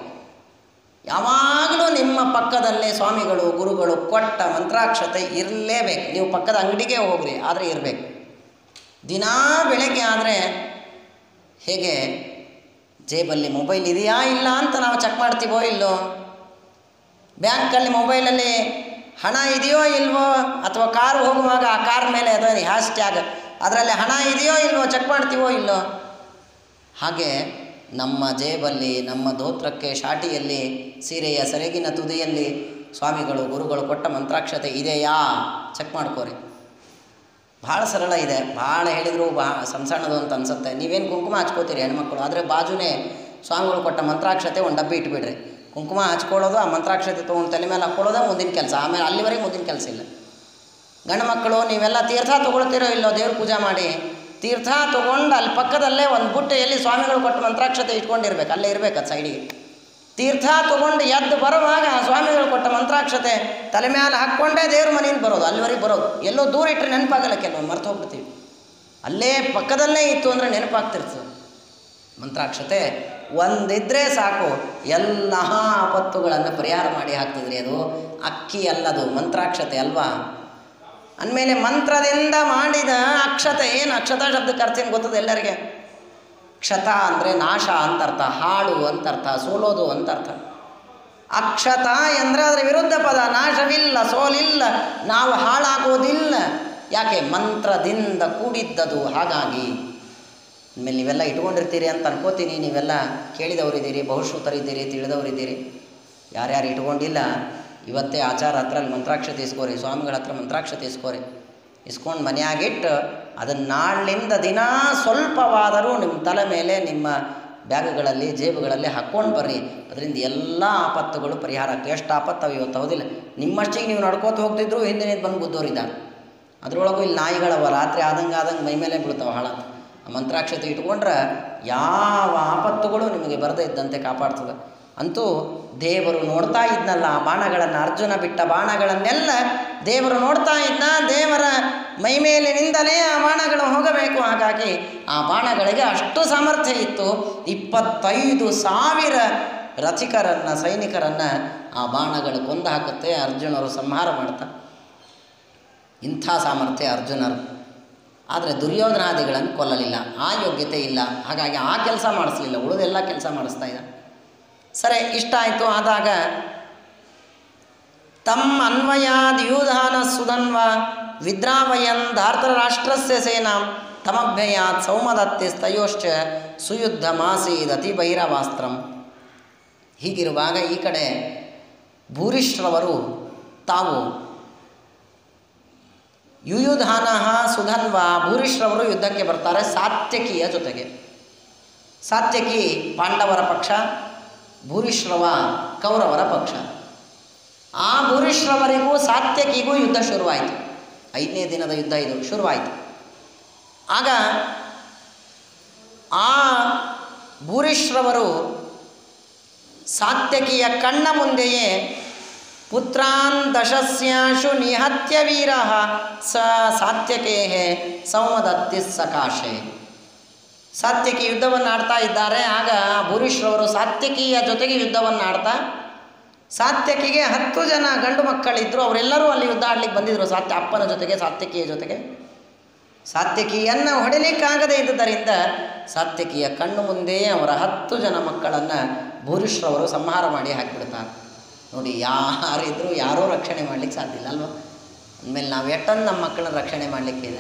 ಯಾವಾಗಲೂ ನಿಮ್ಮ ಪಕ್ಕದಲ್ಲೇ ಸ್ವಾಮಿಗಳು ಗುರುಗಳು ಕೊಟ್ಟ ಮಂತ್ರಾಕ್ಷತೆ ಇರಲೇಬೇಕು ನೀವು ಪಕ್ಕದ ಅಂಗಡಿಗೆ ಹೋಗ್ರಿ ಆದರೆ ಇರಬೇಕು ದಿನಾ ಬೆಳಗ್ಗೆ ಆದರೆ ಹೇಗೆ ಜೇಬಲ್ಲಿ ಮೊಬೈಲ್ ಇದೆಯಾ ಇಲ್ಲ ಅಂತ ನಾವು ಚೆಕ್ ಮಾಡ್ತೀವೋ ಇಲ್ಲೋ ಬ್ಯಾಂಕಲ್ಲಿ ಮೊಬೈಲಲ್ಲಿ ಹಣ ಇದೆಯೋ ಇಲ್ವೋ ಅಥವಾ ಕಾರ್ ಹೋಗುವಾಗ ಆ ಕಾರ್ ಮೇಲೆ ಅಥವಾ ಹ್ಯಾಶ್ ಟ್ಯಾಗ್ ಅದರಲ್ಲಿ ಹಣ ಇದೆಯೋ ಇಲ್ವೋ ಚೆಕ್ ಮಾಡ್ತೀವೋ ಇಲ್ಲೋ ಹಾಗೆ ನಮ್ಮ ಜೇಬಲ್ಲಿ ನಮ್ಮ ಧೋತ್ರಕ್ಕೆ ಶಾಟಿಯಲ್ಲಿ ಸೀರೆಯ ಸೆರಗಿನ ತುದಿಯಲ್ಲಿ ಸ್ವಾಮಿಗಳು ಗುರುಗಳು ಕೊಟ್ಟ ಮಂತ್ರಾಕ್ಷತೆ ಇದೆಯಾ ಚೆಕ್ ಮಾಡ್ಕೋರಿ ಭಾಳ ಸರಳ ಇದೆ ಭಾಳ ಹೇಳಿದ್ರು ಬಾ ಸಂಸಣ್ಣದು ಅಂತ ಅನ್ಸುತ್ತೆ ನೀವೇನು ಕುಂಕುಮ ಹಚ್ಕೋತೀರಿ ಹೆಣ್ಮಕ್ಳು ಆದರೆ ಬಾಜುನೇ ಸ್ವಾಮಿಗಳು ಕೊಟ್ಟ ಮಂತ್ರಾಕ್ಷತೆ ಒಂದು ಡಬ್ಬಿ ಇಟ್ಬಿಡ್ರಿ ಕುಂಕುಮ ಹಚ್ಕೊಳ್ಳೋದು ಆ ಮಂತ್ರಾಕ್ಷತೆ ತೊಗೊಂಡು ತಲೆ ಮೇಲೆ ಹಾಕ್ಕೊಳ್ಳೋದೇ ಮುಂದಿನ ಕೆಲಸ ಆಮೇಲೆ ಅಲ್ಲಿವರೆಗೆ ಮುಂದಿನ ಕೆಲಸ ಇಲ್ಲ ಗಂಡು ಮಕ್ಕಳು ನೀವೆಲ್ಲ ತೀರ್ಥ ತೊಗೊಳ್ತಿರೋ ಇಲ್ಲೋ ದೇವ್ರ ಪೂಜೆ ಮಾಡಿ ತೀರ್ಥ ತೊಗೊಂಡು ಅಲ್ಲಿ ಪಕ್ಕದಲ್ಲೇ ಒಂದು ಬುಟ್ಟೆಯಲ್ಲಿ ಸ್ವಾಮಿಗಳು ಕೊಟ್ಟ ಮಂತ್ರಾಕ್ಷತೆ ಇಟ್ಕೊಂಡಿರ್ಬೇಕು ಅಲ್ಲೇ ಇರ್ಬೇಕು ಅದು ಸೈಡಿಗೆ ತೀರ್ಥ ತೊಗೊಂಡು ಎದ್ದು ಬರುವಾಗ ಆ ಸ್ವಾಮಿಗಳು ಕೊಟ್ಟ ಮಂತ್ರಾಕ್ಷತೆ ತಲೆ ಮೇಲೆ ಹಾಕ್ಕೊಂಡೇ ದೇವ್ರ ಮನೆಯಿಂದ ಬರೋದು ಅಲ್ಲಿವರೆಗೆ ಬರೋದು ಎಲ್ಲೋ ದೂರ ಇಟ್ಟರೆ ನೆನಪಾಗಲ್ಲ ಕೆಲವೊಂದು ಮರ್ತು ಹೋಗ್ಬಿಡ್ತೀವಿ ಅಲ್ಲೇ ಪಕ್ಕದಲ್ಲೇ ಇತ್ತು ಅಂದರೆ ನೆನಪಾಗ್ತಿರ್ತದೆ ಮಂತ್ರಾಕ್ಷತೆ ಒಂದಿದ್ರೆ ಸಾಕು ಎಲ್ಲ ಆಪತ್ತುಗಳನ್ನು ಪರಿಹಾರ ಮಾಡಿ ಹಾಕ್ತದ್ರಿ ಅದು ಅಕ್ಕಿ ಅಲ್ಲದು ಮಂತ್ರಾಕ್ಷತೆ ಅಲ್ವಾ ಅಂದಮೇಲೆ ಮಂತ್ರದಿಂದ ಮಾಡಿದ ಅಕ್ಷತ ಏನು ಅಕ್ಷತ ಶಬ್ದಕ್ಕೆ ಅರ್ಥ ಏನು ಗೊತ್ತದ ಎಲ್ಲರಿಗೆ ಕ್ಷತ ಅಂದರೆ ನಾಶ ಅಂತ ಅರ್ಥ ಹಾಳು ಅಂತ ಅರ್ಥ ಸೋಲೋದು ಅಂತ ಅರ್ಥ ಅಕ್ಷತ ಎಂದರೆ ಅದರ ವಿರುದ್ಧ ಪದ ನಾಶವಿಲ್ಲ ಸೋಲಿಲ್ಲ ನಾವು ಹಾಳಾಗೋದಿಲ್ಲ ಯಾಕೆ ಮಂತ್ರದಿಂದ ಕೂಡಿದ್ದದು ಹಾಗಾಗಿ ಆಮೇಲೆ ನೀವೆಲ್ಲ ಇಟ್ಕೊಂಡಿರ್ತೀರಿ ಅಂತ ಅನ್ಕೋತೀನಿ ನೀವೆಲ್ಲ ಕೇಳಿದವರಿದ್ದೀರಿ ಬಹುಶ್ರುತರಿದ್ದೀರಿ ತಿಳಿದವರಿದ್ದೀರಿ ಯಾರ್ಯಾರು ಇಟ್ಕೊಂಡಿಲ್ಲ ಇವತ್ತೇ ಆಚಾರ ಹತ್ರ ಅಲ್ಲಿ ಮಂತ್ರಾಕ್ಷತೆ ಇಸ್ಕೋರಿ ಸ್ವಾಮಿಗಳ ಹತ್ರ ಮಂತ್ರಾಕ್ಷತೆ ಇಸ್ಕೋರಿ ಇಸ್ಕೊಂಡು ಮನೆಯಾಗಿಟ್ಟು ಅದನ್ನು ನಾಳಿಂದ ದಿನ ಸ್ವಲ್ಪವಾದರೂ ನಿಮ್ಮ ತಲೆ ಮೇಲೆ ನಿಮ್ಮ ಬ್ಯಾಗ್ಗಳಲ್ಲಿ ಜೇಬುಗಳಲ್ಲಿ ಹಾಕ್ಕೊಂಡು ಬರ್ರಿ ಅದರಿಂದ ಎಲ್ಲ ಆಪತ್ತುಗಳು ಪರಿಹಾರ ಆಗ್ತವೆ ಎಷ್ಟು ಆಪತ್ತವೆ ಇವತ್ತು ಹೌದಿಲ್ಲ ನಿಮ್ಮಷ್ಟಿಗೆ ನೀವು ನಡ್ಕೋತ ಹೋಗ್ತಿದ್ರು ಹಿಂದಿನಿಂದ ಬಂದು ಗುದ್ದೋರಿದ್ದಾರೆ ಅದರೊಳಗೂ ಇಲ್ಲಿ ನಾಯಿಗಳವ ರಾತ್ರಿ ಆದಂಗೆ ಆದಂಗೆ ಮೈ ಮೇಲೆ ಬೀಳ್ತಾವೆ ಹಾಳಂತ ಆ ಮಂತ್ರಾಕ್ಷತೆ ಇಟ್ಕೊಂಡ್ರೆ ಯಾವ ಆಪತ್ತುಗಳು ನಿಮಗೆ ಬರದೇ ಇದ್ದಂತೆ ಕಾಪಾಡ್ತದೆ ಅಂತೂ ದೇವರು ನೋಡ್ತಾ ಇದ್ನಲ್ಲ ಆ ಬಾಣಗಳನ್ನು ಅರ್ಜುನ ಬಿಟ್ಟ ಬಾಣಗಳನ್ನೆಲ್ಲ ದೇವರು ನೋಡ್ತಾ ಇದ್ದ ದೇವರ ಮೈಮೇಲಿನಿಂದಲೇ ಆ ಬಾಣಗಳು ಹೋಗಬೇಕು ಹಾಗಾಗಿ ಆ ಬಾಣಗಳಿಗೆ ಅಷ್ಟು ಸಾಮರ್ಥ್ಯ ಇತ್ತು ಇಪ್ಪತ್ತೈದು ಸಾವಿರ ರಥಿಕರನ್ನು ಸೈನಿಕರನ್ನು ಆ ಬಾಣಗಳು ಕೊಂದು ಹಾಕುತ್ತೆ ಅರ್ಜುನರು ಸಂಹಾರ ಮಾಡ್ತಾ ಇಂಥ ಸಾಮರ್ಥ್ಯ ಅರ್ಜುನರು ಆದರೆ ದುರ್ಯೋಧನಾದಿಗಳನ್ನು ಕೊಲ್ಲಲಿಲ್ಲ ಆ ಯೋಗ್ಯತೆ ಇಲ್ಲ ಹಾಗಾಗಿ ಆ ಕೆಲಸ ಮಾಡಿಸ್ಲಿಲ್ಲ ಉಳಿದೆಲ್ಲ ಕೆಲಸ ಮಾಡಿಸ್ತಾ ಇದ್ದ ಸರಿ ಇಷ್ಟ ಆಯಿತು ಆದಾಗ ತಮ್ಮ ಅನ್ವಯಾದ್ ಯೂಧಾನ ಸುಧನ್ವ ವಿದ್ರಾವಯನ್ ಧಾರ್ತರಾಷ್ಟ್ರಸ್ಯ ಸೇನಾಂ ತಮಭ್ಯಯಾತ್ ಸೌಮದತ್ತಿ ಸ್ತಯೋಶ್ಚ ಸುಯುದ್ಧ ಮಾಸೀದತಿ ಭೈರವಾಸ್ತ್ರಂ ಹೀಗಿರುವಾಗ ಈ ಕಡೆ ಭೂರಿಶ್ರವರು ತಾವು ಯುಯುಧಾನ ಸುಧನ್ವ ಭೂರಿಶ್ರವರು ಯುದ್ಧಕ್ಕೆ ಬರ್ತಾರೆ ಸಾತ್ಯಕಿಯ ಜೊತೆಗೆ ಸಾತ್ಯಕಿ ಪಾಂಡವರ ಪಕ್ಷ ಭೂರಿಶ್ರವ ಕೌರವರ ಪಕ್ಷ ಆ ಭೂರಿಶ್ರವರಿಗೂ ಸಾತ್ಯಕಿಗೂ ಯುದ್ಧ ಶುರುವಾಯಿತು ಐದನೇ ದಿನದ ಯುದ್ಧ ಇದು ಶುರುವಾಯಿತು ಆಗ ಆ ಭೂರಿಶ್ರವರು ಸಾತ್ಯಕಿಯ ಕಣ್ಣ ಮುಂದೆಯೇ ಪುತ್ರಾನ್ ದಶಸ್ಯಾಶು ನಿಹತ್ಯ ವೀರ ಸ ಸಾತ್ಯಕೇ ಸಂವದತ್ತಿ ಸಕಾಶೆ ಸಾತ್ಯಕಿ ಯುದ್ಧವನ್ನು ಆಡ್ತಾ ಇದ್ದಾರೆ ಆಗ ಭೂರಿಶ್ರವರು ಸಾತ್ಯಕಿಯ ಜೊತೆಗೆ ಯುದ್ಧವನ್ನು ಆಡ್ತಾ ಸಾತ್ಯಕಿಗೆ ಹತ್ತು ಜನ ಗಂಡು ಮಕ್ಕಳಿದ್ದರು ಅವರೆಲ್ಲರೂ ಅಲ್ಲಿ ಯುದ್ಧ ಆಡ್ಲಿಕ್ಕೆ ಬಂದಿದ್ದರು ಸಾತ್ಯ ಅಪ್ಪನ ಜೊತೆಗೆ ಸಾತ್ಯಕಿಯ ಜೊತೆಗೆ ಸಾತ್ಯಕಿಯನ್ನು ಹೊಡಿಲಿಕ್ಕಾಗದೇ ಇದ್ದುದರಿಂದ ಸಾತ್ಯಕಿಯ ಕಣ್ಣು ಮುಂದೆಯೇ ಅವರ ಹತ್ತು ಜನ ಮಕ್ಕಳನ್ನು ಭೂರಿಶ್ರವರು ಸಂಹಾರ ಮಾಡಿ ಹಾಕಿಬಿಡ್ತಾರೆ ನೋಡಿ ಯಾರಿದ್ರೂ ಯಾರೂ ರಕ್ಷಣೆ ಮಾಡಲಿಕ್ಕೆ ಸಾಧ್ಯ ಇಲ್ಲ ಅಲ್ವಾ ಅಂದಮೇಲೆ ನಾವು ಎಷ್ಟೊಂದು ನಮ್ಮ ಮಕ್ಕಳನ್ನ ರಕ್ಷಣೆ ಮಾಡಲಿಕ್ಕಿದೆ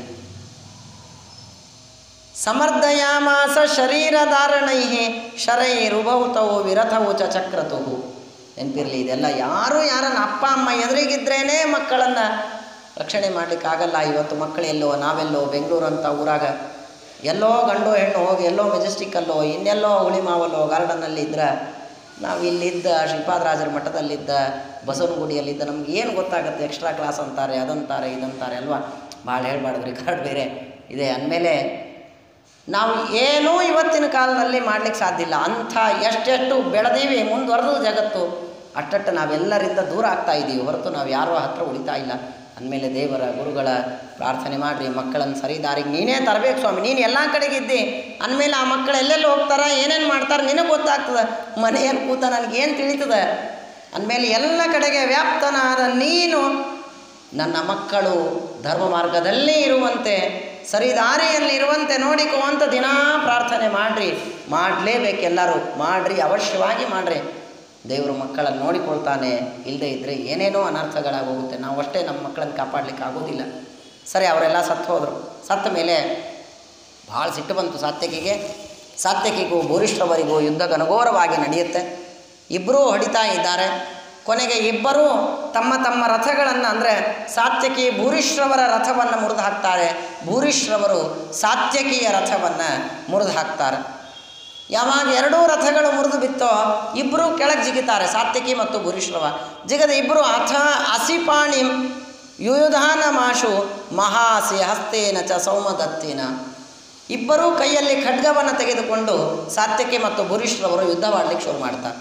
ಸಮರ್ಧಯಾಮಾಸ ಶರೀರಧಾರಣೈ ಶರೈರುಭೌತವು ವಿರಥವು ಚ ಚಕ್ರತುಹು ನೆನಪಿರಲಿ ಇದೆಲ್ಲ ಯಾರು ಯಾರನ್ನ ಅಪ್ಪ ಅಮ್ಮ ಎದುರಿಗಿದ್ರೇ ಮಕ್ಕಳನ್ನು ರಕ್ಷಣೆ ಮಾಡಲಿಕ್ಕಾಗಲ್ಲ ಇವತ್ತು ಮಕ್ಕಳು ಎಲ್ಲೋ ನಾವೆಲ್ಲೋ ಬೆಂಗಳೂರು ಅಂತ ಊರಾಗ ಎಲ್ಲೋ ಗಂಡು ಹೆಣ್ಣು ಹೋಗಿ ಎಲ್ಲೋ ಮೆಜೆಸ್ಟಿಕ್ಕಲ್ಲೋ ಇನ್ನೆಲ್ಲೋ ಹುಳಿಮಾವಲ್ಲೋ ಗಾರ್ಡನ್ನಲ್ಲಿ ಇದ್ರೆ ನಾವು ಇಲ್ಲಿದ್ದ ಶ್ರೀಪಾದರಾಜರ ಮಠದಲ್ಲಿದ್ದ ಬಸವನಗುಡಿಯಲ್ಲಿದ್ದ ನಮ್ಗೆ ಏನು ಗೊತ್ತಾಗುತ್ತೆ ಎಕ್ಸ್ಟ್ರಾ ಕ್ಲಾಸ್ ಅಂತಾರೆ ಅದಂತಾರೆ ಇದಂತಾರೆ ಅಲ್ವಾ ಭಾಳ ಹೇಳ್ಬಾರ್ದು ರಿಕಾರ್ಡ್ ಬೇರೆ ಇದೆ ಅಂದಮೇಲೆ ನಾವು ಏನೂ ಇವತ್ತಿನ ಕಾಲದಲ್ಲಿ ಮಾಡ್ಲಿಕ್ಕೆ ಸಾಧ್ಯ ಇಲ್ಲ ಅಂಥ ಎಷ್ಟೆಷ್ಟು ಬೆಳೆದೀವಿ ಮುಂದುವರೆದು ಜಗತ್ತು ಅಷ್ಟಟ್ಟು ನಾವೆಲ್ಲರಿಂದ ದೂರ ಆಗ್ತಾ ಇದ್ದೀವಿ ಹೊರತು ನಾವು ಯಾರೋ ಹತ್ರ ಉಳಿತಾ ಇಲ್ಲ ಅಂದಮೇಲೆ ದೇವರ ಗುರುಗಳ ಪ್ರಾರ್ಥನೆ ಮಾಡಿರಿ ಮಕ್ಕಳನ್ನು ಸರಿ ದಾರಿಗೆ ನೀನೇ ತರಬೇಕು ಸ್ವಾಮಿ ನೀನು ಎಲ್ಲ ಕಡೆಗಿದ್ದಿ ಅಂದಮೇಲೆ ಆ ಮಕ್ಕಳು ಎಲ್ಲೆಲ್ಲಿ ಹೋಗ್ತಾರೆ ಏನೇನು ಮಾಡ್ತಾರೆ ನಿನಗೆ ಗೊತ್ತಾಗ್ತದೆ ಮನೆಯಲ್ಲಿ ಕೂತ ನನಗೇನು ತಿಳಿತದೆ ಅಂದಮೇಲೆ ಎಲ್ಲ ಕಡೆಗೆ ವ್ಯಾಪ್ತನಾದ ನೀನು ನನ್ನ ಮಕ್ಕಳು ಧರ್ಮ ಮಾರ್ಗದಲ್ಲೇ ಇರುವಂತೆ ಸರಿದಾರಿಯಲ್ಲಿ ಇರುವಂತೆ ನೋಡಿಕೋ ಅಂತ ದಿನಾ ಪ್ರಾರ್ಥನೆ ಮಾಡಿರಿ ಮಾಡಲೇಬೇಕೆಲ್ಲರೂ ಮಾಡಿರಿ ಅವಶ್ಯವಾಗಿ ಮಾಡಿರಿ ದೇವರು ಮಕ್ಕಳನ್ನು ನೋಡಿಕೊಳ್ತಾನೆ ಇಲ್ಲದೇ ಇದ್ದರೆ ಏನೇನೋ ಅನರ್ಥಗಳಾಗಿ ಹೋಗುತ್ತೆ ನಾವು ಅಷ್ಟೇ ನಮ್ಮ ಮಕ್ಕಳನ್ನು ಕಾಪಾಡಲಿಕ್ಕೆ ಆಗೋದಿಲ್ಲ ಸರಿ ಅವರೆಲ್ಲ ಸತ್ತು ಹೋದರು ಸತ್ತ ಮೇಲೆ ಭಾಳ ಸಿಟ್ಟು ಬಂತು ಸಾತ್ಯಕಿಗೆ ಸಾತ್ಯಕಿಗೂ ಭೂರಿಷ್ಠವರಿಗೂ ಯುದ್ಧ ಘನಘೋರವಾಗಿ ನಡೆಯುತ್ತೆ ಇಬ್ಬರೂ ಹೊಡಿತಾ ಇದ್ದಾರೆ ಕೊನೆಗೆ ಇಬ್ಬರೂ ತಮ್ಮ ತಮ್ಮ ರಥಗಳನ್ನು ಅಂದರೆ ಸಾತ್ಯಕಿ ಭೂರಿಶ್ರವರ ರಥವನ್ನು ಮುರಿದು ಹಾಕ್ತಾರೆ ಭೂರಿಶ್ರವರು ಸಾತ್ಯಕಿಯ ರಥವನ್ನು ಮುರಿದು ಹಾಕ್ತಾರೆ ಯಾವಾಗ ಎರಡೂ ರಥಗಳು ಮುರಿದು ಬಿತ್ತೋ ಇಬ್ಬರು ಕೆಳಗೆ ಜಿಗಿತಾರೆ ಸಾತ್ಯಕಿ ಮತ್ತು ಭೂರಿಶ್ರವ ಜಿಗದ ಇಬ್ಬರು ಅಥ ಅಸಿಪಾಣಿ ಯುಯುಧಾನ ಮಾಶು ಮಹಾಸಿ ಹಸ್ತೇನ ಚ ಸೌಮದತ್ತೇನ ಇಬ್ಬರೂ ಕೈಯಲ್ಲಿ ಖಡ್ಗವನ್ನು ತೆಗೆದುಕೊಂಡು ಸಾತ್ಯಕಿ ಮತ್ತು ಭೂರಿಶ್ರವರು ಯುದ್ಧವಾಡಲಿಕ್ಕೆ ಶುರು ಮಾಡ್ತಾರೆ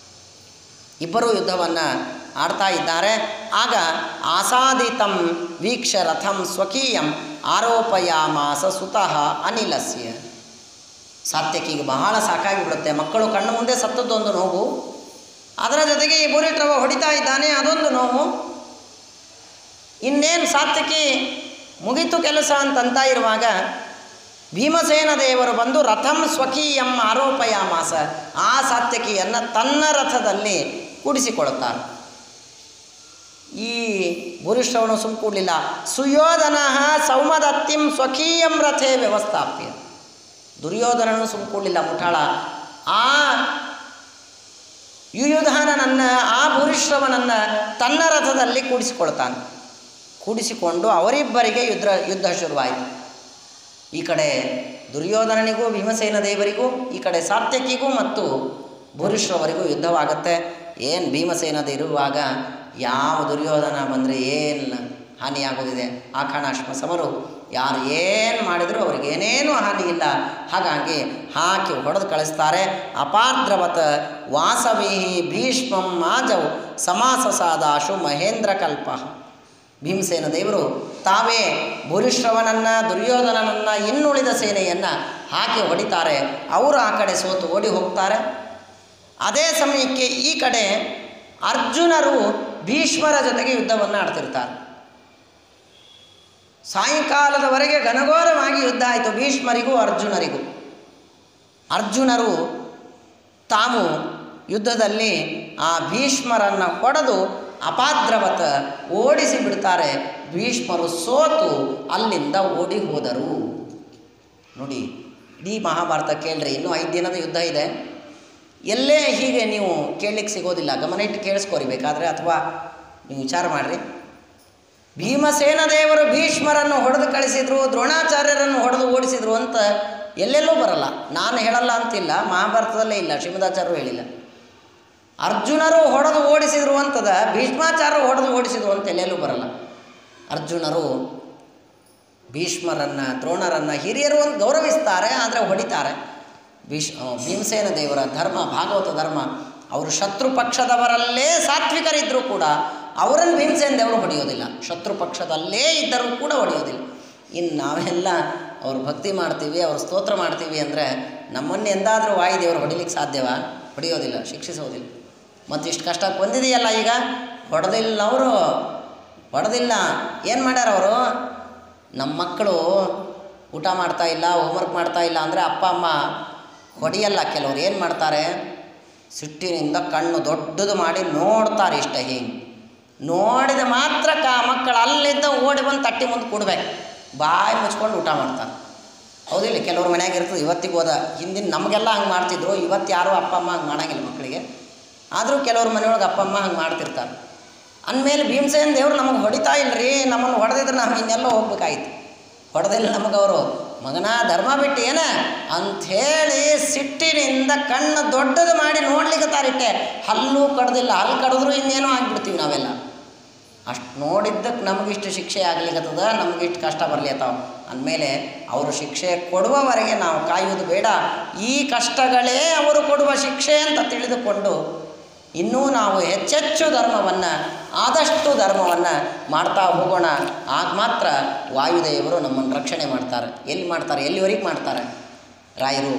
ಇಬ್ಬರೂ ಯುದ್ಧವನ್ನು ಆಡ್ತಾ ಇದ್ದಾರೆ ಆಗ ಆಸಾದಿತಂ ವೀಕ್ಷ ರಥಂ ಸ್ವಕೀಯಂ ಆರೋಪಯಾಮಾಸ ಸುತಃ ಅನಿಲಸ್ಯ ಸಾತ್ಯಕಿಗೆ ಬಹಳ ಸಾಕಾಗಿಬಿಡುತ್ತೆ ಮಕ್ಕಳು ಕಣ್ಣು ಮುಂದೆ ಸತ್ತದ್ದೊಂದು ನೋವು ಅದರ ಜೊತೆಗೆ ಈ ಬುರಿಟ್ರವ ಹೊಡಿತಾ ಇದ್ದಾನೆ ಅದೊಂದು ನೋವು ಇನ್ನೇನು ಸಾತ್ವಿಕಿ ಮುಗಿತು ಕೆಲಸ ಅಂತಂತ ಇರುವಾಗ ಭೀಮಸೇನ ದೇವರು ಬಂದು ರಥಂ ಸ್ವಕೀಯಂ ಆರೋಪಯಾಮಾಸ ಆ ಸಾತ್ಯಕಿಯನ್ನು ತನ್ನ ರಥದಲ್ಲಿ ಕೂಡಿಸಿಕೊಳ್ಳುತ್ತಾರೆ ಈ ಭೂರಿಷ್ಠವನು ಸುಮ್ ಕೂಡಲಿಲ್ಲ ಸುಯೋಧನ ಸೌಮದತ್ತಿಂ ಸ್ವಕೀಯಂ ರಥೇ ವ್ಯವಸ್ಥಾಪ್ಯ ದುರ್ಯೋಧನನು ಸುಮ್ ಕೂಡಲಿಲ್ಲ ಮುಠಾಳ ಆ ಯುಯುಧಾನನನ್ನು ಆ ಭೂರಿಶ್ರವನನ್ನು ತನ್ನ ರಥದಲ್ಲಿ ಕೂಡಿಸಿಕೊಳ್ತಾನೆ ಕೂಡಿಸಿಕೊಂಡು ಅವರಿಬ್ಬರಿಗೆ ಯುದ್ಧ ಯುದ್ಧ ಶುರುವಾಯಿತು ಈ ಕಡೆ ದುರ್ಯೋಧನನಿಗೂ ಭೀಮಸೇನ ದೇವರಿಗೂ ಈ ಕಡೆ ಸಾತ್ಯಕಿಗೂ ಮತ್ತು ಭೂರಿಶ್ರವರಿಗೂ ಯುದ್ಧವಾಗುತ್ತೆ ಏನು ಭೀಮಸೇನ ಇರುವಾಗ ಯಾವ ದುರ್ಯೋಧನ ಬಂದರೆ ಏನು ಹಾನಿಯಾಗೋದಿದೆ ಆಖಾಣಾಶ್ಮ ಸಮರು ಯಾರು ಏನು ಮಾಡಿದರೂ ಅವ್ರಿಗೆ ಏನೇನೂ ಹಾನಿ ಇಲ್ಲ ಹಾಗಾಗಿ ಹಾಕಿ ಹೊಡೆದು ಕಳಿಸ್ತಾರೆ ಅಪಾರ್ದ್ರವತ ವಾಸವಿಹಿ ಭೀಷ್ಮಂ ಮಾಜೌ ಸಮಾಸಸಾದಾಶು ಮಹೇಂದ್ರ ಕಲ್ಪ ಭೀಮಸೇನ ದೇವರು ತಾವೇ ಭೂರಿಶ್ರವನನ್ನು ದುರ್ಯೋಧನನನ್ನು ಇನ್ನುಳಿದ ಸೇನೆಯನ್ನು ಹಾಕಿ ಹೊಡಿತಾರೆ ಅವರು ಆ ಕಡೆ ಸೋತು ಓಡಿ ಹೋಗ್ತಾರೆ ಅದೇ ಸಮಯಕ್ಕೆ ಈ ಕಡೆ ಅರ್ಜುನರು ಭೀಷ್ಮರ ಜೊತೆಗೆ ಯುದ್ಧವನ್ನು ಆಡ್ತಿರ್ತಾರೆ ಸಾಯಂಕಾಲದವರೆಗೆ ಘನಘೋರವಾಗಿ ಯುದ್ಧ ಆಯಿತು ಭೀಷ್ಮರಿಗೂ ಅರ್ಜುನರಿಗೂ ಅರ್ಜುನರು ತಾವು ಯುದ್ಧದಲ್ಲಿ ಆ ಭೀಷ್ಮರನ್ನು ಹೊಡೆದು ಅಪಾದ್ರವತ ಓಡಿಸಿ ಬಿಡ್ತಾರೆ ಭೀಷ್ಮರು ಸೋತು ಅಲ್ಲಿಂದ ಓಡಿ ಹೋದರು ನೋಡಿ ಇಡೀ ಮಹಾಭಾರತ ಕೇಳ್ರಿ ಇನ್ನೂ ಐದು ದಿನದ ಯುದ್ಧ ಇದೆ ಎಲ್ಲೇ ಹೀಗೆ ನೀವು ಕೇಳಲಿಕ್ಕೆ ಸಿಗೋದಿಲ್ಲ ಗಮನ ಇಟ್ಟು ಕೇಳಿಸ್ಕೋರಿ ಬೇಕಾದರೆ ಅಥವಾ ನೀವು ವಿಚಾರ ಮಾಡಿರಿ ಭೀಮಸೇನ ದೇವರು ಭೀಷ್ಮರನ್ನು ಹೊಡೆದು ಕಳಿಸಿದ್ರು ದ್ರೋಣಾಚಾರ್ಯರನ್ನು ಹೊಡೆದು ಓಡಿಸಿದ್ರು ಅಂತ ಎಲ್ಲೆಲ್ಲೂ ಬರಲ್ಲ ನಾನು ಹೇಳಲ್ಲ ಅಂತಿಲ್ಲ ಮಹಾಭಾರತದಲ್ಲೇ ಇಲ್ಲ ಶ್ರೀಮದಾಚಾರ್ಯರು ಹೇಳಿಲ್ಲ ಅರ್ಜುನರು ಹೊಡೆದು ಓಡಿಸಿದ್ರು ಅಂತದ ಭೀಷ್ಮಾಚಾರ್ಯರು ಹೊಡೆದು ಓಡಿಸಿದ್ರು ಅಂತ ಎಲ್ಲೆಲ್ಲೂ ಬರಲ್ಲ ಅರ್ಜುನರು ಭೀಷ್ಮರನ್ನು ದ್ರೋಣರನ್ನು ಹಿರಿಯರು ಅಂತ ಗೌರವಿಸ್ತಾರೆ ಆದರೆ ಹೊಡಿತಾರೆ ಭೀಷ್ ಭೀಮಸೇನ ದೇವರ ಧರ್ಮ ಭಾಗವತ ಧರ್ಮ ಅವರು ಶತ್ರು ಪಕ್ಷದವರಲ್ಲೇ ಸಾತ್ವಿಕರಿದ್ದರೂ ಕೂಡ ಅವರನ್ನು ಭೀಮಸೇನ ದೇವರು ಹೊಡೆಯೋದಿಲ್ಲ ಶತ್ರು ಪಕ್ಷದಲ್ಲೇ ಇದ್ದರೂ ಕೂಡ ಹೊಡೆಯೋದಿಲ್ಲ ಇನ್ನು ನಾವೆಲ್ಲ ಅವ್ರು ಭಕ್ತಿ ಮಾಡ್ತೀವಿ ಅವ್ರು ಸ್ತೋತ್ರ ಮಾಡ್ತೀವಿ ಅಂದರೆ ನಮ್ಮನ್ನು ಎಂದಾದರೂ ವಾಯುದೇವರು ಹೊಡಿಲಿಕ್ಕೆ ಸಾಧ್ಯವಾ ಹೊಡೆಯೋದಿಲ್ಲ ಶಿಕ್ಷಿಸೋದಿಲ್ಲ ಮತ್ತು ಇಷ್ಟು ಕಷ್ಟಕ್ಕೆ ಬಂದಿದೆಯಲ್ಲ ಈಗ ಹೊಡೆದಿಲ್ಲ ಅವರು ಹೊಡೆದಿಲ್ಲ ಏನು ಮಾಡ್ಯಾರ ಅವರು ನಮ್ಮ ಮಕ್ಕಳು ಊಟ ಮಾಡ್ತಾ ಇಲ್ಲ ಹೋಮ್ವರ್ಕ್ ಮಾಡ್ತಾ ಇಲ್ಲ ಅಂದರೆ ಅಪ್ಪ ಅಮ್ಮ ಹೊಡೆಯಲ್ಲ ಕೆಲವ್ರು ಏನು ಮಾಡ್ತಾರೆ ಸಿಟ್ಟಿನಿಂದ ಕಣ್ಣು ದೊಡ್ಡದು ಮಾಡಿ ನೋಡ್ತಾರೆ ಇಷ್ಟ ಹಿಂಗೆ ನೋಡಿದ ಮಾತ್ರಕ್ಕೆ ಆ ಮಕ್ಕಳು ಅಲ್ಲಿದ್ದ ಓಡಿ ಬಂದು ತಟ್ಟಿ ಮುಂದೆ ಕೊಡ್ಬೇಕು ಬಾಯಿ ಮುಚ್ಕೊಂಡು ಊಟ ಮಾಡ್ತಾರೆ ಹೌದಿಲ್ಲ ಕೆಲವ್ರ ಮನ್ಯಾಗ ಇರ್ತದೆ ಇವತ್ತಿಗೆ ಹೋದ ಹಿಂದಿನ ನಮಗೆಲ್ಲ ಹಂಗೆ ಮಾಡ್ತಿದ್ರು ಇವತ್ತು ಯಾರೂ ಅಪ್ಪ ಅಮ್ಮ ಹಂಗೆ ಮಾಡಂಗಿಲ್ಲ ಮಕ್ಕಳಿಗೆ ಆದರೂ ಕೆಲವ್ರ ಮನೆಯೊಳಗೆ ಅಪ್ಪ ಅಮ್ಮ ಹಂಗೆ ಮಾಡ್ತಿರ್ತಾರೆ ಅಂದಮೇಲೆ ಭೀಮಸೇನ ದೇವರು ನಮಗೆ ಹೊಡಿತಾ ಇಲ್ಲರಿ ನಮ್ಮನ್ನು ಹೊಡೆದಿದ್ರೆ ನಾವು ಇನ್ನೆಲ್ಲ ಹೋಗ್ಬೇಕಾಯ್ತು ಹೊಡೆದಿಲ್ಲ ನಮಗವರು ಮಗನ ಧರ್ಮ ಬಿಟ್ಟು ಏನ ಅಂಥೇಳಿ ಸಿಟ್ಟಿನಿಂದ ಕಣ್ಣು ದೊಡ್ಡದು ಮಾಡಿ ನೋಡ್ಲಿಕ್ಕತ್ತಾರಿಟ್ಟೆ ಹಲ್ಲು ಕಡ್ದಿಲ್ಲ ಹಲ್ಲು ಕಡಿದ್ರು ಇನ್ನೇನೋ ಆಗಿಬಿಡ್ತೀವಿ ನಾವೆಲ್ಲ ಅಷ್ಟು ನೋಡಿದ್ದಕ್ಕೆ ನಮಗಿಷ್ಟು ಶಿಕ್ಷೆ ಆಗ್ಲಿಕ್ಕತ್ತದ ನಮಗಿಷ್ಟು ಕಷ್ಟ ಬರ್ಲಿತ್ತಾವ ಅಂದಮೇಲೆ ಅವರು ಶಿಕ್ಷೆ ಕೊಡುವವರೆಗೆ ನಾವು ಕಾಯುವುದು ಬೇಡ ಈ ಕಷ್ಟಗಳೇ ಅವರು ಕೊಡುವ ಶಿಕ್ಷೆ ಅಂತ ತಿಳಿದುಕೊಂಡು ಇನ್ನೂ ನಾವು ಹೆಚ್ಚೆಚ್ಚು ಧರ್ಮವನ್ನು ಆದಷ್ಟು ಧರ್ಮವನ್ನು ಮಾಡ್ತಾ ಹೋಗೋಣ ಆಗ ಮಾತ್ರ ವಾಯುದೇವರು ನಮ್ಮನ್ನು ರಕ್ಷಣೆ ಮಾಡ್ತಾರೆ ಎಲ್ಲಿ ಮಾಡ್ತಾರೆ ಎಲ್ಲಿವರೆಗೆ ಮಾಡ್ತಾರೆ ರಾಯರು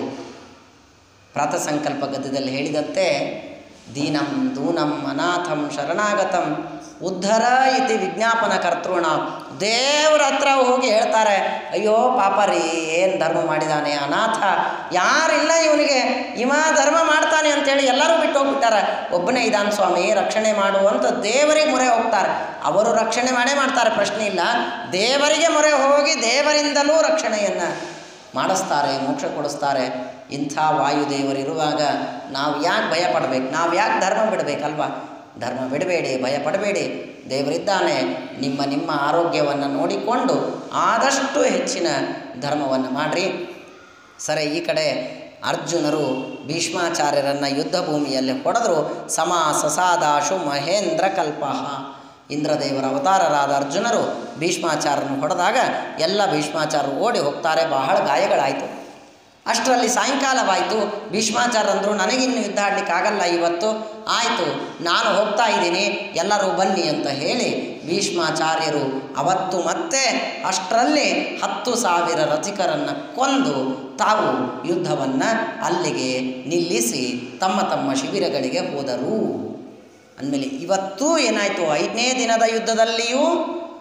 ಪ್ರಾತಃ ಸಂಕಲ್ಪ ಗದ್ಯದಲ್ಲಿ ಹೇಳಿದಂತೆ ದೀನಂ ದೂನಂ ಅನಾಥಂ ಶರಣಾಗತಂ ಉದ್ಧರ ಇತಿ ವಿಜ್ಞಾಪನ ಕರ್ತೃಣ ದೇವ್ರ ಹತ್ರ ಹೋಗಿ ಹೇಳ್ತಾರೆ ಅಯ್ಯೋ ಪಾಪ ರೀ ಏನು ಧರ್ಮ ಮಾಡಿದಾನೆ ಅನಾಥ ಯಾರಿಲ್ಲ ಇವನಿಗೆ ಇವ ಧರ್ಮ ಮಾಡ್ತಾನೆ ಅಂತೇಳಿ ಎಲ್ಲರೂ ಬಿಟ್ಟು ಹೋಗ್ಬಿಟ್ಟಾರೆ ಒಬ್ಬನೇ ಇದಾನ ಸ್ವಾಮಿ ರಕ್ಷಣೆ ಮಾಡು ಅಂತ ದೇವರಿಗೆ ಮೊರೆ ಹೋಗ್ತಾರೆ ಅವರು ರಕ್ಷಣೆ ಮಾಡೇ ಮಾಡ್ತಾರೆ ಪ್ರಶ್ನೆ ಇಲ್ಲ ದೇವರಿಗೆ ಮೊರೆ ಹೋಗಿ ದೇವರಿಂದಲೂ ರಕ್ಷಣೆಯನ್ನು ಮಾಡಿಸ್ತಾರೆ ಮೋಕ್ಷ ಕೊಡಿಸ್ತಾರೆ ಇಂಥ ವಾಯುದೇವರಿರುವಾಗ ನಾವು ಯಾಕೆ ಭಯ ಪಡಬೇಕು ನಾವು ಯಾಕೆ ಧರ್ಮ ಬಿಡಬೇಕಲ್ವಾ ಧರ್ಮ ಬಿಡಬೇಡಿ ಭಯ ಪಡಬೇಡಿ ದೇವರಿದ್ದಾನೆ ನಿಮ್ಮ ನಿಮ್ಮ ಆರೋಗ್ಯವನ್ನು ನೋಡಿಕೊಂಡು ಆದಷ್ಟು ಹೆಚ್ಚಿನ ಧರ್ಮವನ್ನು ಮಾಡಿರಿ ಸರಿ ಈ ಕಡೆ ಅರ್ಜುನರು ಭೀಷ್ಮಾಚಾರ್ಯರನ್ನು ಯುದ್ಧ ಭೂಮಿಯಲ್ಲಿ ಹೊಡೆದರು ಸಮ ಸಸಾದಾಶು ಮಹೇಂದ್ರ ಕಲ್ಪಃ ಇಂದ್ರದೇವರ ಅವತಾರರಾದ ಅರ್ಜುನರು ಭೀಷ್ಮಾಚಾರ್ಯರನ್ನು ಹೊಡೆದಾಗ ಎಲ್ಲ ಭೀಷ್ಮಾಚಾರ್ಯರು ಓಡಿ ಹೋಗ್ತಾರೆ ಬಹಳ ಗಾಯಗಳಾಯಿತು ಅಷ್ಟರಲ್ಲಿ ಸಾಯಂಕಾಲವಾಯಿತು ಭೀಷ್ಮಾಚಾರ್ಯರಂದರು ನನಗಿನ್ನು ಯುದ್ಧ ಆಡ್ಲಿಕ್ಕೆ ಆಗಲ್ಲ ಇವತ್ತು ಆಯಿತು ನಾನು ಹೋಗ್ತಾ ಇದ್ದೀನಿ ಎಲ್ಲರೂ ಬನ್ನಿ ಅಂತ ಹೇಳಿ ಭೀಷ್ಮಾಚಾರ್ಯರು ಅವತ್ತು ಮತ್ತೆ ಅಷ್ಟರಲ್ಲಿ ಹತ್ತು ಸಾವಿರ ರಥಿಕರನ್ನು ಕೊಂದು ತಾವು ಯುದ್ಧವನ್ನು ಅಲ್ಲಿಗೆ ನಿಲ್ಲಿಸಿ ತಮ್ಮ ತಮ್ಮ ಶಿಬಿರಗಳಿಗೆ ಹೋದರು ಅಂದಮೇಲೆ ಇವತ್ತೂ ಏನಾಯಿತು ಐದನೇ ದಿನದ ಯುದ್ಧದಲ್ಲಿಯೂ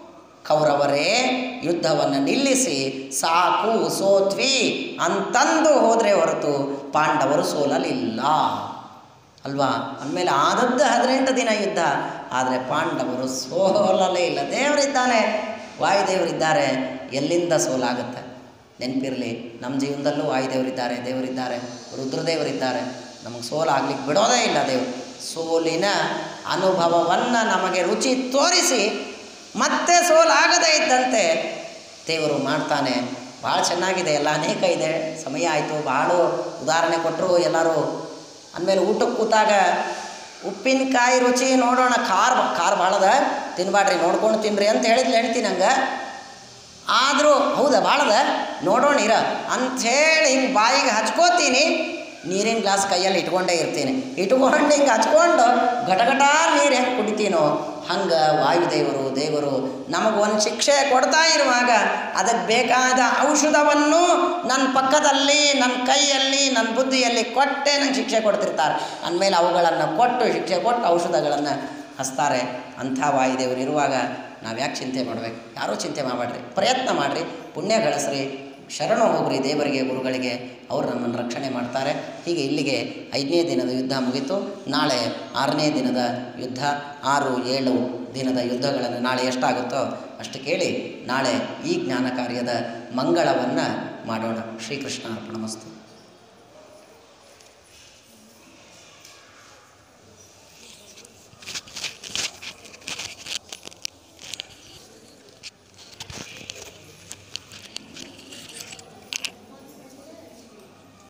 ಕೌರವರೇ ಯುದ್ಧವನ್ನು ನಿಲ್ಲಿಸಿ ಸಾಕು ಸೋತ್ವಿ ಅಂತಂದು ಹೋದರೆ ಹೊರತು ಪಾಂಡವರು ಸೋಲಲಿಲ್ಲ ಅಲ್ವಾ ಅಂದಮೇಲೆ ಆದದ್ದು ಹದಿನೆಂಟು ದಿನ ಯುದ್ಧ ಆದರೆ ಪಾಂಡವರು ಸೋಲಲೇ ಇಲ್ಲ ದೇವರಿದ್ದಾನೆ ವಾಯುದೇವರಿದ್ದಾರೆ ಎಲ್ಲಿಂದ ಸೋಲಾಗುತ್ತೆ ನೆನಪಿರಲಿ ನಮ್ಮ ಜೀವನದಲ್ಲೂ ವಾಯುದೇವರಿದ್ದಾರೆ ದೇವರಿದ್ದಾರೆ ರುದ್ರದೇವರಿದ್ದಾರೆ ನಮಗೆ ಸೋಲಾಗ್ಲಿಕ್ಕೆ ಬಿಡೋದೇ ಇಲ್ಲ ದೇವರು ಸೋಲಿನ ಅನುಭವವನ್ನು ನಮಗೆ ರುಚಿ ತೋರಿಸಿ ಮತ್ತೆ ಸೋಲಾಗದೇ ಇದ್ದಂತೆ ದೇವರು ಮಾಡ್ತಾನೆ ಭಾಳ ಚೆನ್ನಾಗಿದೆ ಎಲ್ಲ ಅನೇಕ ಇದೆ ಸಮಯ ಆಯಿತು ಭಾಳ ಉದಾಹರಣೆ ಕೊಟ್ಟರು ಎಲ್ಲರೂ ಅಂದಮೇಲೆ ಊಟಕ್ಕೆ ಕೂತಾಗ ಉಪ್ಪಿನಕಾಯಿ ರುಚಿ ನೋಡೋಣ ಖಾರ ಖಾರ ಭಾಳದ ತಿನ್ಬಾಡ್ರಿ ನೋಡ್ಕೊಂಡು ತಿನ್ರಿ ಅಂತ ಹೇಳಿದ್ಲು ಹೆಂಡ್ತಿ ನಂಗೆ ಆದರೂ ಹೌದಾ ಭಾಳದ ನೋಡೋಣ ಇರ ಅಂಥೇಳಿ ಹಿಂಗೆ ಬಾಯಿಗೆ ಹಚ್ಕೋತೀನಿ ನೀರಿನ ಗ್ಲಾಸ್ ಕೈಯಲ್ಲಿ ಇಟ್ಕೊಂಡೇ ಇರ್ತೀನಿ ಇಟ್ಕೊಂಡು ಹಿಂಗೆ ಹಚ್ಕೊಂಡು ಘಟಘಟ ನೀರು ಹೆಂಗೆ ಕುಡಿತೀನೋ ಹಂಗೆ ವಾಯುದೇವರು ದೇವರು ನಮಗೊಂದು ಶಿಕ್ಷೆ ಕೊಡ್ತಾ ಇರುವಾಗ ಅದಕ್ಕೆ ಬೇಕಾದ ಔಷಧವನ್ನು ನನ್ನ ಪಕ್ಕದಲ್ಲಿ ನನ್ನ ಕೈಯಲ್ಲಿ ನನ್ನ ಬುದ್ಧಿಯಲ್ಲಿ ಕೊಟ್ಟೆ ನಂಗೆ ಶಿಕ್ಷೆ ಕೊಡ್ತಿರ್ತಾರೆ ಅಂದಮೇಲೆ ಅವುಗಳನ್ನು ಕೊಟ್ಟು ಶಿಕ್ಷೆ ಕೊಟ್ಟು ಔಷಧಗಳನ್ನು ಹಚ್ತಾರೆ ಅಂಥ ವಾಯುದೇವರು ಇರುವಾಗ ನಾವು ಯಾಕೆ ಚಿಂತೆ ಮಾಡಬೇಕು ಯಾರೂ ಚಿಂತೆ ಮಾಡಬೇಡ್ರಿ ಪ್ರಯತ್ನ ಮಾಡಿರಿ ಪುಣ್ಯ ಗಳಿಸ್ರಿ ಶರಣು ಹೋಗ್ರಿ ದೇವರಿಗೆ ಗುರುಗಳಿಗೆ ಅವರು ನಮ್ಮನ್ನು ರಕ್ಷಣೆ ಮಾಡ್ತಾರೆ ಹೀಗೆ ಇಲ್ಲಿಗೆ ಐದನೇ ದಿನದ ಯುದ್ಧ ಮುಗೀತು ನಾಳೆ ಆರನೇ ದಿನದ ಯುದ್ಧ ಆರು ಏಳು ದಿನದ ಯುದ್ಧಗಳನ್ನು ನಾಳೆ ಎಷ್ಟಾಗುತ್ತೋ ಅಷ್ಟು ಕೇಳಿ ನಾಳೆ ಈ ಜ್ಞಾನ ಕಾರ್ಯದ ಮಂಗಳವನ್ನು ಮಾಡೋಣ ಶ್ರೀಕೃಷ್ಣ ಅರ್ಪಣ ಮಸ್ತು